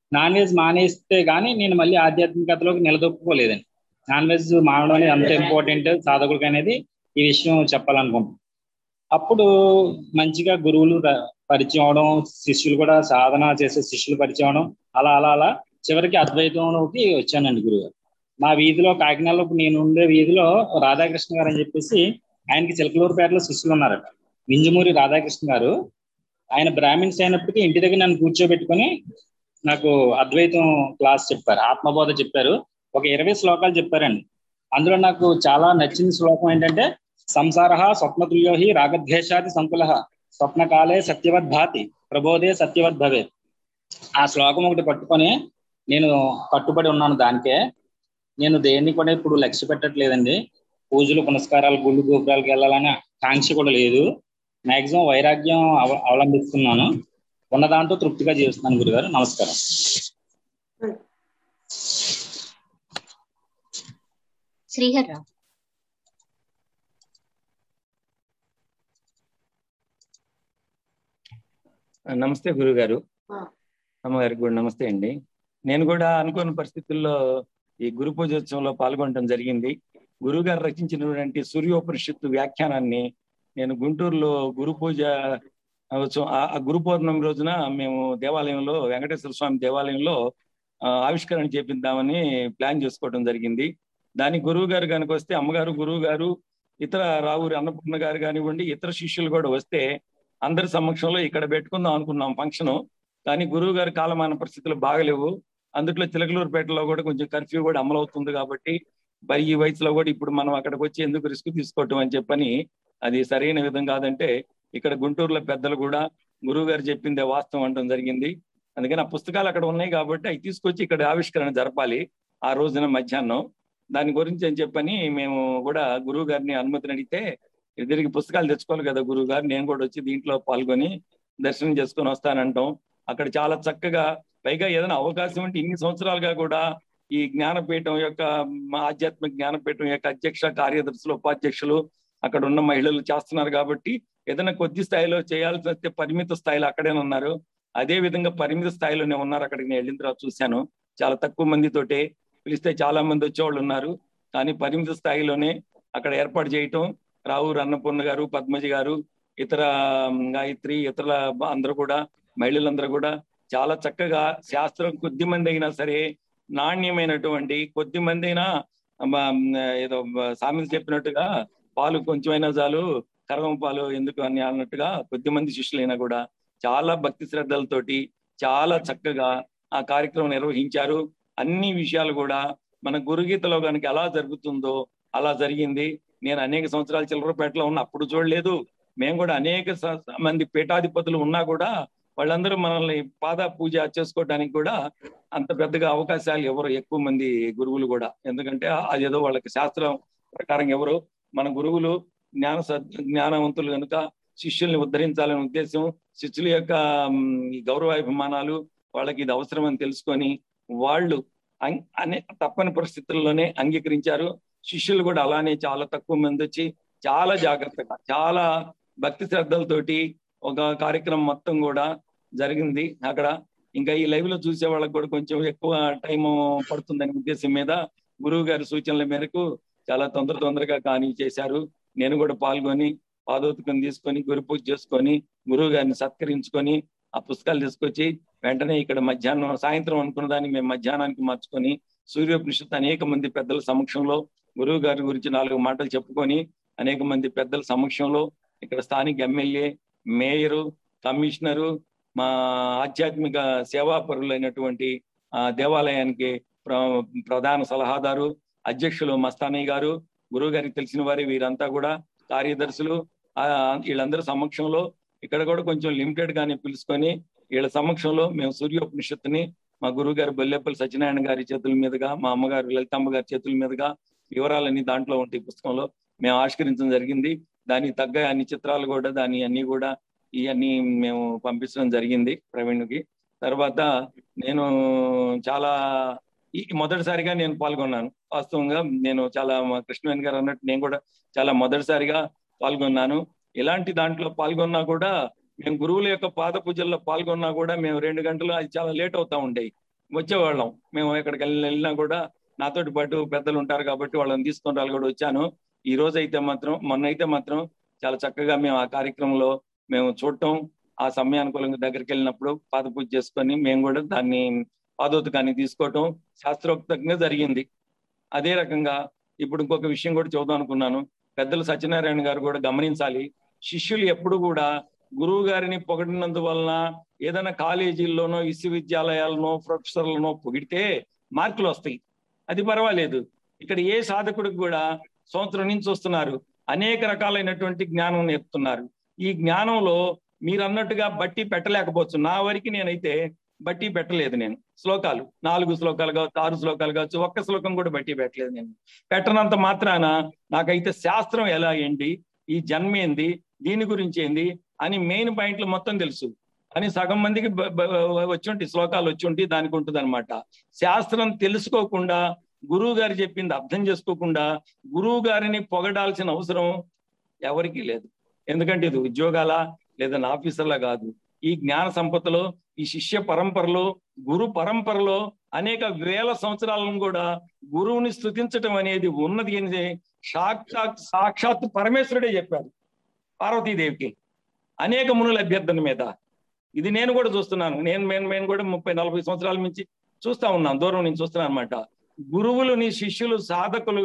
నాన్ వెజ్ మానేస్తే గానీ నేను మళ్ళీ ఆధ్యాత్మికతలోకి నిలదొక్కుకోలేదండి నాన్ వెజ్ మానడం అనేది అంత ఇంపార్టెంట్ సాధకుడికి అనేది ఈ విషయం చెప్పాలనుకుంటున్నాను అప్పుడు మంచిగా గురువులు ర- పరిచయం అవడం శిష్యులు కూడా సాధన చేసే శిష్యులు పరిచయం అవడం అలా అలా అలా చివరికి అద్వైతంలోకి వచ్చానండి గురువు మా వీధిలో కాకినాడలో ఇప్పుడు నేను ఉండే వీధిలో రాధాకృష్ణ గారు అని చెప్పేసి ఆయనకి చిలకలూరుపేటలో శిష్యులు ఉన్నారట వింజమూరి రాధాకృష్ణ గారు ఆయన బ్రాహ్మిన్స్ అయినప్పటికీ ఇంటి దగ్గర నన్ను కూర్చోబెట్టుకొని నాకు అద్వైతం క్లాస్ చెప్పారు ఆత్మబోధ చెప్పారు ఒక ఇరవై శ్లోకాలు చెప్పారండి అందులో నాకు చాలా నచ్చిన శ్లోకం ఏంటంటే సంసార స్వప్నతుల్యో హి రాగద్వేషాది సంకుల స్వప్నకాలే సత్యవద్ భాతి ప్రబోధే సత్యవద్ భవే ఆ శ్లోకం ఒకటి పట్టుకొని నేను కట్టుబడి ఉన్నాను దానికే నేను దేన్ని కూడా ఇప్పుడు లక్ష్య పెట్టట్లేదండి పూజలు పునస్కారాలు గుళ్ళు గోపురాలకు వెళ్ళాలనే కాంక్ష కూడా లేదు మాక్సిమం వైరాగ్యం అవ అవలంబిస్తున్నాను ఉన్న దాంతో తృప్తిగా జీవిస్తున్నాను గురుగారు నమస్కారం శ్రీహర్ రావు నమస్తే గురుగారు ఆ. అమ్మగారికి కూడా నమస్తే అండి నేను కూడా అనుకోని పరిస్థితుల్లో ఈ గురు పూజోత్సవంలో పాల్గొనడం జరిగింది గురుగారు రచించినటువంటి సూర్యోపనిషత్తు వ్యాఖ్యానాన్ని నేను గుంటూరులో గురు పూజ ఉత్సవం ఆ ఆ గురు పౌర్ణమి రోజున మేము దేవాలయంలో వెంకటేశ్వర స్వామి దేవాలయంలో ఆ, ఆవిష్కరణ చేపిద్దామని ప్లాన్ చేసుకోవడం జరిగింది దాని గురువు గారు కనుక వస్తే అమ్మగారు గురువు గారు ఇతర రావురి అన్నపూర్ణ గారు కానివ్వండి ఇతర శిష్యులు కూడా వస్తే అందరి సమక్షంలో ఇక్కడ పెట్టుకుందాం అనుకున్నాం ఫంక్షన్ కానీ గురువు గారి కాలమాన పరిస్థితులు బాగలేవు అందుట్లో చిలకలూరుపేటలో కూడా కొంచెం కర్ఫ్యూ కూడా అమలవుతుంది కాబట్టి మరి ఈ వయసులో కూడా ఇప్పుడు మనం అక్కడికి వచ్చి ఎందుకు రిస్క్ తీసుకోవటం అని చెప్పని అది సరైన విధం కాదంటే ఇక్కడ గుంటూరులో పెద్దలు కూడా గురువు గారు చెప్పిందే వాస్తవం అనడం జరిగింది అందుకని ఆ పుస్తకాలు అక్కడ ఉన్నాయి కాబట్టి అవి తీసుకొచ్చి ఇక్కడ ఆవిష్కరణ జరపాలి ఆ రోజున మధ్యాహ్నం దాని గురించి అని చెప్పని మేము కూడా గురువు గారిని అనుమతిని అడిగితే ఇద్దరికి పుస్తకాలు తెచ్చుకోవాలి కదా గురువు గారు నేను కూడా వచ్చి దీంట్లో పాల్గొని దర్శనం చేసుకొని వస్తానంటాం అక్కడ చాలా చక్కగా పైగా ఏదైనా అవకాశం ఉంటే ఇన్ని సంవత్సరాలుగా కూడా ఈ జ్ఞానపీఠం యొక్క మా ఆధ్యాత్మిక జ్ఞానపీఠం యొక్క అధ్యక్ష కార్యదర్శులు ఉపాధ్యక్షులు అక్కడ ఉన్న మహిళలు చేస్తున్నారు కాబట్టి ఏదైనా కొద్ది స్థాయిలో చేయాల్సి వస్తే పరిమిత స్థాయిలో అక్కడే ఉన్నారు అదే విధంగా పరిమిత స్థాయిలోనే ఉన్నారు అక్కడికి నేను వెళ్ళిన తర్వాత చూశాను చాలా తక్కువ మందితోటే పిలిస్తే చాలా మంది వచ్చేవాళ్ళు ఉన్నారు కానీ పరిమిత స్థాయిలోనే అక్కడ ఏర్పాటు చేయటం రావురు అన్నపూర్ణ గారు పద్మజ గారు ఇతర ఉమ్, గాయత్రి ఇతరుల అందరూ కూడా మహిళలందరూ కూడా చాలా చక్కగా శాస్త్రం కొద్ది మంది అయినా సరే నాణ్యమైనటువంటి కొద్ది మంది అయినా మ, ఏదో సామెత చెప్పినట్టుగా పాలు కొంచెమైనా చాలు కరవం పాలు ఎందుకు అని అన్నట్టుగా కొద్ది మంది శిష్యులైనా కూడా చాలా భక్తి శ్రద్ధలతోటి చాలా చక్కగా ఆ కార్యక్రమం నిర్వహించారు అన్ని విషయాలు కూడా మన గురుగీతలో కనుక ఎలా జరుగుతుందో అలా జరిగింది నేను అనేక సంవత్సరాలు చిల్లరపేటలో ఉన్న అప్పుడు చూడలేదు మేము కూడా అనేక స- మంది పీఠాధిపతులు ఉన్నా కూడా వాళ్ళందరూ మనల్ని పాద పూజ చేసుకోవడానికి కూడా అంత పెద్దగా అవకాశాలు ఎవరు ఎక్కువ మంది గురువులు కూడా ఎందుకంటే అదేదో వాళ్ళకి శాస్త్రం ప్రకారం ఎవరు మన గురువులు జ్ఞాన సద్ జ్ఞానవంతులు కనుక శిష్యుల్ని ఉద్ధరించాలనే ఉద్దేశం శిష్యుల యొక్క మ్, ఈ గౌరవాభిమానాలు వాళ్ళకి ఇది అవసరమని తెలుసుకొని వాళ్ళు అం- అనే తప్పని పరిస్థితుల్లోనే అంగీకరించారు శిష్యులు కూడా అలానే చాలా తక్కువ మంది వచ్చి చాలా జాగ్రత్తగా చాలా భక్తి శ్రద్ధలతోటి ఒక కార్యక్రమం మొత్తం కూడా జరిగింది అక్కడ ఇంకా ఈ లైవ్ లో చూసే వాళ్ళకి కూడా కొంచెం ఎక్కువ టైం పడుతుందనే ఉద్దేశం మీద గురువు గారి సూచనల మేరకు చాలా తొందర తొందరగా కానీ చేశారు నేను కూడా పాల్గొని పాదోతకం తీసుకొని గురు పూజ చేసుకొని గురువు గారిని సత్కరించుకొని ఆ పుస్తకాలు తీసుకొచ్చి వెంటనే ఇక్కడ మధ్యాహ్నం సాయంత్రం అనుకున్న దాన్ని మేము మధ్యాహ్నానికి మార్చుకొని సూర్యోపనిషత్ అనేక మంది పెద్దల సమక్షంలో గురువు గారి గురించి నాలుగు మాటలు చెప్పుకొని అనేక మంది పెద్దల సమక్షంలో ఇక్కడ స్థానిక ఎమ్మెల్యే మేయరు కమిషనరు మా ఆధ్యాత్మిక సేవాపరులైనటువంటి ఆ దేవాలయానికి ప్ర- ప్రధాన సలహాదారు అధ్యక్షులు మస్తానయ్య గారు గురువు గారికి తెలిసిన వారి వీరంతా కూడా కార్యదర్శులు ఆ వీళ్ళందరి సమక్షంలో ఇక్కడ కూడా కొంచెం లిమిటెడ్ గానే పిలుచుకొని వీళ్ళ సమక్షంలో మేము సూర్యోపనిషత్తుని మా గురువు గారు బొల్లెపల్లి సత్యనారాయణ గారి చేతుల మీదుగా మా అమ్మగారు లలితమ్మ గారి చేతుల మీదుగా వివరాలన్నీ దాంట్లో ఉంటాయి పుస్తకంలో మేము ఆవిష్కరించడం జరిగింది దానికి తగ్గ అన్ని చిత్రాలు కూడా దాని అన్ని కూడా ఇవన్నీ మేము పంపించడం జరిగింది ప్రవీణ్కి తర్వాత నేను చాలా ఈ మొదటిసారిగా నేను పాల్గొన్నాను వాస్తవంగా నేను చాలా మా కృష్ణవేణి గారు అన్నట్టు నేను కూడా చాలా మొదటిసారిగా పాల్గొన్నాను ఇలాంటి దాంట్లో పాల్గొన్నా కూడా మేము గురువుల యొక్క పాద పూజల్లో పాల్గొన్నా కూడా మేము రెండు గంటలు అది చాలా లేట్ అవుతా ఉండేవి వచ్చేవాళ్ళం మేము ఎక్కడికి వెళ్ళి వెళ్ళినా కూడా నాతోటి పాటు పెద్దలు ఉంటారు కాబట్టి వాళ్ళని తీసుకొని వాళ్ళు కూడా వచ్చాను ఈ రోజు అయితే మాత్రం మొన్న అయితే మాత్రం చాలా చక్కగా మేము ఆ కార్యక్రమంలో మేము చూడటం ఆ సమయానుకూలంగా దగ్గరికి వెళ్ళినప్పుడు పాద పూజ చేసుకొని మేము కూడా దాన్ని పాదోతకాన్ని తీసుకోవటం శాస్త్రోక్తంగా జరిగింది అదే రకంగా ఇప్పుడు ఇంకొక విషయం కూడా చూద్దాం అనుకున్నాను పెద్దలు సత్యనారాయణ గారు కూడా గమనించాలి శిష్యులు ఎప్పుడు కూడా గురువు గారిని పొగిడినందువలన ఏదైనా కాలేజీల్లోనో విశ్వవిద్యాలయాలనో ప్రొఫెసర్లనో పొగిడితే మార్కులు వస్తాయి అది పర్వాలేదు ఇక్కడ ఏ సాధకుడికి కూడా సంవత్సరం నుంచి వస్తున్నారు అనేక రకాలైనటువంటి జ్ఞానం నేర్పుతున్నారు ఈ జ్ఞానంలో మీరు అన్నట్టుగా బట్టి పెట్టలేకపోవచ్చు నా వరకు నేనైతే బట్టి పెట్టలేదు నేను శ్లోకాలు నాలుగు శ్లోకాలు కావచ్చు ఆరు శ్లోకాలు కావచ్చు ఒక్క శ్లోకం కూడా బట్టి పెట్టలేదు నేను పెట్టనంత మాత్రాన నాకైతే శాస్త్రం ఎలా ఏంటి ఈ జన్మ ఏంది దీని గురించి ఏంది అని మెయిన్ పాయింట్లు మొత్తం తెలుసు అని సగం మందికి బ- బ- వచ్చి ఉంటాయి శ్లోకాలు వచ్చి ఉంటాయి దానికి ఉంటుంది అనమాట శాస్త్రం తెలుసుకోకుండా గురువు గారు చెప్పింది అర్థం చేసుకోకుండా గురువు గారిని పొగడాల్సిన అవసరం ఎవరికీ లేదు ఎందుకంటే ఇది ఉద్యోగాల లేదా ఆఫీసర్లా కాదు ఈ జ్ఞాన సంపదలో ఈ శిష్య పరంపరలో గురు పరంపరలో అనేక వేల సంవత్సరాలను కూడా గురువుని స్థుతించటం అనేది ఉన్నది అని సాక్షాత్ సాక్షాత్ పరమేశ్వరుడే చెప్పారు పార్వతీదేవికి అనేక మునుల అభ్యర్థన మీద ఇది నేను కూడా చూస్తున్నాను నేను నేను నేను కూడా ముప్పై నలభై సంవత్సరాల నుంచి చూస్తా ఉన్నాను దూరం నుంచి చూస్తున్నాను అనమాట గురువులు శిష్యులు సాధకులు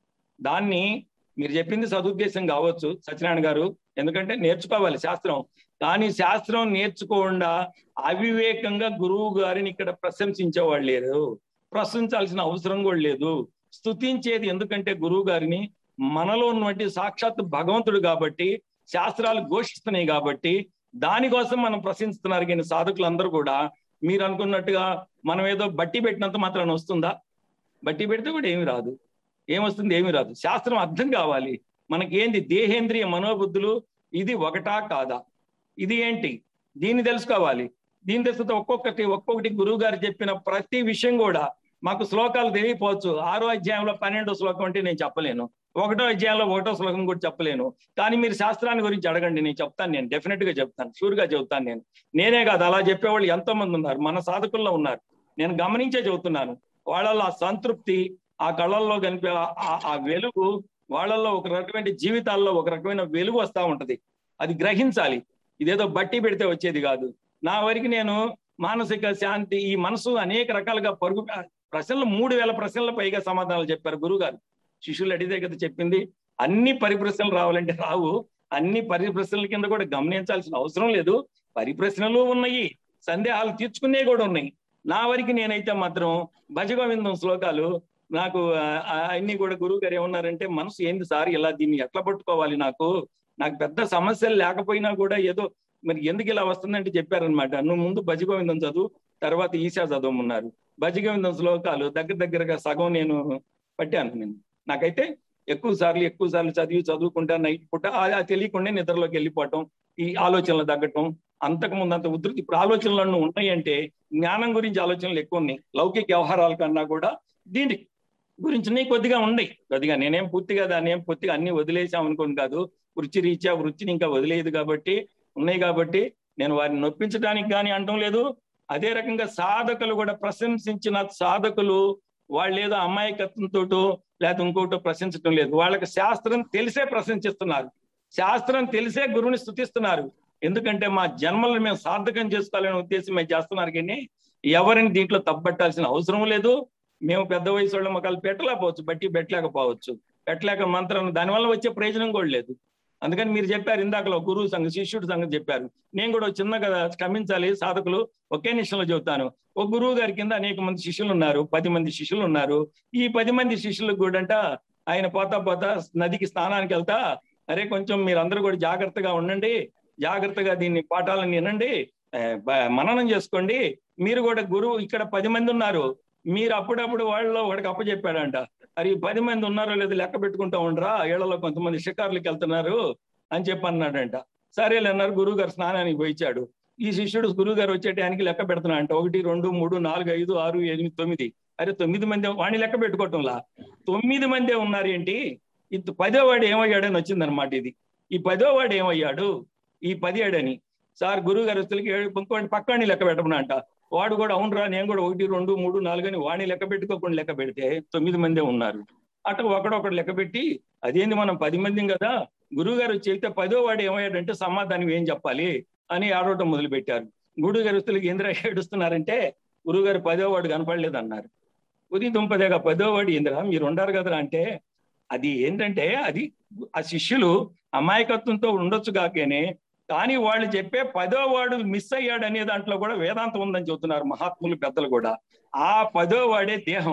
దాన్ని మీరు చెప్పింది సదుద్దేశం కావచ్చు సత్యనారాయణ గారు ఎందుకంటే నేర్చుకోవాలి శాస్త్రం కానీ శాస్త్రం నేర్చుకోకుండా అవివేకంగా గురువు గారిని ఇక్కడ ప్రశంసించేవాళ్ళు లేరు ప్రశంసాల్సిన అవసరం కూడా లేదు స్తుతించేది ఎందుకంటే గురువు గారిని మనలో ఉన్నటువంటి సాక్షాత్ భగవంతుడు కాబట్టి శాస్త్రాలు ఘోషిస్తున్నాయి కాబట్టి దానికోసం మనం ప్రశంసిస్తున్నారు కానీ సాధకులందరూ కూడా మీరు అనుకున్నట్టుగా మనం ఏదో బట్టి పెట్టినంత మాత్రాన వస్తుందా బట్టి పెడితే కూడా ఏమి రాదు ఏమొస్తుంది ఏమి రాదు శాస్త్రం అర్థం కావాలి మనకి ఏంది దేహేంద్రియ మనోబుద్ధులు ఇది ఒకటా కాదా ఇది ఏంటి దీన్ని తెలుసుకోవాలి దీని తెలుసుకుంటే ఒక్కొక్కటి ఒక్కొక్కటి గురువు గారు చెప్పిన ప్రతి విషయం కూడా మాకు శ్లోకాలు తెలియపోవచ్చు ఆరో అధ్యాయంలో పన్నెండో శ్లోకం అంటే నేను చెప్పలేను ఒకటో అధ్యాయంలో ఒకటో శ్లోకం కూడా చెప్పలేను కానీ మీరు శాస్త్రాన్ని గురించి అడగండి నేను చెప్తాను నేను డెఫినెట్ గా చెప్తాను షూర్ గా చెప్తాను నేను నేనే కాదు అలా చెప్పేవాళ్ళు ఎంతో మంది ఉన్నారు మన సాధకుల్లో ఉన్నారు నేను గమనించే చెబుతున్నాను వాళ్ళలో ఆ సంతృప్తి ఆ కళల్లో కనిపే ఆ- ఆ వెలుగు వాళ్ళల్లో ఒక రకమైన జీవితాల్లో ఒక రకమైన వెలుగు వస్తా ఉంటది అది గ్రహించాలి ఇదేదో బట్టి పెడితే వచ్చేది కాదు నా వరకు నేను మానసిక శాంతి ఈ మనసు అనేక రకాలుగా పరుగు ప్రశ్నలు మూడు వేల ప్రశ్నల పైగా సమాధానాలు చెప్పారు గురుగారు శిష్యులు అడిగితే కదా చెప్పింది అన్ని పరిప్రశ్నలు రావాలంటే రావు అన్ని పరిప్రశ్నల కింద కూడా గమనించాల్సిన అవసరం లేదు పరిప్రశ్నలు ఉన్నాయి సందేహాలు తీర్చుకునే కూడా ఉన్నాయి నా వరకు నేనైతే మాత్రం భజగోవిందం శ్లోకాలు నాకు ఆ, ఆ, అన్ని కూడా గురువు గారు ఏమన్నారంటే మనసు ఏంది సార్ ఇలా దీన్ని ఎట్లా పట్టుకోవాలి నాకు నాకు పెద్ద సమస్యలు లేకపోయినా కూడా ఏదో మరి ఎందుకు ఇలా వస్తుందంటే చెప్పారనమాట నువ్వు ముందు భజగోవిందం చదువు తర్వాత ఈశా చదవమన్నారు భజగోవిందం శ్లోకాలు దగ్గర దగ్గరగా సగం నేను పట్టాను నేను నాకైతే ఎక్కువ సార్లు ఎక్కువ సార్లు చదివి చదువుకుంటా నైట్ పూట ఆ- ఆ తెలియకుండా నిద్రలోకి వెళ్ళిపోవటం ఈ ఆలోచనలు తగ్గటం అంతకు ముందు అంత ఉధృతి ఇప్పుడు ఆలోచనలు ఉన్నాయంటే జ్ఞానం గురించి ఆలోచనలు ఎక్కువ ఉన్నాయి లౌకిక వ్యవహారాల కన్నా కూడా దీని గురించి నీ కొద్దిగా ఉన్నాయి కొద్దిగా నేనేం పూర్తిగా దాన్ని ఏం పూర్తిగా అన్ని వదిలేసాం అనుకోను కాదు వృత్తి రీత్యా వృత్తిని ఇంకా వదిలేదు కాబట్టి ఉన్నాయి కాబట్టి నేను వారిని నొప్పించడానికి కానీ అంటం లేదు అదే రకంగా సాధకులు కూడా ప్రశంసించిన సాధకులు వాళ్ళు ఏదో అమాయకత్వంతో లేదా ఇంకోటో ప్రశంసటం లేదు వాళ్ళకి శాస్త్రం తెలిసే ప్రశంసిస్తున్నారు శాస్త్రం తెలిసే గురువుని స్థుతిస్తున్నారు ఎందుకంటే మా జన్మలను మేము సార్థకం చేసుకోవాలనే ఉద్దేశం మేము చేస్తున్నారు కానీ ఎవరిని దీంట్లో తప్పట్టాల్సిన అవసరం లేదు మేము పెద్ద వయసు వాళ్ళం ఒకళ్ళు పెట్టలేకపోవచ్చు బట్టి పెట్టలేకపోవచ్చు పెట్టలేక మంత్రం దానివల్ల వచ్చే ప్రయోజనం కూడా లేదు అందుకని మీరు చెప్పారు ఇందాకలో గురువు సంఘం శిష్యుడి సంగతి చెప్పారు నేను కూడా చిన్నగా క్షమించాలి సాధకులు ఒకే నిమిషంలో చెబుతాను ఒక గురువు గారి కింద అనేక మంది శిష్యులు ఉన్నారు పది మంది శిష్యులు ఉన్నారు ఈ పది మంది శిష్యులకు కూడా అంట ఆయన పోతా పోతా నదికి స్నానానికి వెళ్తా అరే కొంచెం మీరు అందరూ కూడా జాగ్రత్తగా ఉండండి జాగ్రత్తగా దీన్ని పాఠాలను వినండి ఆ, బ- మననం చేసుకోండి మీరు కూడా గురువు ఇక్కడ పది మంది ఉన్నారు మీరు అప్పుడప్పుడు వాళ్ళలో ఒకడికి అప్పచెప్పాడంట మరి ఈ పది మంది ఉన్నారో లేదో లెక్క పెట్టుకుంటా ఉండరా ఏళ్లలో కొంతమంది షికార్లకు వెళ్తున్నారు అని చెప్పి అన్నాడంట సరేలే అన్నారు గురువు గారు స్నానానికి పోయిచ్చాడు ఈ శిష్యుడు గురువు గారు వచ్చే టయానికి లెక్క పెడుతున్నా అంట ఒకటి రెండు మూడు నాలుగు ఐదు ఆరు ఎనిమిది తొమ్మిది అరే తొమ్మిది మంది వాడిని లెక్క పెట్టుకోవటంలా తొమ్మిది మందే ఉన్నారు ఏంటి ఇది పదో వాడు ఏమయ్యాడని వచ్చిందనమాట ఇది ఈ పదో వాడు ఏమయ్యాడు ఈ పదిహేడని సార్ గురువు గారు వచ్చేసరికి ఏడు ఇంకోటి పక్కని లెక్క పెట్టమని అంట వాడు కూడా అవునరా నేను కూడా ఒకటి రెండు మూడు నాలుగు అని వాడిని లెక్క పెట్టుకోకుండా లెక్క పెడితే తొమ్మిది మందే ఉన్నారు అట్లా ఒకడొకడు లెక్క పెట్టి అదేంది మనం పది మంది కదా గురువు గారు చెబితే పదో వాడు ఏమయ్యాడంటే సమాధానం ఏం చెప్పాలి అని ఆడవటం మొదలు పెట్టారు గురువు గారు వస్తువులకి ఇంద్ర ఏడుస్తున్నారంటే గురువు గారు పదో వాడు కనపడలేదు అన్నారు ఉదయం దుంపదేగా పదో వాడు ఇంద్ర మీరు ఉండారు కదరా అంటే అది ఏంటంటే అది ఆ శిష్యులు అమాయకత్వంతో ఉండొచ్చు కాకేనే కానీ వాళ్ళు చెప్పే పదో వాడు మిస్ అయ్యాడు అనే దాంట్లో కూడా వేదాంతం ఉందని చెబుతున్నారు మహాత్ములు పెద్దలు కూడా ఆ పదో వాడే దేహం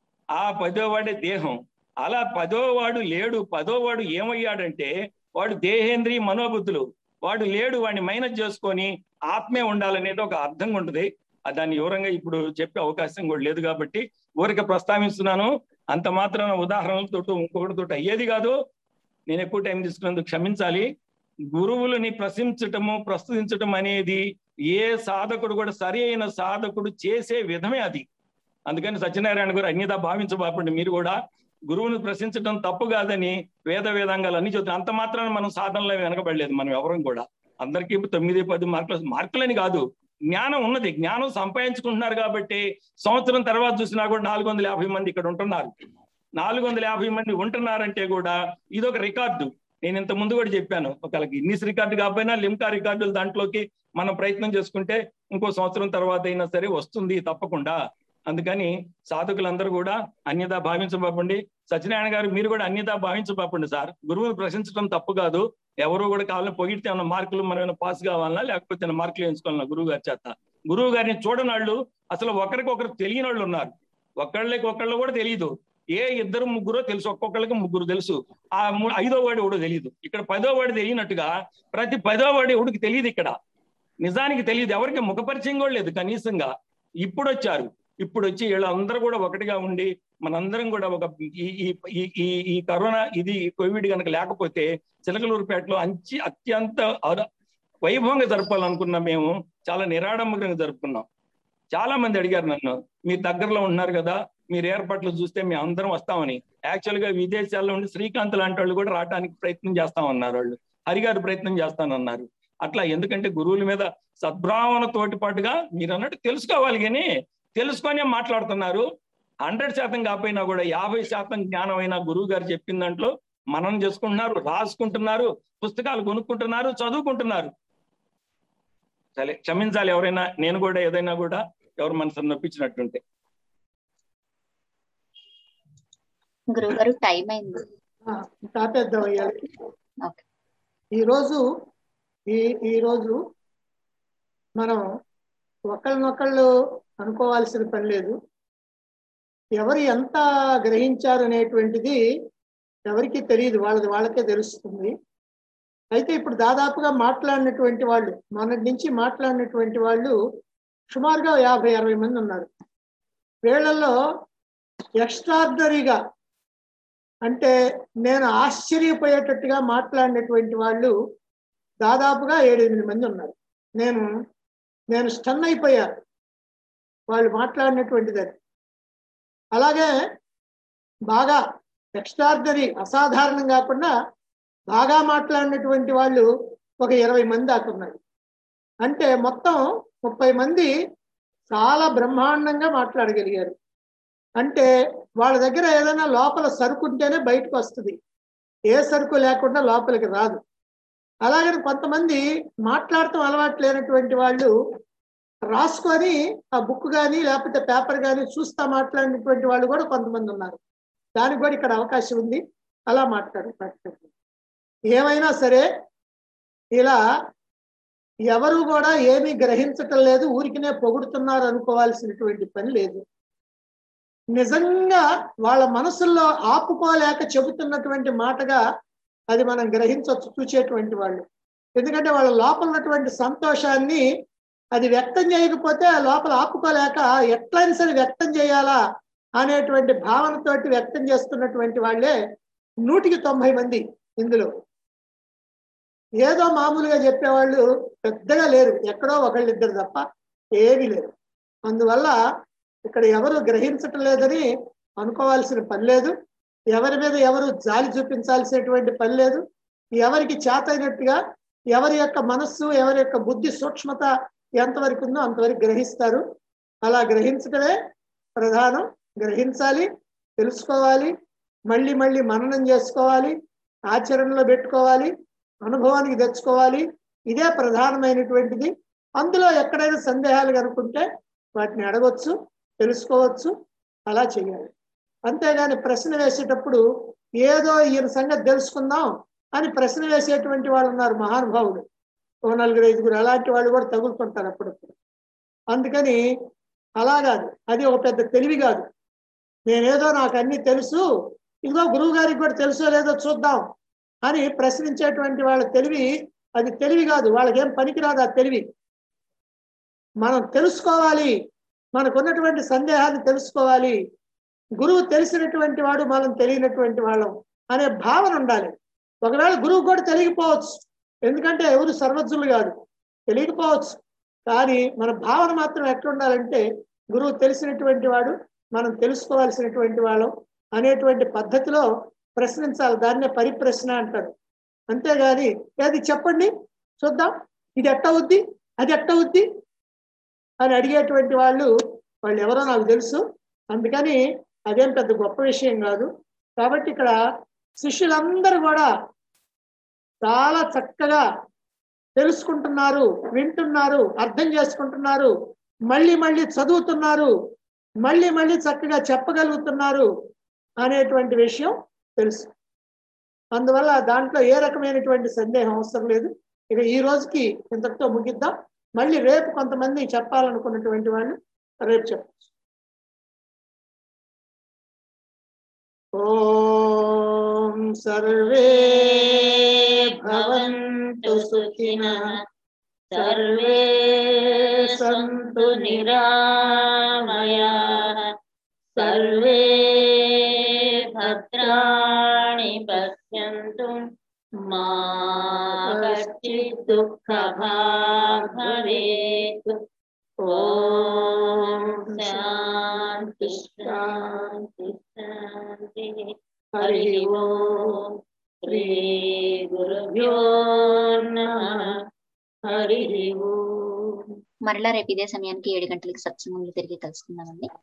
ఆ పదో వాడే దేహం అలా పదో వాడు లేడు పదో వాడు ఏమయ్యాడంటే వాడు దేహేంద్రియ మనోబుద్ధులు వాడు లేడు వాడిని మైనస్ చేసుకొని ఆత్మే ఉండాలనేది ఒక అర్థం ఉంటుంది ఆ దాన్ని వివరంగా ఇప్పుడు చెప్పే అవకాశం కూడా లేదు కాబట్టి ఊరికే ప్రస్తావిస్తున్నాను అంత మాత్రాన ఉదాహరణలతో ఇంకొకటితో అయ్యేది కాదు నేను ఎక్కువ టైం తీసుకున్నందుకు క్షమించాలి గురువులని ప్రశంసటము ప్రస్తుతించటం అనేది ఏ సాధకుడు కూడా సరి అయిన సాధకుడు చేసే విధమే అది అందుకని సత్యనారాయణ గారు అన్యదా భావించబాపండి మీరు కూడా గురువుని ప్రశ్నించడం తప్పు కాదని వేద వేదాంగాలు అన్ని చెబుతాయి అంత మాత్రాన మనం సాధనలో వెనకబడలేదు మనం ఎవరం కూడా అందరికీ తొమ్మిది పది మార్కులు మార్కులని కాదు జ్ఞానం ఉన్నది జ్ఞానం సంపాదించుకుంటున్నారు కాబట్టి సంవత్సరం తర్వాత చూసినా కూడా నాలుగు వందల యాభై మంది ఇక్కడ ఉంటున్నారు నాలుగు వందల యాభై మంది ఉంటున్నారంటే కూడా ఇదొక రికార్డు నేను ఇంత ముందు కూడా చెప్పాను ఒకళ్ళకి ఇన్నిస్ రికార్డు కాకపోయినా లిమ్కా రికార్డులు దాంట్లోకి మనం ప్రయత్నం చేసుకుంటే ఇంకో సంవత్సరం తర్వాత అయినా సరే వస్తుంది తప్పకుండా అందుకని సాధకులందరూ కూడా అన్యదా భావించబాపండి సత్యనారాయణ గారు మీరు కూడా అన్యదా భావించబాపండి సార్ గురువుని ప్రశంసడం తప్పు కాదు ఎవరు కూడా కావాలని పొగిడితే ఏమైనా మార్కులు మనం ఏమైనా పాస్ కావాలన్నా లేకపోతే ఏమైనా మార్కులు వేయించుకోవాలన్నా గురువు గారి చేత గురువు గారిని చూడనాళ్ళు అసలు ఒకరికొకరు తెలియని వాళ్ళు ఉన్నారు ఒకళ్ళకి ఒకళ్ళు కూడా తెలియదు ఏ ఇద్దరు ముగ్గురో తెలుసు ఒక్కొక్కళ్ళకి ముగ్గురు తెలుసు ఆ ము- ఐదో వాడు ఎవడో తెలియదు ఇక్కడ పదో వాడు తెలియనట్టుగా ప్రతి పదో వాడు ఎవడికి తెలియదు ఇక్కడ నిజానికి తెలియదు ఎవరికి ముఖపరిచయం కూడా లేదు కనీసంగా ఇప్పుడు వచ్చారు ఇప్పుడు వచ్చి వీళ్ళందరూ కూడా ఒకటిగా ఉండి మనందరం కూడా ఒక ఈ ఈ ఈ- ఈ ఈ కరోనా ఇది కోవిడ్ కనుక లేకపోతే చిలకలూరుపేటలో అంచి అత్యంత అర- వైభవంగా జరపాలనుకున్నాం మేము చాలా నిరాడంబరంగా జరుపుకున్నాం చాలా మంది అడిగారు నన్ను మీరు దగ్గరలో ఉన్నారు కదా మీరు ఏర్పాట్లు చూస్తే మేము అందరం వస్తామని యాక్చువల్ గా విదేశాల్లో ఉండి శ్రీకాంత్ లాంటి వాళ్ళు కూడా రావడానికి ప్రయత్నం చేస్తామన్నారు వాళ్ళు హరిగారు ప్రయత్నం చేస్తానన్నారు అట్లా ఎందుకంటే గురువుల మీద సద్భావన తోటి పాటుగా మీరు అన్నట్టు తెలుసుకోవాలి కానీ తెలుసుకొనే మాట్లాడుతున్నారు హండ్రెడ్ శాతం కాకపోయినా కూడా యాభై శాతం జ్ఞానమైన గురువు గారు చెప్పిన దాంట్లో మనం చేసుకుంటున్నారు రాసుకుంటున్నారు పుస్తకాలు కొనుక్కుంటున్నారు చదువుకుంటున్నారు సరే క్షమించాలి ఎవరైనా నేను కూడా ఏదైనా కూడా ఎవరు మనసు నొప్పించినట్టుంటే గురువు గారు టైం అయింది తాపేద్దాం అయ్యాలి ఓకే ఈరోజు ఈ ఈరోజు మనం ఒకళ్ళనొకళ్ళు అనుకోవాల్సిన పని లేదు ఎవరు ఎంత గ్రహించారు అనేటువంటిది ఎవరికి తెలియదు వాళ్ళది వాళ్ళకే తెలుస్తుంది అయితే ఇప్పుడు దాదాపుగా మాట్లాడినటువంటి వాళ్ళు మొన్నటి నుంచి మాట్లాడినటువంటి వాళ్ళు సుమారుగా యాభై అరవై మంది ఉన్నారు వీళ్ళల్లో ఎక్స్ట్రాడినరీగా అంటే నేను ఆశ్చర్యపోయేటట్టుగా మాట్లాడినటువంటి వాళ్ళు దాదాపుగా ఏడెనిమిది మంది ఉన్నారు నేను నేను స్టన్ అయిపోయాను వాళ్ళు మాట్లాడినటువంటిది అది అలాగే బాగా ఎక్స్ట్రాడినరీ అసాధారణం కాకుండా బాగా మాట్లాడినటువంటి వాళ్ళు ఒక ఇరవై మంది దాకా ఉన్నారు అంటే మొత్తం ముప్పై మంది చాలా బ్రహ్మాండంగా మాట్లాడగలిగారు అంటే వాళ్ళ దగ్గర ఏదైనా లోపల సరుకు ఉంటేనే బయటకు వస్తుంది ఏ సరుకు లేకుండా లోపలికి రాదు అలాగని కొంతమంది మాట్లాడటం అలవాటు లేనటువంటి వాళ్ళు రాసుకొని ఆ బుక్ కానీ లేకపోతే పేపర్ కానీ చూస్తా మాట్లాడినటువంటి వాళ్ళు కూడా కొంతమంది ఉన్నారు దానికి కూడా ఇక్కడ అవకాశం ఉంది అలా మాట్లాడు ఏమైనా సరే ఇలా ఎవరు కూడా ఏమీ గ్రహించటం లేదు ఊరికినే పొగుడుతున్నారు అనుకోవాల్సినటువంటి పని లేదు నిజంగా వాళ్ళ మనసుల్లో ఆపుకోలేక చెబుతున్నటువంటి మాటగా అది మనం గ్రహించవచ్చు చూసేటువంటి వాళ్ళు ఎందుకంటే వాళ్ళ లోపల ఉన్నటువంటి సంతోషాన్ని అది వ్యక్తం చేయకపోతే ఆ లోపల ఆపుకోలేక ఎట్లయినా సరే వ్యక్తం చేయాలా అనేటువంటి భావనతోటి వ్యక్తం చేస్తున్నటువంటి వాళ్ళే నూటికి తొంభై మంది ఇందులో ఏదో మామూలుగా చెప్పేవాళ్ళు పెద్దగా లేరు ఎక్కడో ఒకళ్ళిద్దరు తప్ప ఏమీ లేరు అందువల్ల ఇక్కడ ఎవరు గ్రహించటం లేదని అనుకోవాల్సిన పని లేదు ఎవరి మీద ఎవరు జాలి చూపించాల్సినటువంటి పని లేదు ఎవరికి చేతైనట్టుగా ఎవరి యొక్క మనస్సు ఎవరి యొక్క బుద్ధి సూక్ష్మత ఎంతవరకు ఉందో అంతవరకు గ్రహిస్తారు అలా గ్రహించడమే ప్రధానం గ్రహించాలి తెలుసుకోవాలి మళ్ళీ మళ్ళీ మననం చేసుకోవాలి ఆచరణలో పెట్టుకోవాలి అనుభవానికి తెచ్చుకోవాలి ఇదే ప్రధానమైనటువంటిది అందులో ఎక్కడైనా సందేహాలు కనుక్కుంటే వాటిని అడగొచ్చు తెలుసుకోవచ్చు అలా చేయాలి అంతేగాని ప్రశ్న వేసేటప్పుడు ఏదో ఈయన సంగతి తెలుసుకుందాం అని ప్రశ్న వేసేటువంటి వాళ్ళు ఉన్నారు మహానుభావుడు ఓ నలుగురు ఐదుగురు అలాంటి వాళ్ళు కూడా తగులుకుంటారు అప్పుడప్పుడు అందుకని అలా కాదు అది ఒక పెద్ద తెలివి కాదు నేనేదో నాకు అన్ని తెలుసు ఇదిగో గురువు గారికి కూడా తెలుసో లేదో చూద్దాం అని ప్రశ్నించేటువంటి వాళ్ళ తెలివి అది తెలివి కాదు వాళ్ళకేం పనికిరాదు ఆ తెలివి మనం తెలుసుకోవాలి మనకున్నటువంటి సందేహాన్ని తెలుసుకోవాలి గురువు తెలిసినటువంటి వాడు మనం తెలియనటువంటి వాళ్ళం అనే భావన ఉండాలి ఒకవేళ గురువు కూడా తెలియకపోవచ్చు ఎందుకంటే ఎవరు సర్వజ్ఞులు కాదు తెలియకపోవచ్చు కానీ మన భావన మాత్రం ఎట్లా ఉండాలంటే గురువు తెలిసినటువంటి వాడు మనం తెలుసుకోవాల్సినటువంటి వాళ్ళం అనేటువంటి పద్ధతిలో ప్రశ్నించాలి దాన్నే పరిప్రశ్న అంటారు అంతేగాని ఏది చెప్పండి చూద్దాం ఇది ఎట్ట అవుద్ది అది ఎట్ట అవుద్ది అని అడిగేటువంటి వాళ్ళు వాళ్ళు ఎవరో నాకు తెలుసు అందుకని అదేం పెద్ద గొప్ప విషయం కాదు కాబట్టి ఇక్కడ శిష్యులందరూ కూడా చాలా చక్కగా తెలుసుకుంటున్నారు వింటున్నారు అర్థం చేసుకుంటున్నారు మళ్ళీ మళ్ళీ చదువుతున్నారు మళ్ళీ మళ్ళీ చక్కగా చెప్పగలుగుతున్నారు అనేటువంటి విషయం తెలుసు అందువల్ల దాంట్లో ఏ రకమైనటువంటి సందేహం అవసరం లేదు ఇక ఈ రోజుకి ఇంతటితో ముగిద్దాం మళ్ళీ రేపు కొంతమంది చెప్పాలనుకున్నటువంటి వాళ్ళు రేపు చెప్పచ్చు ఓం సర్వే భవంతు సుఖినః సర్వే సంతు నిరామయాః సర్వే భద్రాణి పశ్యంతు మా కశ్చిత్ దుఃఖభాగ్ భవేత్ ఓం శాంతి శాంతి శాంతి హరి ఓం శ్రీ గురుభ్యో నమః హరి ఓం మరలా రేపు ఇదే సమయానికి ఏడు గంటలకి సత్సంగంలో తిరిగి కలుసుకుందామండి